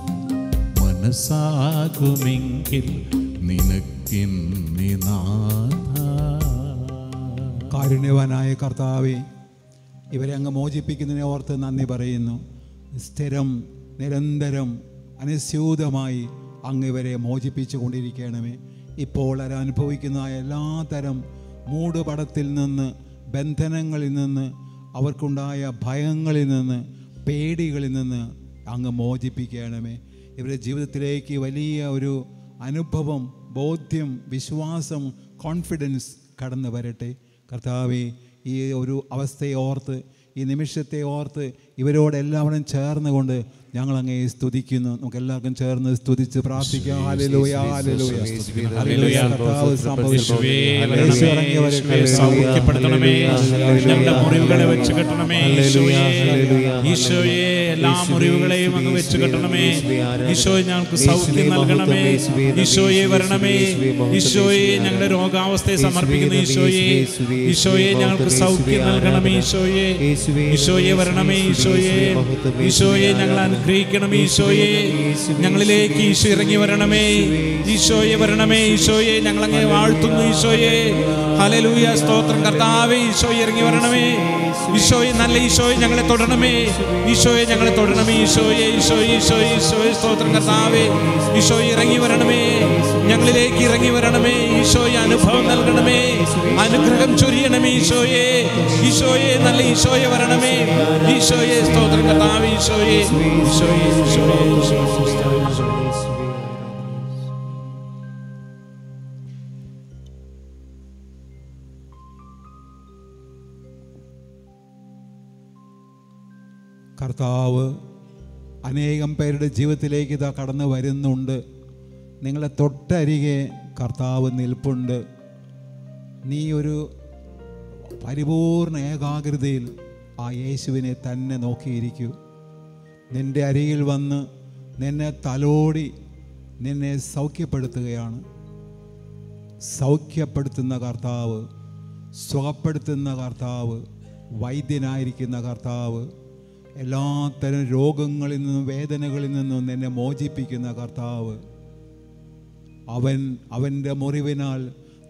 മനസ്സാകുമെങ്കിൽ നിനക്കെന്നെ നാഥ കാരുണ്യവാനായ കർത്താവെ ഇവരെ അങ്ങ് മോചിപ്പിക്കുന്നതിനെ ഓർത്ത് നന്ദി പറയുന്നു സ്ഥിരം നിരന്തരം അനുസ്യൂതമായി അങ്ങ് ഇവരെ മോചിപ്പിച്ചു കൊണ്ടിരിക്കണമേ ഇപ്പോൾ അവർ അനുഭവിക്കുന്ന എല്ലാ തരം മൂടുപടത്തിൽ നിന്ന് ബന്ധനങ്ങളിൽ നിന്ന് അവർക്കുണ്ടായ ഭയങ്ങളിൽ നിന്ന് പേടികളിൽ നിന്ന് അങ്ങ് മോചിപ്പിക്കണമേ ഇവരുടെ ജീവിതത്തിലേക്ക് വലിയ ഒരു അനുഭവം ബോധ്യം വിശ്വാസം കോൺഫിഡൻസ് കടന്നു വരട്ടെ കർത്താവെ ഈ ഒരു അവസ്ഥയെ ഓർത്ത് ഈ നിമിഷത്തെ ഓർത്ത് ഇവരോട് എല്ലാവരും ചേർന്നുകൊണ്ട് ഞങ്ങൾ അങ്ങേ സ്തുതിക്കുന്നു നമുക്ക് എല്ലാവർക്കും ചേർന്ന് സ്തുതിച്ച് പ്രാർത്ഥിക്കാം ഹല്ലേലൂയ ഹല്ലേലൂയ ഹല്ലേലൂയ കർത്താവ് സംഭവിച്ചു യേശുവേ, യേശു വരണമേ, ഇറങ്ങി വരട്ടെ. യേശുവേ, സൗഖ്യപ്പെടുത്തണമേ ഞങ്ങളുടെ മുറിവുകളെ വെച്ച് കെട്ടണമേ ഈശോയെ ഈശോയെ എല്ലാ മുറിവുകളെയും അങ്ങ് വെച്ച് കെട്ടണമേ ഈശോയെ ഞങ്ങൾക്ക് സൗഖ്യം നൽകണമേ ഈശോയെ വരണമേ ഈശോയെ ഞങ്ങളുടെ രോഗാവസ്ഥയെ സമർപ്പിക്കുന്ന ഈശോയെ ഈശോയെ ഞങ്ങൾക്ക് സൗഖ്യം നൽകണമേ ഈശോയെ ഈശോയെ വരണമേ ഈശോയെ ഈശോയെ ഞങ്ങൾ അനുഗ്രഹിക്കണമേ ഈശോയെ ഞങ്ങളിലേക്ക് ഈശോ ഇറങ്ങി വരണമേ ഈശോയെ വരണമേ ഈശോയെ ഞങ്ങളങ്ങെ വാഴ്ത്തുന്നു ഈശോയെ ഹലലൂയ സ്തോത്രം കർത്താവേ ഈശോയെ ഇറങ്ങി വരണമേ ഈശോയെ നല്ല ഈശോയെ ഞങ്ങളെ തൊടണമേ ഈശോയെ ഞങ്ങളെ തൊടണമേ ഈശോയെ ഈശോയെ ഈശോയെ ഈശോയെ സ്തോത്രം കർത്താവേ ഈശോയെ ഇറങ്ങി വരണമേ ഞങ്ങളിലേക്ക് ഇറങ്ങി വരണമേ ഈശോയെ അനുഭവം നൽകണമേ അനുഗ്രഹം ചൊരിയണമേ ഈശോയെ ഈശോയെ നല്ല ഈശോയെ വരണമേ ഈശോയെ സ്തോത്രം കർത്താവേ ഈശോയെ ഈശോയെ ഈശോയെ ഈശോയെ കർത്താവ് അനേകം പേരുടെ ജീവിതത്തിലേക്ക് ഇതാ കടന്നു വരുന്നുണ്ട് നിങ്ങളെ തൊട്ടരികെ കർത്താവ് നിൽപ്പുണ്ട് നീ ഒരു പരിപൂർണ ഏകാഗ്രതയിൽ ആ യേശുവിനെ തന്നെ നോക്കിയിരിക്കൂ നിന്റെ അരികിൽ വന്ന് നിന്നെ തലോടി നിന്നെ സൗഖ്യപ്പെടുത്തുകയാണ് സൗഖ്യപ്പെടുത്തുന്ന കർത്താവ് സുഖപ്പെടുത്തുന്ന കർത്താവ് വൈദ്യനായിരിക്കുന്ന കർത്താവ് എല്ലാത്തരം രോഗങ്ങളിൽ നിന്നും വേദനകളിൽ നിന്നും നിന്നെ മോചിപ്പിക്കുന്ന കർത്താവ് അവൻ അവൻ്റെ മുറിവിനാൽ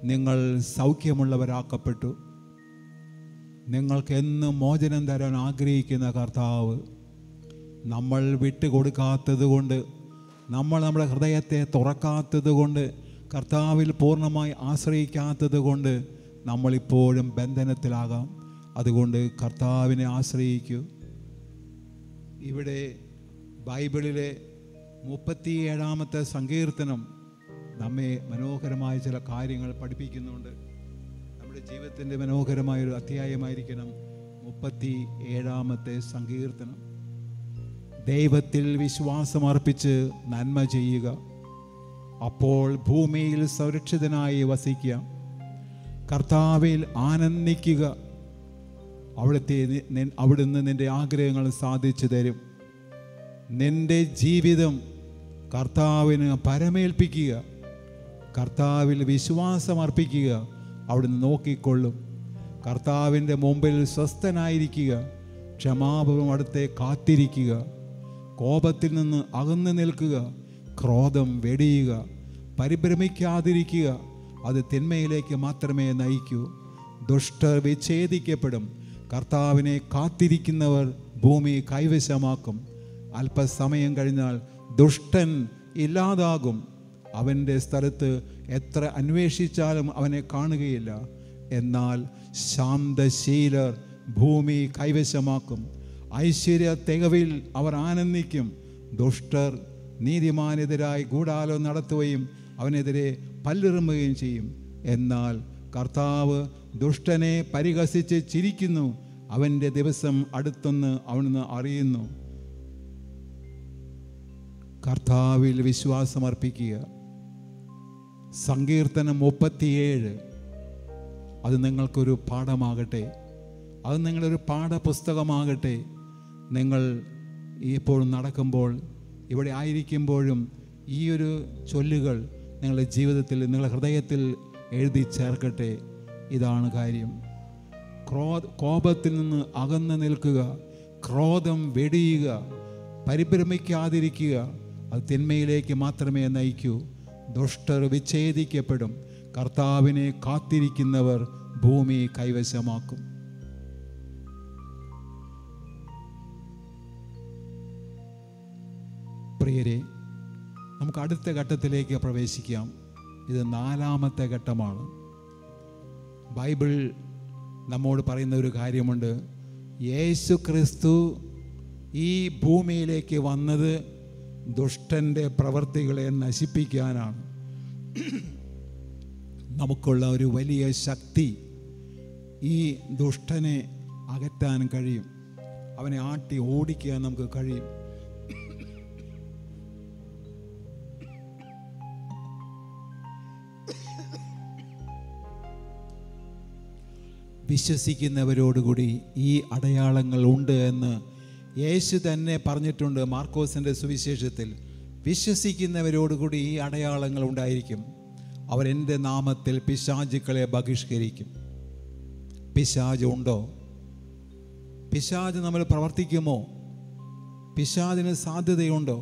നിങ്ങൾ സൗഖ്യമുള്ളവരാക്കപ്പെട്ടു നിങ്ങൾക്ക് എന്നും മോചനം തരാൻ ആഗ്രഹിക്കുന്ന കർത്താവ് നമ്മൾ വിട്ടുകൊടുക്കാത്തത് കൊണ്ട് നമ്മൾ നമ്മുടെ ഹൃദയത്തെ തുറക്കാത്തത് കൊണ്ട് കർത്താവിൽ പൂർണ്ണമായി ആശ്രയിക്കാത്തത് കൊണ്ട് നമ്മളിപ്പോഴും ബന്ധനത്തിലാകാം അതുകൊണ്ട് കർത്താവിനെ ആശ്രയിക്കൂ ഇവിടെ ബൈബിളിലെ മുപ്പത്തിയേഴാമത്തെ സങ്കീർത്തനം നമ്മെ മനോഹരമായ ചില കാര്യങ്ങൾ പഠിപ്പിക്കുന്നുണ്ട് നമ്മുടെ ജീവിതത്തിൻ്റെ മനോഹരമായ ഒരു അധ്യായമായിരിക്കണം മുപ്പത്തി ഏഴാമത്തെ സങ്കീർത്തനം ദൈവത്തിൽ വിശ്വാസമർപ്പിച്ച് നന്മ ചെയ്യുക അപ്പോൾ ഭൂമിയിൽ സുരക്ഷിതനായി വസിക്കുക കർത്താവിൽ ആനന്ദിക്കുക അവിടുത്തെ നി- നിൻ- അവിടുന്ന് നിന്റെ ആഗ്രഹങ്ങൾ സാധിച്ചു തരും നിന്റെ ജീവിതം കർത്താവിന് പരമേൽപ്പിക്കുക കർത്താവിൽ വിശ്വാസം അർപ്പിക്കുക അവിടുന്ന് നോക്കിക്കൊള്ളും കർത്താവിൻ്റെ മുമ്പിൽ സ്വസ്ഥനായിരിക്കുക ക്ഷമാപൂർവം അവിടുത്തെ കാത്തിരിക്കുക കോപത്തിൽ നിന്ന് അകന്നു നിൽക്കുക ക്രോധം വെടിയുക പരിഭ്രമിക്കാതിരിക്കുക അത് തിന്മയിലേക്ക് മാത്രമേ നയിക്കൂ ദുഷ്ടർ വിച്ഛേദിക്കപ്പെടും കർത്താവിനെ കാത്തിരിക്കുന്നവർ ഭൂമി കൈവശമാക്കും അല്പസമയം കഴിഞ്ഞാൽ ദുഷ്ടൻ ഇല്ലാതാകും അവൻ്റെ സ്ഥലത്ത് എത്ര അന്വേഷിച്ചാലും അവനെ കാണുകയില്ല എന്നാൽ ശാന്തശീലർ ഭൂമി കൈവശമാക്കും ഐശ്വര്യ തികവിൽ അവർ ആനന്ദിക്കും ദുഷ്ടർ നീതിമാനെതിരായി ഗൂഢാലോ നടത്തുകയും അവനെതിരെ പല്ലിറുമ്പുകയും ചെയ്യും എന്നാൽ കർത്താവ് ദുഷ്ടനെ പരിഹസിച്ച് ചിരിക്കുന്നു അവൻ്റെ ദിവസം അടുത്തെന്ന് അവിടുന്ന് അറിയുന്നു കർത്താവിൽ വിശ്വാസമർപ്പിക്കുക സങ്കീർത്തനം മുപ്പത്തിയേഴ് അത് നിങ്ങൾക്കൊരു പാഠമാകട്ടെ അത് നിങ്ങളൊരു പാഠപുസ്തകമാകട്ടെ നിങ്ങൾ ഇപ്പോൾ നടക്കുമ്പോൾ ഇവിടെ ആയിരിക്കുമ്പോഴും ഈ ഒരു ചൊല്ലുകൾ നിങ്ങളുടെ ജീവിതത്തിൽ നിങ്ങളുടെ ഹൃദയത്തിൽ എഴുതി ചേർക്കട്ടെ ഇതാണ് കാര്യം ക്രോ കോപത്തിൽ നിന്ന് അകന്നു നിൽക്കുക ക്രോധം വെടിയുക പരിഭ്രമിക്കാതിരിക്കുക അത് തിന്മയിലേക്ക് മാത്രമേ നയിക്കൂ ദുഷ്ടർ വിച്ഛേദിക്കപ്പെടും കർത്താവിനെ കാത്തിരിക്കുന്നവർ ഭൂമി കൈവശമാക്കും പ്രിയരെ നമുക്ക് അടുത്ത ഘട്ടത്തിലേക്ക് പ്രവേശിക്കാം ഇത് നാലാമത്തെ ഘട്ടമാണ് ബൈബിൾ നമ്മോട് പറയുന്ന ഒരു കാര്യമുണ്ട് യേശു ക്രിസ്തു ഈ ഭൂമിയിലേക്ക് വന്നത് ദുഷ്ടൻ്റെ പ്രവർത്തികളെ നശിപ്പിക്കാനാണ് നമുക്കുള്ള ഒരു വലിയ ശക്തി ഈ ദുഷ്ടനെ അകറ്റാൻ കഴിയും അവനെ ആട്ടി ഓടിക്കാൻ നമുക്ക് കഴിയും വിശ്വസിക്കുന്നവരോടുകൂടി ഈ അടയാളങ്ങൾ ഉണ്ട് എന്ന് യേശു തന്നെ പറഞ്ഞിട്ടുണ്ട് മാർക്കോസിൻ്റെ സുവിശേഷത്തിൽ വിശ്വസിക്കുന്നവരോടുകൂടി ഈ അടയാളങ്ങൾ ഉണ്ടായിരിക്കും അവരെൻ്റെ നാമത്തിൽ പിശാചുക്കളെ ബഹിഷ്കരിക്കും പിശാജ് ഉണ്ടോ പിശാജ് നമ്മൾ പ്രവർത്തിക്കുമോ പിശാജിന് സാധ്യതയുണ്ടോ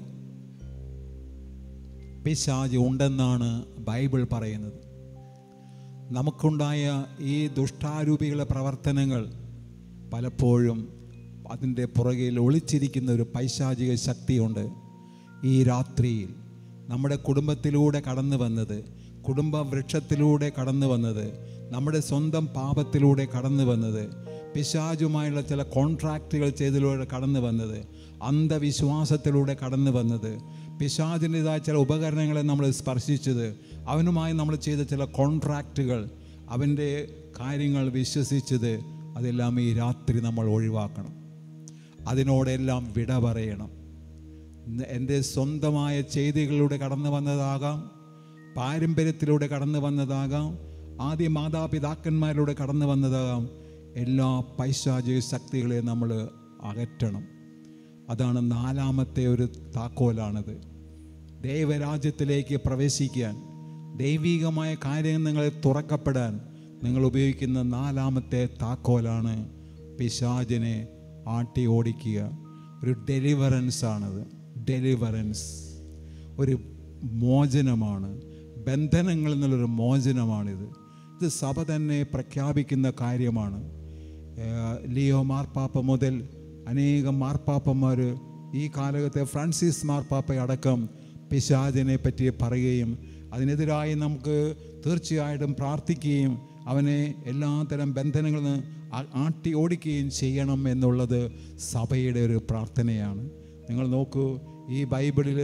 പിശാജ് ഉണ്ടെന്നാണ് ബൈബിൾ പറയുന്നത് നമുക്കുണ്ടായ ഈ ദുഷ്ടാരൂപികളുടെ പ്രവർത്തനങ്ങൾ പലപ്പോഴും അതിൻ്റെ പുറകിൽ ഒളിച്ചിരിക്കുന്ന ഒരു പൈശാചിക ശക്തിയുണ്ട് ഈ രാത്രിയിൽ നമ്മുടെ കുടുംബത്തിലൂടെ കടന്നു വന്നത് കുടുംബ വൃക്ഷത്തിലൂടെ കടന്നു വന്നത് നമ്മുടെ സ്വന്തം പാപത്തിലൂടെ കടന്നു വന്നത് പിശാചുമായുള്ള ചില കോൺട്രാക്റ്റുകൾ ചെയ്തതിലൂടെ കടന്നു വന്നത് അന്ധവിശ്വാസത്തിലൂടെ കടന്നു വന്നത് പിശാചിൻ്റെതായ ചില ഉപകരണങ്ങളെ നമ്മൾ സ്പർശിച്ചത് അവനുമായി നമ്മൾ ചെയ്ത ചില കോൺട്രാക്റ്റുകൾ അവൻ്റെ കാര്യങ്ങൾ വിശ്വസിച്ചത് അതെല്ലാം ഈ രാത്രി നമ്മൾ ഒഴിവാക്കണം അതിനോടെല്ലാം വിട പറയണം ഇന്ന് എൻ്റെ സ്വന്തമായ ചെയ്തികളിലൂടെ കടന്നു വന്നതാകാം പാരമ്പര്യത്തിലൂടെ കടന്നു വന്നതാകാം ആദ്യ മാതാപിതാക്കന്മാരിലൂടെ കടന്നു വന്നതാകാം എല്ലാ പൈശാചിക ശക്തികളെ നമ്മൾ അകറ്റണം അതാണ് നാലാമത്തെ ഒരു താക്കോലാണത് ദൈവരാജ്യത്തിലേക്ക് പ്രവേശിക്കാൻ ദൈവികമായ കാര്യങ്ങളെ തുറക്കപ്പെടാൻ നിങ്ങൾ ഉപയോഗിക്കുന്ന നാലാമത്തെ താക്കോലാണ് പിശാചിനെ ആട്ടി ഓടിക്കുക ഒരു ഡെലിവറൻസ് ആണത് ഡെലിവറൻസ് ഒരു മോചനമാണ് ബന്ധനങ്ങളിൽ നിന്നുള്ളൊരു മോചനമാണിത് ഇന്നത്തെ സഭ തന്നെ പ്രഖ്യാപിക്കുന്ന കാര്യമാണ് ഏഹ് ലിയോ മാർപ്പാപ്പ മുതൽ അനേകം മാർപ്പാപ്പന്മാർ ഈ കാലഘട്ടത്തെ ഫ്രാൻസിസ് മാർപ്പാപ്പ അടക്കം പിശാചിനെ പറ്റി പറയുകയും അതിനെതിരായി നമുക്ക് തീർച്ചയായിട്ടും പ്രാർത്ഥിക്കുകയും അവനെ എല്ലാത്തരം ബന്ധനങ്ങളിൽ നിന്ന് ആ- ആട്ടി ഓടിക്കുകയും ചെയ്യണം എന്നുള്ളത് സഭയുടെ ഒരു പ്രാർത്ഥനയാണ് നിങ്ങൾ നോക്കൂ ഈ ബൈബിളിൽ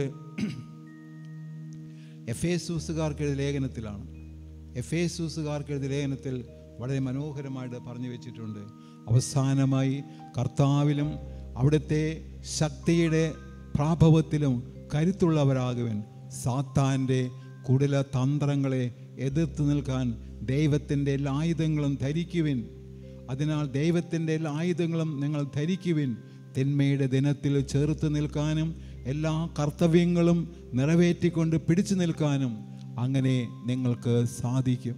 എഫേസൂസുകാർക്ക് എഴുതിയ ലേഖനത്തിലാണ് എഫേസൂസുകാർക്ക് എഴുതിയ ലേഖനത്തിൽ വളരെ മനോഹരമായിട്ട് പറഞ്ഞു വെച്ചിട്ടുണ്ട് അവസാനമായി കർത്താവിലും അവിടുത്തെ ശക്തിയുടെ പ്രാഭവത്തിലും കരുത്തുള്ളവരാകുവൻ സാത്താൻ്റെ കുടില തന്ത്രങ്ങളെ എതിർത്ത് നിൽക്കാൻ ദൈവത്തിൻ്റെ എല്ലാ ആയുധങ്ങളും ധരിക്കുവിൻ അതിനാൽ ദൈവത്തിൻ്റെ എല്ലാ ആയുധങ്ങളും നിങ്ങൾ ധരിക്കുവിൻ തിന്മയുടെ ദിനത്തിൽ ചേർത്ത് നിൽക്കാനും എല്ലാ കർത്തവ്യങ്ങളും നിറവേറ്റിക്കൊണ്ട് പിടിച്ചു നിൽക്കാനും അങ്ങനെ നിങ്ങൾക്ക് സാധിക്കും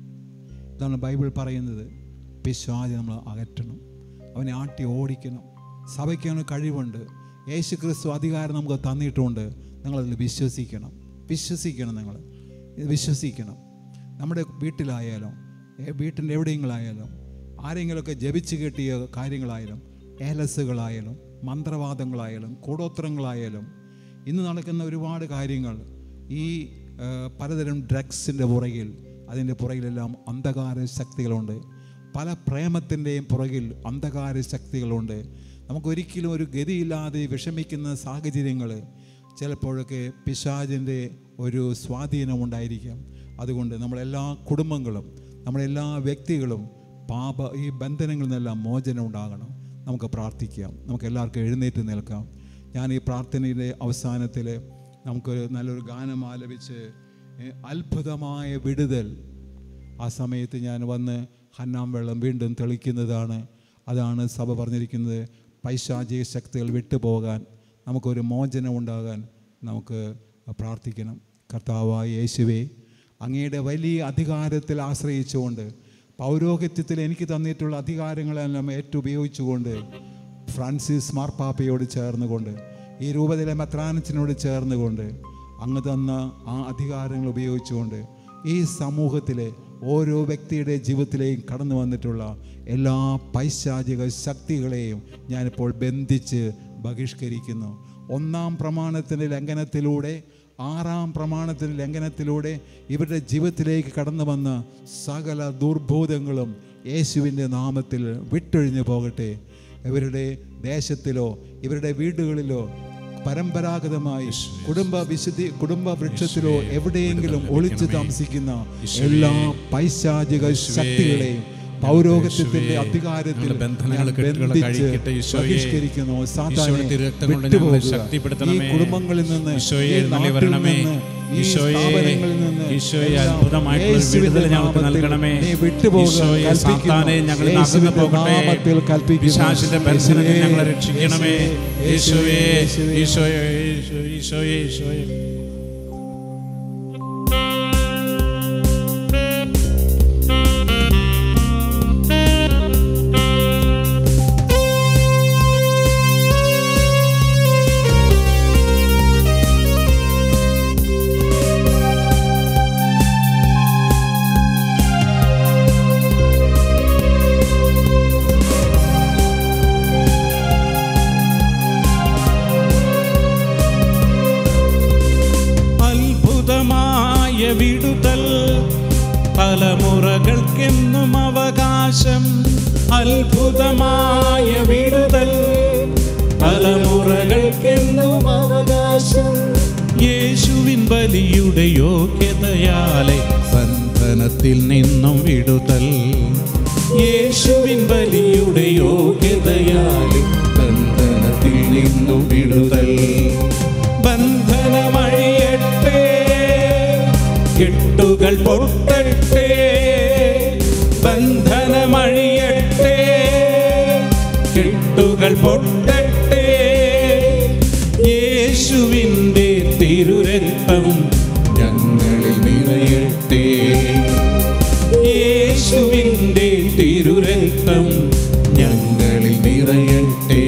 ഇതാണ് ബൈബിൾ പറയുന്നത് പിശാചി നമ്മൾ അകറ്റണം അവനെ ആട്ടി ഓടിക്കണം സഭയ്ക്കാണ് കഴിവുണ്ട് യേശു ക്രിസ്തു അധികാരം നമുക്ക് തന്നിട്ടുണ്ട് നിങ്ങളതിൽ വിശ്വസിക്കണം വിശ്വസിക്കണം നിങ്ങൾ ഇത് വിശ്വസിക്കണം നമ്മുടെ വീട്ടിലായാലും ഏ- വീട്ടിൻ്റെ എവിടെയെങ്കിലായാലും ആരെങ്കിലുമൊക്കെ ജപിച്ച് കെട്ടിയ കാര്യങ്ങളായാലും ഏലസുകളായാലും മന്ത്രവാദങ്ങളായാലും കൂടോത്രങ്ങളായാലും ഇന്ന് നടക്കുന്ന ഒരുപാട് കാര്യങ്ങൾ ഈ ആ, പലതരം ഡ്രഗ്സിൻ്റെ പുറകിൽ അതിൻ്റെ പുറകിലെല്ലാം അന്ധകാര ശക്തികളുണ്ട് പല പ്രേമത്തിൻ്റെയും പുറകിൽ അന്ധകാര ശക്തികളുണ്ട് നമുക്കൊരിക്കലും ഒരു ഗതിയില്ലാതെ വിഷമിക്കുന്ന സാഹചര്യങ്ങൾ ചിലപ്പോഴൊക്കെ പിശാചിൻ്റെ ഒരു സ്വാധീനം ഉണ്ടായിരിക്കാം അതുകൊണ്ട് നമ്മളെല്ലാ കുടുംബങ്ങളും നമ്മളെല്ലാ വ്യക്തികളും പാപ ഈ ബന്ധനങ്ങളിൽ നിന്നെല്ലാം മോചനം ഉണ്ടാകണം നമുക്ക് പ്രാർത്ഥിക്കാം നമുക്ക് എല്ലാവർക്കും എഴുന്നേറ്റ് നിൽക്കാം ഞാൻ ഈ പ്രാർത്ഥനയുടെ അവസാനത്തിൽ നമുക്കൊരു നല്ലൊരു ഗാനം ആലപിച്ച് ഏ, അത്ഭുതമായ വിടുതൽ ആ സമയത്ത് ഞാൻ വന്ന് ഹന്നാം വെള്ളം വീണ്ടും തെളിക്കുന്നതാണ് അതാണ് സഭ പറഞ്ഞിരിക്കുന്നത് പൈശാചിക ശക്തികൾ വിട്ടുപോകാൻ നമുക്കൊരു മോചനം ഉണ്ടാകാൻ നമുക്ക് പ്രാർത്ഥിക്കണം കർത്താവായ യേശുവേ അങ്ങയുടെ വലിയ അധികാരത്തിൽ ആശ്രയിച്ചുകൊണ്ട് പൗരോഹിത്യത്തിൽ എനിക്ക് തന്നിട്ടുള്ള അധികാരങ്ങളെല്ലാം ഏറ്റുപയോഗിച്ചുകൊണ്ട് ഫ്രാൻസിസ് മാർപ്പാപ്പയോട് ചേർന്നുകൊണ്ട് ഈ രൂപതയിലെ മെത്രാനച്ചനോട് ചേർന്നുകൊണ്ട് അങ്ങ് തന്ന ആ അധികാരങ്ങൾ ഉപയോഗിച്ചുകൊണ്ട് ഈ സമൂഹത്തിലെ ഓരോ വ്യക്തിയുടെ ജീവിതത്തിലേക്കും കടന്നു വന്നിട്ടുള്ള എല്ലാ പൈശാചിക ശക്തികളെയും ഞാനിപ്പോൾ ബന്ധിച്ച് ബഹിഷ്കരിക്കുന്നു ഒന്നാം പ്രമാണത്തിൻ്റെ ലംഘനത്തിലൂടെ ആറാം പ്രമാണത്തിൻ്റെ ലംഘനത്തിലൂടെ ഇവരുടെ ജീവിതത്തിലേക്ക് കടന്നു വന്ന സകല ദുർബോധങ്ങളും യേശുവിൻ്റെ നാമത്തിൽ വിട്ടൊഴിഞ്ഞു പോകട്ടെ ഇവരുടെ ദേശത്തിലോ ഇവരുടെ വീടുകളിലോ പരമ്പരാഗതമായി കുടുംബ വിശുദ്ധി കുടുംബ വൃക്ഷത്തിലോ എവിടെയെങ്കിലും ഒളിച്ചു താമസിക്കുന്ന എല്ലാ പൈശാചിക ശക്തികളെയും പൗരോഗത്യത്തിന്റെ അധികാരത്തിൽ ഞങ്ങളുടെ ബന്ധനങ്ങൾ, ഞാൻ കെട്ടുകൾ ബന്ധിച്ച് കഴിക്കട്ടെ, ഈശോയെ. ബഹിഷ്കരിക്കുന്നു സാത്താനെ ഈശോയുടെ തിരുരക്തം കൊണ്ട് ഞങ്ങളെ വിട്ടുപോകുക. ശക്തിപ്പെടുത്തണമേ. ഈ കുടുംബങ്ങളിൽ നിന്ന് ഈശോയെ ഈ എഴുന്നള്ളി നാട്ടിൽ വരണമേ. നിന്ന്, ഈ ഈശോയെ, സ്ഥാപനങ്ങളിൽ നിന്ന് ഈശോയെ എല്ലാം അത്ഭുതമായിട്ടുള്ള ഒരു യേശുവിന്റെ വിടുതൽ ഞങ്ങൾക്ക് നാമത്തിൽ നൽകണമേ. നീ വിട്ടുപോകുക ഈശോയെ, കൽപ്പിക്കുന്നു. സാത്താനെ ഞങ്ങളിൽ നിന്ന് അകന്നു യേശുവിന്റെ പോകട്ടെ. നാമത്തിൽ കൽപ്പിക്കുന്നു. പിശാചിന്റെ ബന്ധനത്തിൽ യേശുവേ, ഞങ്ങളെ രക്ഷിക്കണമേ യേശുവേ, ഈശോയെ യേശുവേ. ഈശോയെ ഈശോയെ ഈശോയെ ഈശോയെ അത്ഭുതമായ വിടുതൽ തലമുറകൾക്കെന്നും അവകാശം അത്ഭുതമായ വിടുതൽ തലമുറകൾക്കെന്നും അവകാശം യേശുവിൻ ബലിയുടെ യോഗ്യതയാലെ ബന്ധനത്തിൽ നിന്നും വിടുതൽ യേശുവിൻ ബലിയുടെ യോഗ്യതയാലെ ബന്ധനത്തിൽ നിന്നും വിടുതൽ ബന്ധനമഴിയട്ടെ കെട്ടുകൾ പൊട്ടട്ടെ ബന്ധനമഴിയട്ടെ കെട്ടുകൾ പൊട്ടട്ടെ യേശുവിൻ്റെ തിരുരക്തം ഞങ്ങളിൽ നിറയട്ടെ യേശുവിൻ്റെ തിരുരക്തം ഞങ്ങളിൽ നിറയട്ടെ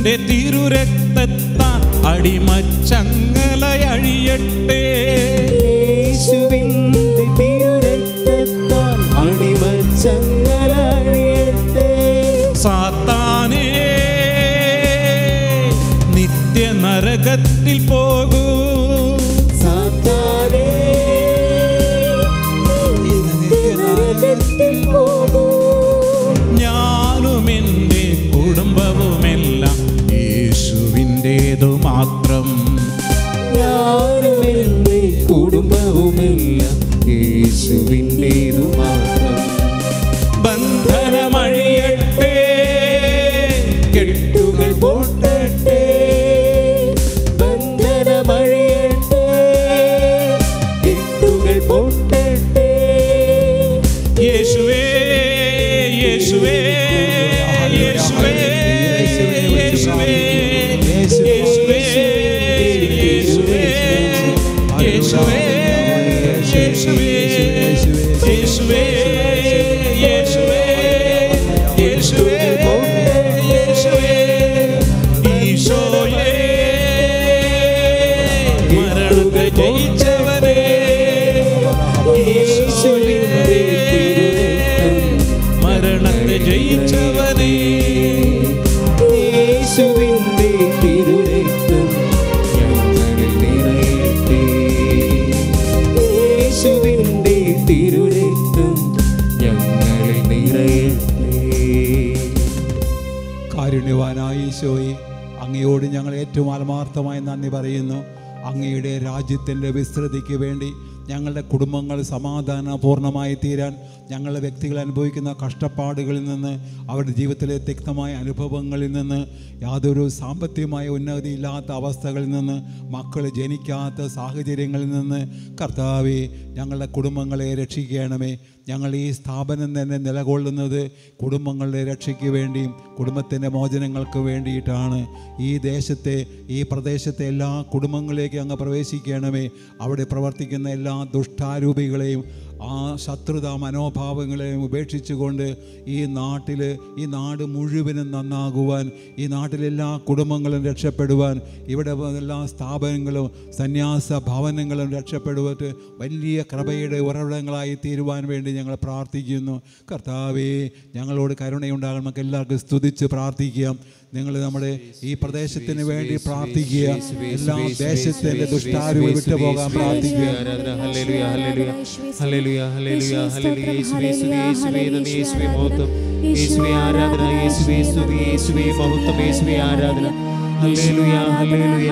യേശുവിൻ്റെ തിരുരക്തത്താൽ അടിമച്ചങ്ങലയഴിയട്ടെ യേശുവിന്റെ തിരുരക്തത്താൽ അടിമച്ചങ്ങലഴിയട്ടെ. സാത്താനേ നിത്യനരകത്തിൽ പോകൂ സാത്താനേ, നിത്യനരകത്തിൽ പോകൂ. ഞാനും എൻ്റെ കുടുംബവുമെല്ലാം യേശുവിൻ്റേതു മാത്രം ഞാനും എന്റെ കുടുംബവുമെല്ലാം യേശുവിൻ്റെതു മാത്രം ബന്ധനമഴിയട്ടെ കെട്ടുകൾ പൊട്ടട്ടെ ബന്ധനമഴിയട്ടെ കെട്ടുകൾ പൊട്ടട്ടെ യേശുവേ യേശുവേ യേശുവേ യേശുവേ യേശുവേ യേശുവേ യേശുവേ യേശുവേ യേശുവേ യേശുവേ യേശുവേ യേശുവേ ഈശോയേ മരണത്തെ ജയിച്ചവനേ ഈശോയേ മരണത്തെ ജയിച്ചവനേ യേശുവിന്റെ തിരുരക്തം ഞങ്ങളിൽ നിറയട്ടെ യേശുവിന്റെ തിരുരക്തം ഞങ്ങളിൽ നിറയട്ടെ കാരുണ്യവാനായ ഈശോയെ അങ്ങയോട് ഞങ്ങൾ ഏറ്റവും ആത്മാർത്ഥമായി നന്ദി പറയുന്നു അങ്ങയുടെ രാജ്യത്തിൻ്റെ വിസ്തൃതിക്ക് വേണ്ടി ഞങ്ങളുടെ കുടുംബങ്ങൾ സമാധാനപൂർണ്ണമായി തീരാൻ ഞങ്ങളുടെ വ്യക്തികൾ അനുഭവിക്കുന്ന കഷ്ടപ്പാടുകളിൽ നിന്ന് അവരുടെ ജീവിതത്തിലെ തിക്തമായ അനുഭവങ്ങളിൽ നിന്ന് യാതൊരു സാമ്പത്തികമായ ഉന്നതി ഇല്ലാത്ത അവസ്ഥകളിൽ നിന്ന് മക്കൾ ജനിക്കാത്ത സാഹചര്യങ്ങളിൽ നിന്ന് കർത്താവെ ഞങ്ങളുടെ കുടുംബങ്ങളെ രക്ഷിക്കണമേ ഞങ്ങൾ ഈ സ്ഥാപനം തന്നെ നിലകൊള്ളുന്നത് കുടുംബങ്ങളുടെ രക്ഷയ്ക്ക് വേണ്ടിയും കുടുംബത്തിൻ്റെ മോചനങ്ങൾക്ക് വേണ്ടിയിട്ടാണ് ഈ ദേശത്തെ ഈ പ്രദേശത്തെ എല്ലാ കുടുംബങ്ങളിലേക്ക് അങ്ങ് പ്രവേശിക്കണമേ അവിടെ പ്രവർത്തിക്കുന്ന എല്ലാ ദുഷ്ടാരൂപികളെയും ആ ശത്രുത മനോഭാവങ്ങളെയും ഉപേക്ഷിച്ചുകൊണ്ട് ഈ നാട്ടിൽ ഈ നാട് മുഴുവനും നന്നാകുവാൻ ഈ നാട്ടിലെല്ലാ കുടുംബങ്ങളും രക്ഷപ്പെടുവാൻ ഇവിടെ എല്ലാ സ്ഥാപനങ്ങളും സന്യാസ ഭവനങ്ങളും രക്ഷപ്പെടുവാൻ വലിയ കൃപയുടെ ഉറവിടങ്ങളായി തീരുവാൻ വേണ്ടി ഞങ്ങൾ പ്രാർത്ഥിക്കുന്നു കർത്താവേ ഞങ്ങളോട് കരുണയുണ്ടാകണം നമുക്ക് എല്ലാവർക്കും സ്തുതിച്ച് പ്രാർത്ഥിക്കാം നിങ്ങൾ നമ്മുടെ ഈ പ്രദേശത്തിന് വേണ്ടി പ്രാർത്ഥിക്കുക എല്ലാ ദേശത്തിൻ്റെ ദുഷ്ടാരൂപ വിട്ടുപോകാൻ പ്രാർത്ഥിക്കുക ആരാധന hallelujah hallelujah hallelujah hallelujah hallelujah യേശുവേ സ്തുതി യേശുവേ നന്ദി യേശുവേ മഹത്വം യേശുവേ ആരാധന യേശുവേ സ്തുതി യേശുവേ മഹത്വം യേശുവേ ആരാധന hallelujah hallelujah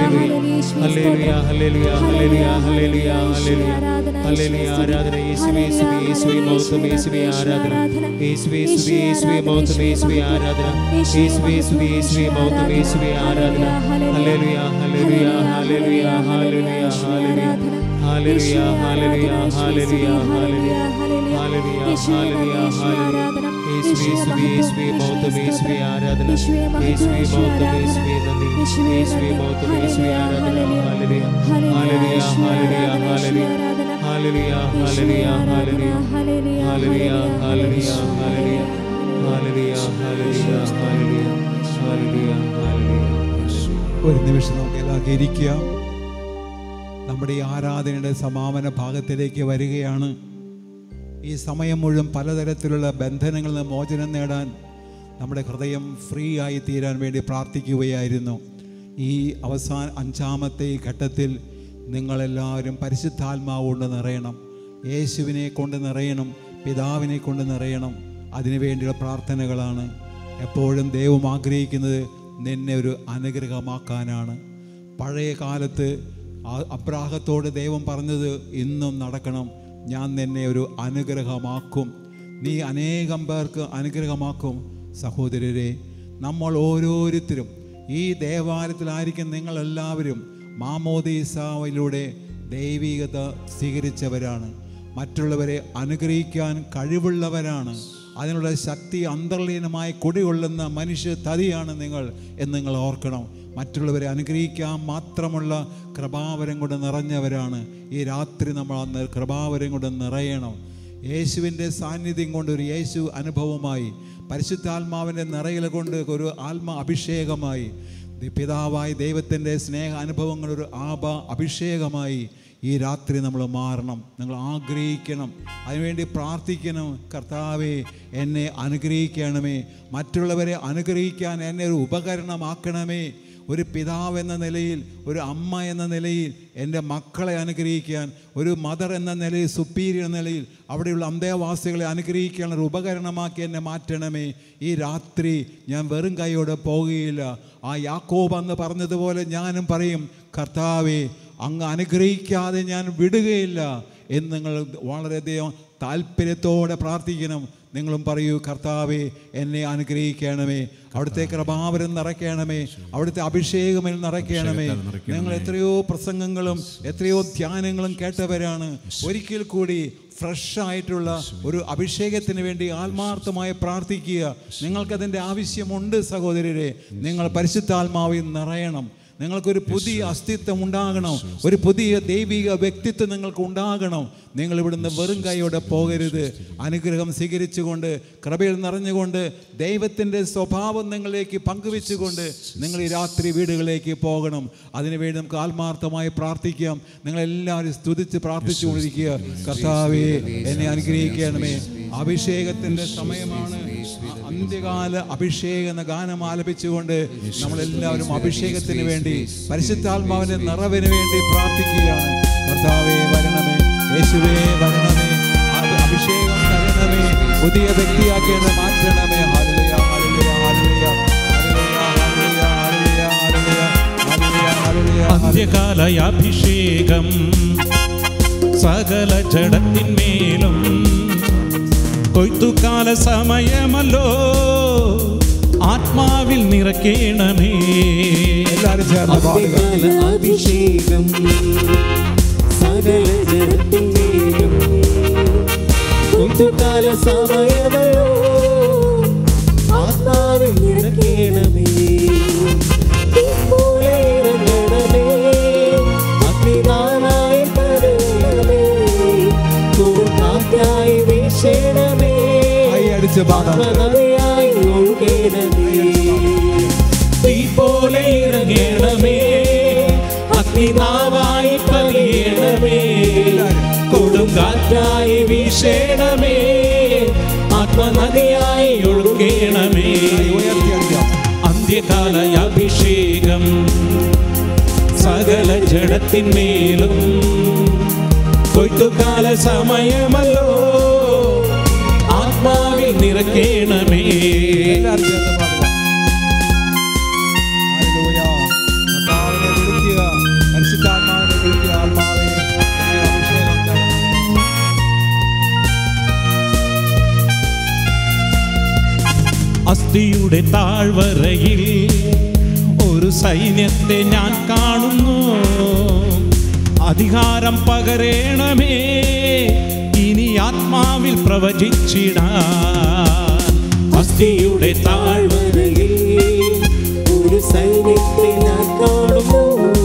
hallelujah hallelujah hallelujah hallelujah hallelujah hallelujah ഹല്ലേലൂയ ആരാധന യേശുവേ സ്തുതി യേശുവേ മഹത്വം യേശുവേ ആരാധന യേശുവേ സ്തുതി യേശുവേ മഹത്വം യേശുവേ ആരാധന യേശുവേ സ്തുതി യേശുവേ മഹത്വം യേശുവേ ആരാധന hallelujah hallelujah hallelujah hallelujah hallelujah hallelujah hallelujah hallelujah hallelujah hallelujah hallelujah hallelujah യേശുവേ സ്തുതി യേശുവേ മഹത്വം യേശുവേ ആരാധന യേശുവേ മഹത്വം യേശുവേ നന്ദി യേശുവേ മഹത്വം യേശുവേ ആരാധന hallelujah hallelujah hallelujah hallelujah hallelujah hallelujah hallelujah hallelujah hallelujah hallelujah hallelujah hallelujah hallelujah hallelujah ഹല്ലേലൂയ ഒരു നിമിഷം നമുക്ക് എല്ലാവർക്കും ഇരിക്കാം നമ്മുടെ ഈ ആരാധനയുടെ സമാപന ഭാഗത്തിലേക്ക് വരികയാണ് ഈ സമയം മുഴുവൻ പലതരത്തിലുള്ള ബന്ധനങ്ങളിൽ നിന്ന് മോചനം നേടാൻ നമ്മുടെ ഹൃദയം ഫ്രീ ആയി തീരാൻ വേണ്ടി പ്രാർത്ഥിക്കുകയായിരുന്നു ഈ അവസാന അഞ്ചാമത്തെ ഈ ഘട്ടത്തിൽ നിങ്ങളെല്ലാവരും പരിശുദ്ധാത്മാവ് കൊണ്ട് നിറയണം യേശുവിനെ കൊണ്ട് നിറയണം പിതാവിനെ കൊണ്ട് നിറയണം അതിനുവേണ്ടിയുള്ള പ്രാർത്ഥനകളാണ് എപ്പോഴും ദൈവം ആഗ്രഹിക്കുന്നത് നിന്നെ ഒരു അനുഗ്രഹമാക്കാനാണ് പഴയ കാലത്ത് ആ- അബ്രാഹത്തോട് ദൈവം പറഞ്ഞത് ഇന്നും നടക്കണം ഞാൻ നിന്നെ ഒരു അനുഗ്രഹമാക്കും നീ അനേകം പേർക്ക് അനുഗ്രഹമാക്കും സഹോദരരെ നമ്മൾ ഓരോരുത്തരും ഈ ദേവാലയത്തിലായിരിക്കും നിങ്ങളെല്ലാവരും മാമോദീസാവിലൂടെ ദൈവികത സ്വീകരിച്ചവരാണ് മറ്റുള്ളവരെ അനുഗ്രഹിക്കാൻ കഴിവുള്ളവരാണ് അതിനുള്ള ശക്തി അന്തർലീനമായി കുടികൊള്ളുന്ന മനുഷ്യ തതിയാണ് നിങ്ങൾ എന്ന് നിങ്ങൾ ഓർക്കണം മറ്റുള്ളവരെ അനുഗ്രഹിക്കാൻ മാത്രമുള്ള കൃപാവരം കൊണ്ട് നിറഞ്ഞവരാണ് ഈ രാത്രി നമ്മൾ അന്ന് കൃപാവരം കൊണ്ട് നിറയണം യേശുവിൻ്റെ സാന്നിധ്യം കൊണ്ട് ഒരു യേശു അനുഭവമായി പരിശുദ്ധാത്മാവിൻ്റെ നിറയിൽ കൊണ്ട് ഒരു ആത്മ അഭിഷേകമായി ദി- പിതാവായ ദൈവത്തിൻ്റെ സ്നേഹ അനുഭവങ്ങൾ ഒരു ആപ അഭിഷേകമായി ഈ രാത്രി നമ്മൾ മാറണം നിങ്ങൾ ആഗ്രഹിക്കണം അതിനുവേണ്ടി പ്രാർത്ഥിക്കണം കർത്താവെ എന്നെ അനുഗ്രഹിക്കണമേ മറ്റുള്ളവരെ അനുഗ്രഹിക്കാൻ എന്നെ ഒരു ഉപകരണമാക്കണമേ ഒരു പിതാവ് എന്ന നിലയിൽ ഒരു അമ്മ എന്ന നിലയിൽ എൻ്റെ മക്കളെ അനുഗ്രഹിക്കാൻ ഒരു മദർ എന്ന നിലയിൽ സുപ്പീരിയർ എന്ന നിലയിൽ അവിടെയുള്ള അന്തേവാസികളെ അനുഗ്രഹിക്കാൻ ഒരു ഉപകരണമാക്കി എന്നെ മാറ്റണമേ ഈ രാത്രി ഞാൻ വെറും കൈയോടെ പോകുകയില്ല ആ യാക്കോബ് അന്ന് പറഞ്ഞതുപോലെ ഞാനും പറയും കർത്താവെ അങ്ങ് അനുഗ്രഹിക്കാതെ ഞാൻ വിടുകയില്ല എന്ന് നിങ്ങൾ വളരെയധികം താല്പര്യത്തോടെ പ്രാർത്ഥിക്കണം നിങ്ങളും പറയൂ കർത്താവെ എന്നെ അനുഗ്രഹിക്കണമേ അവിടുത്തെ കൃപാവരം നിറയ്ക്കണമേ അവിടുത്തെ അഭിഷേകമിൽ നിറയ്ക്കണമേ ഞങ്ങൾ എത്രയോ പ്രസംഗങ്ങളും എത്രയോ ധ്യാനങ്ങളും കേട്ടവരാണ് ഒരിക്കൽ കൂടി ഫ്രഷ് ആയിട്ടുള്ള ഒരു അഭിഷേകത്തിന് വേണ്ടി ആത്മാർത്ഥമായി പ്രാർത്ഥിക്കുക നിങ്ങൾക്കതിൻ്റെ ആവശ്യമുണ്ട് സഹോദരരെ നിങ്ങൾ പരിശുദ്ധാത്മാവിൽ നിറയണം നിങ്ങൾക്കൊരു പുതിയ അസ്തിത്വം ഉണ്ടാകണം ഒരു പുതിയ ദൈവിക വ്യക്തിത്വം നിങ്ങൾക്ക് ഉണ്ടാകണം നിങ്ങൾ ഇവിടുന്ന് വെറും കൈയോടെ പോകരുത് അനുഗ്രഹം സ്വീകരിച്ചുകൊണ്ട് കൃപയിൽ നിറഞ്ഞുകൊണ്ട് ദൈവത്തിൻ്റെ സ്വഭാവം നിങ്ങളിലേക്ക് പങ്കുവെച്ചുകൊണ്ട് നിങ്ങൾ ഈ രാത്രി വീടുകളിലേക്ക് പോകണം അതിനുവേണ്ടി നമുക്ക് ആത്മാർത്ഥമായി പ്രാർത്ഥിക്കാം നിങ്ങളെല്ലാവരും സ്തുതിച്ച് പ്രാർത്ഥിച്ചുകൊണ്ടിരിക്കുക കർത്താവേ എന്നെ അനുഗ്രഹിക്കണമേ അഭിഷേകത്തിൻ്റെ സമയമാണ് അന്ത്യകാല അഭിഷേക എന്ന ഗാനം ആലപിച്ചുകൊണ്ട് നമ്മളെല്ലാവരും അഭിഷേകത്തിന് വേണ്ടി പരിശുദ്ധാത്മാവിന്റെ നിറവിന് വേണ്ടി പ്രാർത്ഥിക്കുകയാണ് കർത്താവേ വരണമേ യേശുവേ വരണമേ ആ അഭിഷേകം തരണമേ പുതിയ വ്യക്തിയാക്കേണ്ട മാറ്റണമേ ഹല്ലേലൂയ hallelujah hallelujah hallelujah hallelujah hallelujah hallelujah ഹല്ലേലൂയ അന്ത്യകാല അഭിഷേകം സകല ജഡത്തിന്മേലും കൊയ്ത്തുകാല സമയമല്ലോ ആത്മാവിൽ നിറയ്ക്കണമേ എല്ലാവരും ചേർന്ന് പാടുക അന്ത്യകാല അഭിഷേകം സകല ജനത്തിന്റെയും കൊയ്ത്തുകാല സമയമല്ലോ ആത്മാവിൽ നിറയ്ക്കണമേ തീപോലെ ഇറങ്ങണമേ അഗ്നിദാനായി പരമണമേ കൊടുങ്കാറ്റായി വീശണമേ കൈ അടിച്ച് പാടാം ആത്മനദിയായി ഒഴുകണമേ തീ പോലെ ഇറങ്ങണമേ അഗ്നിനാവായി പതിയണമേ കൊടുങ്കാറ്റായി വീശണമേ ആത്മനദിയായി ഒഴുകണമേ ഉയർത്തി അടിക്കാം അന്ത്യകാല അഭിഷേകം സകല ജഡത്തിന്മേലും കൊയ്ത്തുകാല സമയമല്ലോ ആത്മാവിൽ നിറയ്ക്കണമേ എല്ലാവരും ചേർന്ന് പാടുക ഹല്ലേലൂയ. കർത്താവിനെ വിളിക്കുക പരിശുദ്ധാത്മാവിനെ വിളിക്കുക ആത്മാവേ എന്നെ അഭിഷേകം തരണമേ. അസ്ഥിയുടെ താഴ്വരയിൽ ഒരു സൈന്യത്തെ ഞാൻ കാണുന്നു അധികാരം പകരേണമേ ഇനി ആത്മാവിൽ പ്രവചിച്ചിടാൻ അസ്ഥിയുടെ താഴ്വര താഴ്വരയിൽ ഒരു സൈന്യത്തെ ഞാൻ കാണുന്നു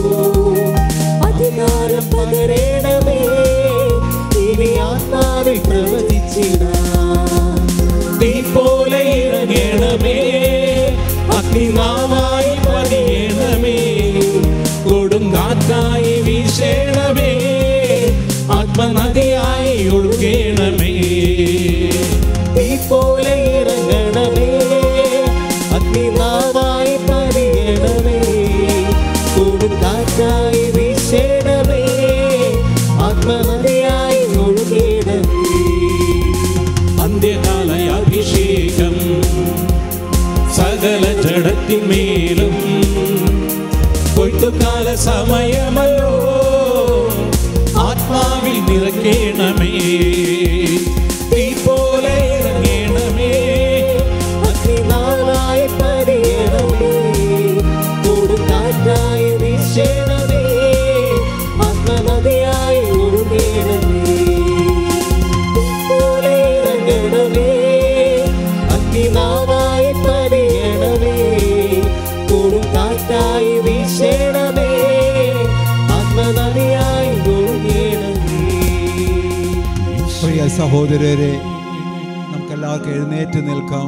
അധികാരം പകരേണമേ ഇനി ആത്മാവിൽ പ്രവചിച്ചിടാം തീ പോലെ ഇറങ്ങണമേ അഗ്നിനാവായി പതിയണമേ കൊടുങ്കാറ്റായി വീശേണമേ ആത്മനദിയായി ഒഴുകണമേ തീ പോലെ ഇറങ്ങണമേ അഗ്നിനാവായി പരിയണമേ കൊടുങ്കാറ്റായി വീശണമേ ആത്മനദിയായി ഒഴുകണമേ അന്ത്യകാല അഭിഷേകം സകല ജഡത്തിന്മേലും കൊയ്ത്തുകാല സമയമല്ലോ ആത്മാവിൽ നിറയ്ക്കണമേ തീ പോലെ ഇറങ്ങണമേ അഗ്നിനാളായി പരിയണമേ കൊടുങ്കാറ്റായി വീശണമേ ആത്മനദിയായി ഒഴുകണമേ പോലെ ഇറങ്ങണമേ അഗ്നിനാളായി പരിയണമേ കൊടുങ്കാറ്റായി വീശണമേ ആത്മനദിയായി ഒഴുകണമേ സഹോദരരെ നമുക്കെല്ലാവർക്കും എഴുന്നേറ്റ് നിൽക്കാം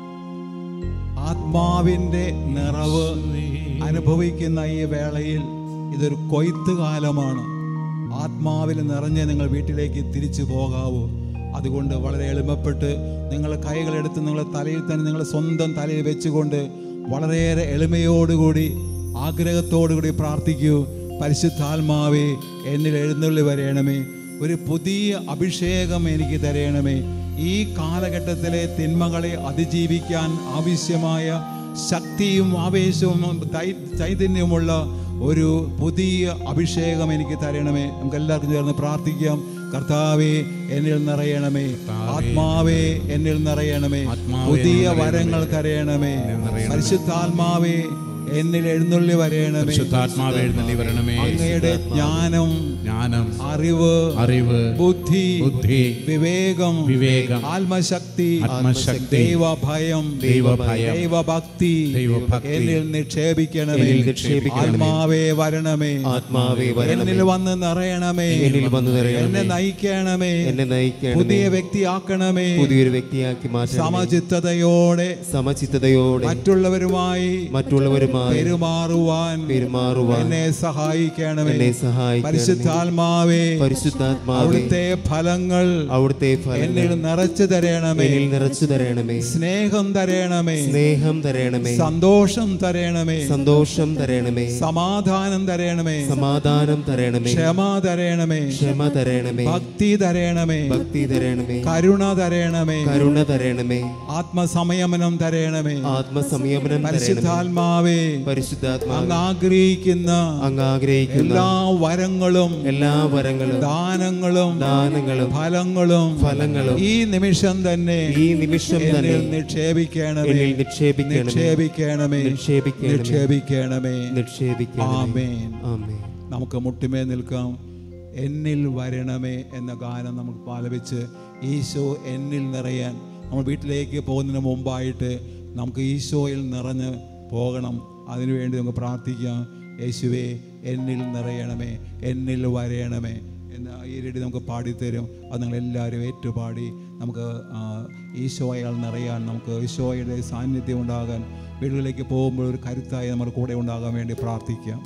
ആത്മാവിൻ്റെ നിറവ് അനുഭവിക്കുന്ന ഈ വേളയിൽ ഇതൊരു കൊയ്ത്ത് കാലമാണ് ആത്മാവിൽ നിറഞ്ഞ് നിങ്ങൾ വീട്ടിലേക്ക് തിരിച്ചു പോകാവൂ അതുകൊണ്ട് വളരെ എളിമപ്പെട്ട് നിങ്ങൾ കൈകളെടുത്ത് നിങ്ങളെ തലയിൽ തന്നെ നിങ്ങളെ സ്വന്തം തലയിൽ വെച്ചുകൊണ്ട് വളരെയേറെ എളിമയോടുകൂടി ആഗ്രഹത്തോടുകൂടി പ്രാർത്ഥിക്കൂ പരിശുദ്ധാത്മാവേ എന്നിൽ എഴുന്നള്ളി വരയണമേ ഒരു പുതിയ അഭിഷേകം എനിക്ക് തരയണമേ ഈ കാലഘട്ടത്തിലെ തിന്മകളെ അതിജീവിക്കാൻ ആവശ്യമായ ശക്തിയും ആവേശവും തൈ- ചൈതന്യമുള്ള ഒരു പുതിയ അഭിഷേകം എനിക്ക് തരണമേ നമുക്ക് എല്ലാവർക്കും ചേർന്ന് പ്രാർത്ഥിക്കാം കർത്താവേ എന്നിൽ നിറയണമേ ആത്മാവേ എന്നിൽ നിറയണമേ ആത്മാവേ പുതിയ എന്നിൽ നിറയണമേ. വരങ്ങൾ കരയണമേ എന്നിൽ നിറയണമേ. പരിശുദ്ധാത്മാവേ എന്നിൽ എഴുന്നള്ളി വരയണമേ പരിശുദ്ധാത്മാവ് എഴുന്നള്ളി വരണമേ അങ്ങയുടെ ജ്ഞാനം ജ്ഞാനം അറിവ് അറിവ് ബുദ്ധി ബുദ്ധി വിവേകം വിവേകം ആത്മശക്തി ആത്മശക്തി ദൈവഭയം ദൈവഭയം ദൈവഭക്തി ദൈവഭക്തി എന്നിൽ നിക്ഷേപിക്കണമേ എന്നിൽ നിക്ഷേപിക്കണമേ. ആത്മാവേ വരണമേ ആത്മാവേ വരണമേ. എന്നിൽ വന്ന് നിറയണമേ എന്നിൽ വന്ന് നിറയണമേ. എന്നെ നയിക്കണമേ എന്നെ നയിക്കണമേ പുതിയ വ്യക്തിയാക്കണമേ പുതിയൊരു വ്യക്തിയാക്കി മാറ്റണമേ സമചിത്തതയോടെ സമചിത്തതയോടെ മറ്റുള്ളവരുമായി മറ്റുള്ളവരുമായി പെരുമാറുവാൻ പെരുമാറുവാൻ എന്നെ സഹായിക്കണമേ എന്നെ സഹായിക്കണമേ. പരിശുദ്ധാത്മാവേ പരിശുദ്ധാത്മാവേ അവിടുത്തെ ഫലങ്ങൾ അവിടുത്തെ എന്നിൽ ഫലങ്ങൾ നിറച്ചു തരണമേ എന്നിൽ നിറച്ചു തരണമേ സ്നേഹം തരണമേ സ്നേഹം തരണമേ സന്തോഷം തരണമേ സന്തോഷം തരണമേ സമാധാനം തരണമേ സമാധാനം തരണമേ ക്ഷമ തരണമേ ക്ഷമ തരണമേ ഭക്തി തരണമേ ഭക്തി തരണമേ കരുണ തരണമേ കരുണ തരണമേ ആത്മസംയമനം തരണമേ ആത്മസംയമനം തരണമേ പരിശുദ്ധാത്മാവേ പരിശുദ്ധാത്മാവ് അങ്ങ് ആഗ്രഹിക്കുന്ന അങ്ങ് ആഗ്രഹിക്കുന്ന എല്ലാ വരങ്ങളും എല്ലാ വരങ്ങളും ദാനങ്ങളും ദാനങ്ങളും ഫലങ്ങളും ഫലങ്ങളും ഈ നിമിഷം തന്നെ ഈ നിമിഷം തന്നെ എന്നിൽ നിക്ഷേപിക്കണമേ എന്നിൽ നിക്ഷേപിക്കണമേ നിക്ഷേപിക്കണമേ നിക്ഷേപിക്കണമേ നിക്ഷേപിക്കണമേ നിക്ഷേപിക്കണമേ ആമേൻ ആമേൻ നമുക്ക് മുട്ടുമേ നിൽക്കാം എന്നിൽ വരണമേ എന്ന ഗാനം നമുക്ക് പാലപിച്ച് ഈശോ എന്നിൽ നിറയാൻ നമ്മൾ വീട്ടിലേക്ക് പോകുന്നതിന് മുമ്പായിട്ട് നമുക്ക് ഈശോയിൽ നിറഞ്ഞ് പോകണം അതിനുവേണ്ടി നമുക്ക് പ്രാർത്ഥിക്കാം യേശുവേ എന്നിൽ നിറയണമേ എന്നിൽ വരയണമേ എന്ന് ഈ രീതി നമുക്ക് പാടിത്തരും അത് നിങ്ങൾ എല്ലാവരും ഏറ്റുപാടി നമുക്ക് ആ, ഈശോയാൽ നിറയാൻ നമുക്ക് ഈശോയുടെ സാന്നിധ്യം ഉണ്ടാകാൻ വീടുകളിലേക്ക് പോകുമ്പോൾ ഒരു കരുത്തായി നമ്മുടെ കൂടെ ഉണ്ടാകാൻ വേണ്ടി പ്രാർത്ഥിക്കാം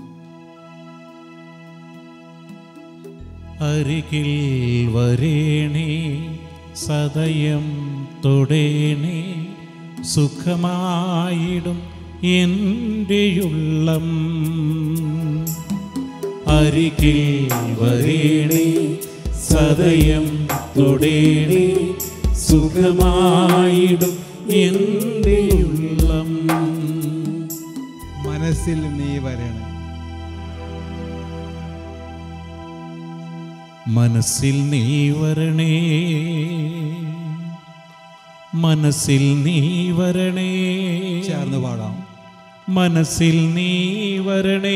അരികിൽ വരേണേ സദയം തൊടേണേ സുഖമായിടും എൻ്റെയുള്ളം അരികിൽ വരേണേ സദയം തൊടേണേ സുഖമായിടും എൻ്റെയുള്ളം മനസ്സിൽ നീ വരണം മനസ്സിൽ നീ വരണേ മനസ്സിൽ നീ വരണേ ചേർന്ന് പാടാം മനസ്സിൽ നീ വരണേ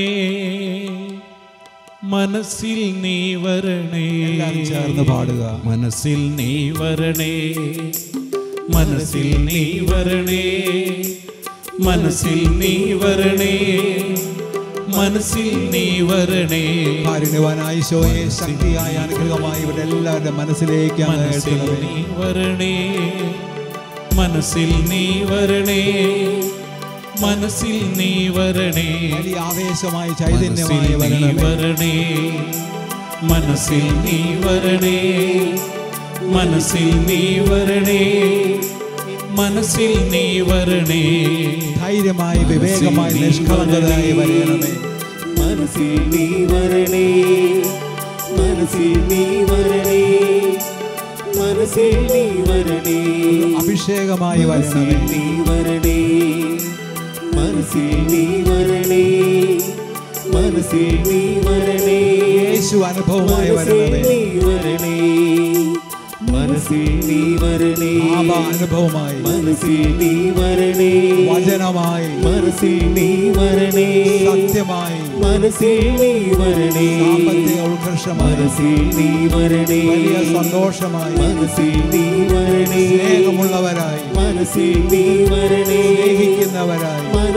മനസ്സിൽ നീ വരണേ എല്ലാവരും ചേർന്ന് പാടുക മനസ്സിൽ നീ വരണേ മനസ്സിൽ നീ വരണേ മനസ്സിൽ നീ വരണേ മനസ്സിൽ നീ വരണേ കാരുണ്യവാനായ ഈശോയെ ശക്തിയായ അനുഗ്രഹമായി ഇവിടെ എല്ലാവരുടെ മനസ്സിലേക്ക് അങ്ങ് മനസ്സിൽ എത്തണമേ. നീ വരണേ മനസ്സിൽ നീ വരണേ മനസ്സിൽ നീ വരണേ വലിയ ആവേശമായി മനസ്സിൽ ചൈതന്യമായി നീ വരണമേ വരണേ മനസ്സിൽ നീ വരണേ മനസ്സിൽ നീ വരണേ മനസ്സിൽ നീ വരണേ ധൈര്യമായി വിവേകമായി മനസ്സിൽ നീ നിഷ്കളങ്കതയായി വരണേ. വരണമേ മനസ്സിൽ നീ വരണേ മനസ്സിൽ നീ വരണേ മനസ്സിൽ നീ വരണേ അഭിഷേകമായി മനസ്സിൽ വരണമേ നീ വരണേ മനസ്സിൽ നീ വരണേ മനസ്സിൽ നീ വരണേ യേശു അനുഭവമായി മനസ്സിൽ വരണമേ നീ വരണേ മനസ്സിൽ നീ വരണേ ആപ അനുഭവമായി മനസ്സിൽ നീ വരണേ വചനമായി മനസ്സിൽ നീ വരണേ സത്യമായി മനസ്സിൽ നീ വരണേ സാമ്പത്തിക ഉത്കർഷമായി മനസ്സിൽ നീ വരണേ വലിയ സന്തോഷമായി മനസ്സിൽ നീ വരണേ സ്നേഹമുള്ളവരായി മനസ്സിൽ നീ വരണേ സ്നേഹിക്കുന്നവരായി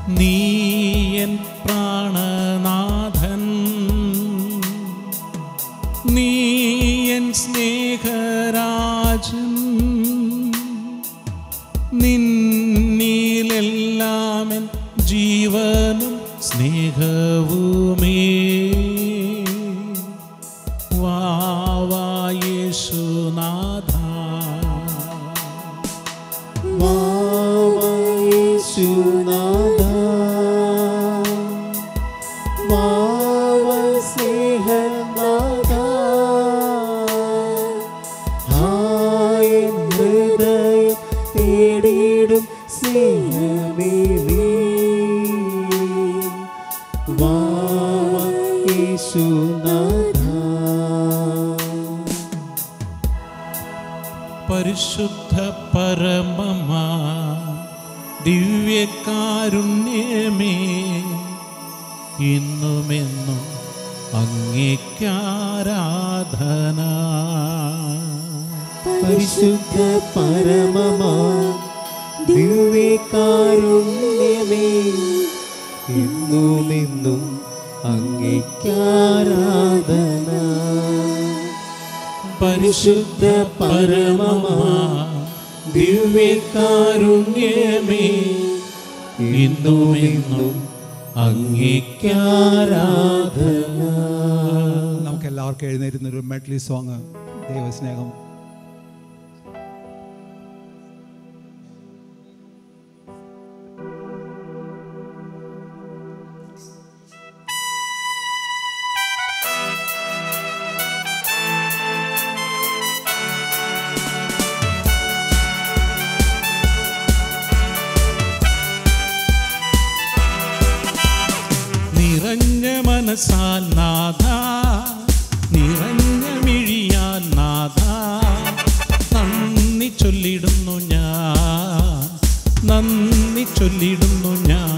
നീയൻ പ്രാണനാഥൻ നീയൻ സ്നേഹരാജൻ നിന്നിലെല്ലാമൻ ജീവനും സ്നേഹവുമേ വാവായേശുനാഥ യേശുനാഥ മാവ സ്നേഹനാഥ ഹായ ഹൃദയം തേടിയിടും സ്നേഹമേ നീ വാവ യേശുനാഥ പരിശുദ്ധ പരമമാ ദിവ്യകാരുണ്യമേ ഇന്നുമെന്നും അങ്ങേക്കാരാധന പരിശുദ്ധ പരമമാ ദിവ്യകാരുണ്യമേ എന്നുമെന്നും അങ്ങേക്കാരാധന പരിശുദ്ധ പരമമാ ദിവ്യകാരുണ്യമേ ഇന്നുമെന്നും അങ്ങേക്കാരാധന നമുക്ക് എല്ലാവർക്കും എഴുന്നേരുന്ന ഒരു മെഡ്ലി സോങ് ദൈവസ്നേഹം നിറഞ്ഞ മനസ്സാൽ നാഥ നിറഞ്ഞ മിഴിയാൽ നാഥ നന്ദി ചൊല്ലിടുന്നു ഞാൻ നന്ദി ചൊല്ലിടുന്നു ഞാൻ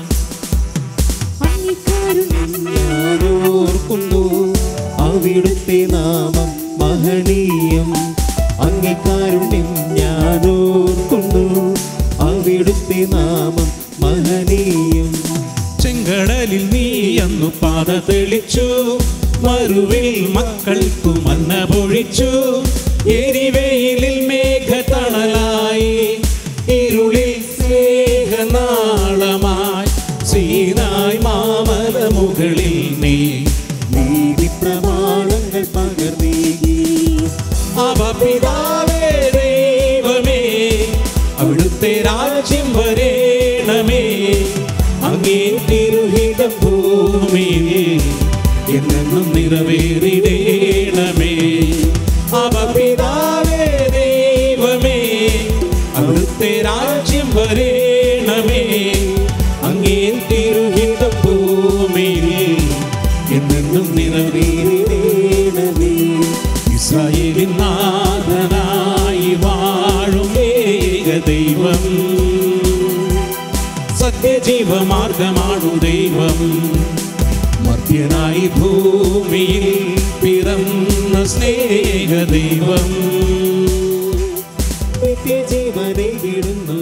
ഞാനോർക്കുന്നു അവിടുത്തെ നാമം മഹനീയം അംഗീകാരുണ്യം ഞാനോർക്കുന്നു അവിടുത്തെ നാമം മഹനീയം ചെങ്കടലിൽ നീ അന്നു പാത തെളിച്ചു മറുവിൽ മക്കൾക്കു മന്ന പൊഴിച്ചു എരിവെയിലിൽ മേഘതണലായി ഇരുളിൽ സ്നേഹനാളമായി സീനായി മാമല മുകളിൽ നീ നീതി പ്രമാണങ്ങൾ പകർന്നീകി അവ പിതാവേ ദൈവമേ അവിടുത്തെ രാജ്യം വരേണമേ അങ്ങേ തിരുഹിതം ഭൂമിയിൽ എന്നെന്നും നിറവേറിടേണമേ അവ പിതാവേ ദൈവമേ അവിടുത്തെ രാജ്യം വരേണമേ അങ്ങേ തിരുഹിതം ഭൂമിയിൽ എന്നെന്നും നിറവേറിടേണമേ ഇസ്രായേലിൻ നാഥനായി വാഴും ഏക ദൈവം സത്യജീവമാർഗമാണു ദൈവം മധ്യനായി ഭൂമിയിൽ പിറന്ന സ്നേഹ ദൈവം നിത്യജീവനെ വിടുന്ന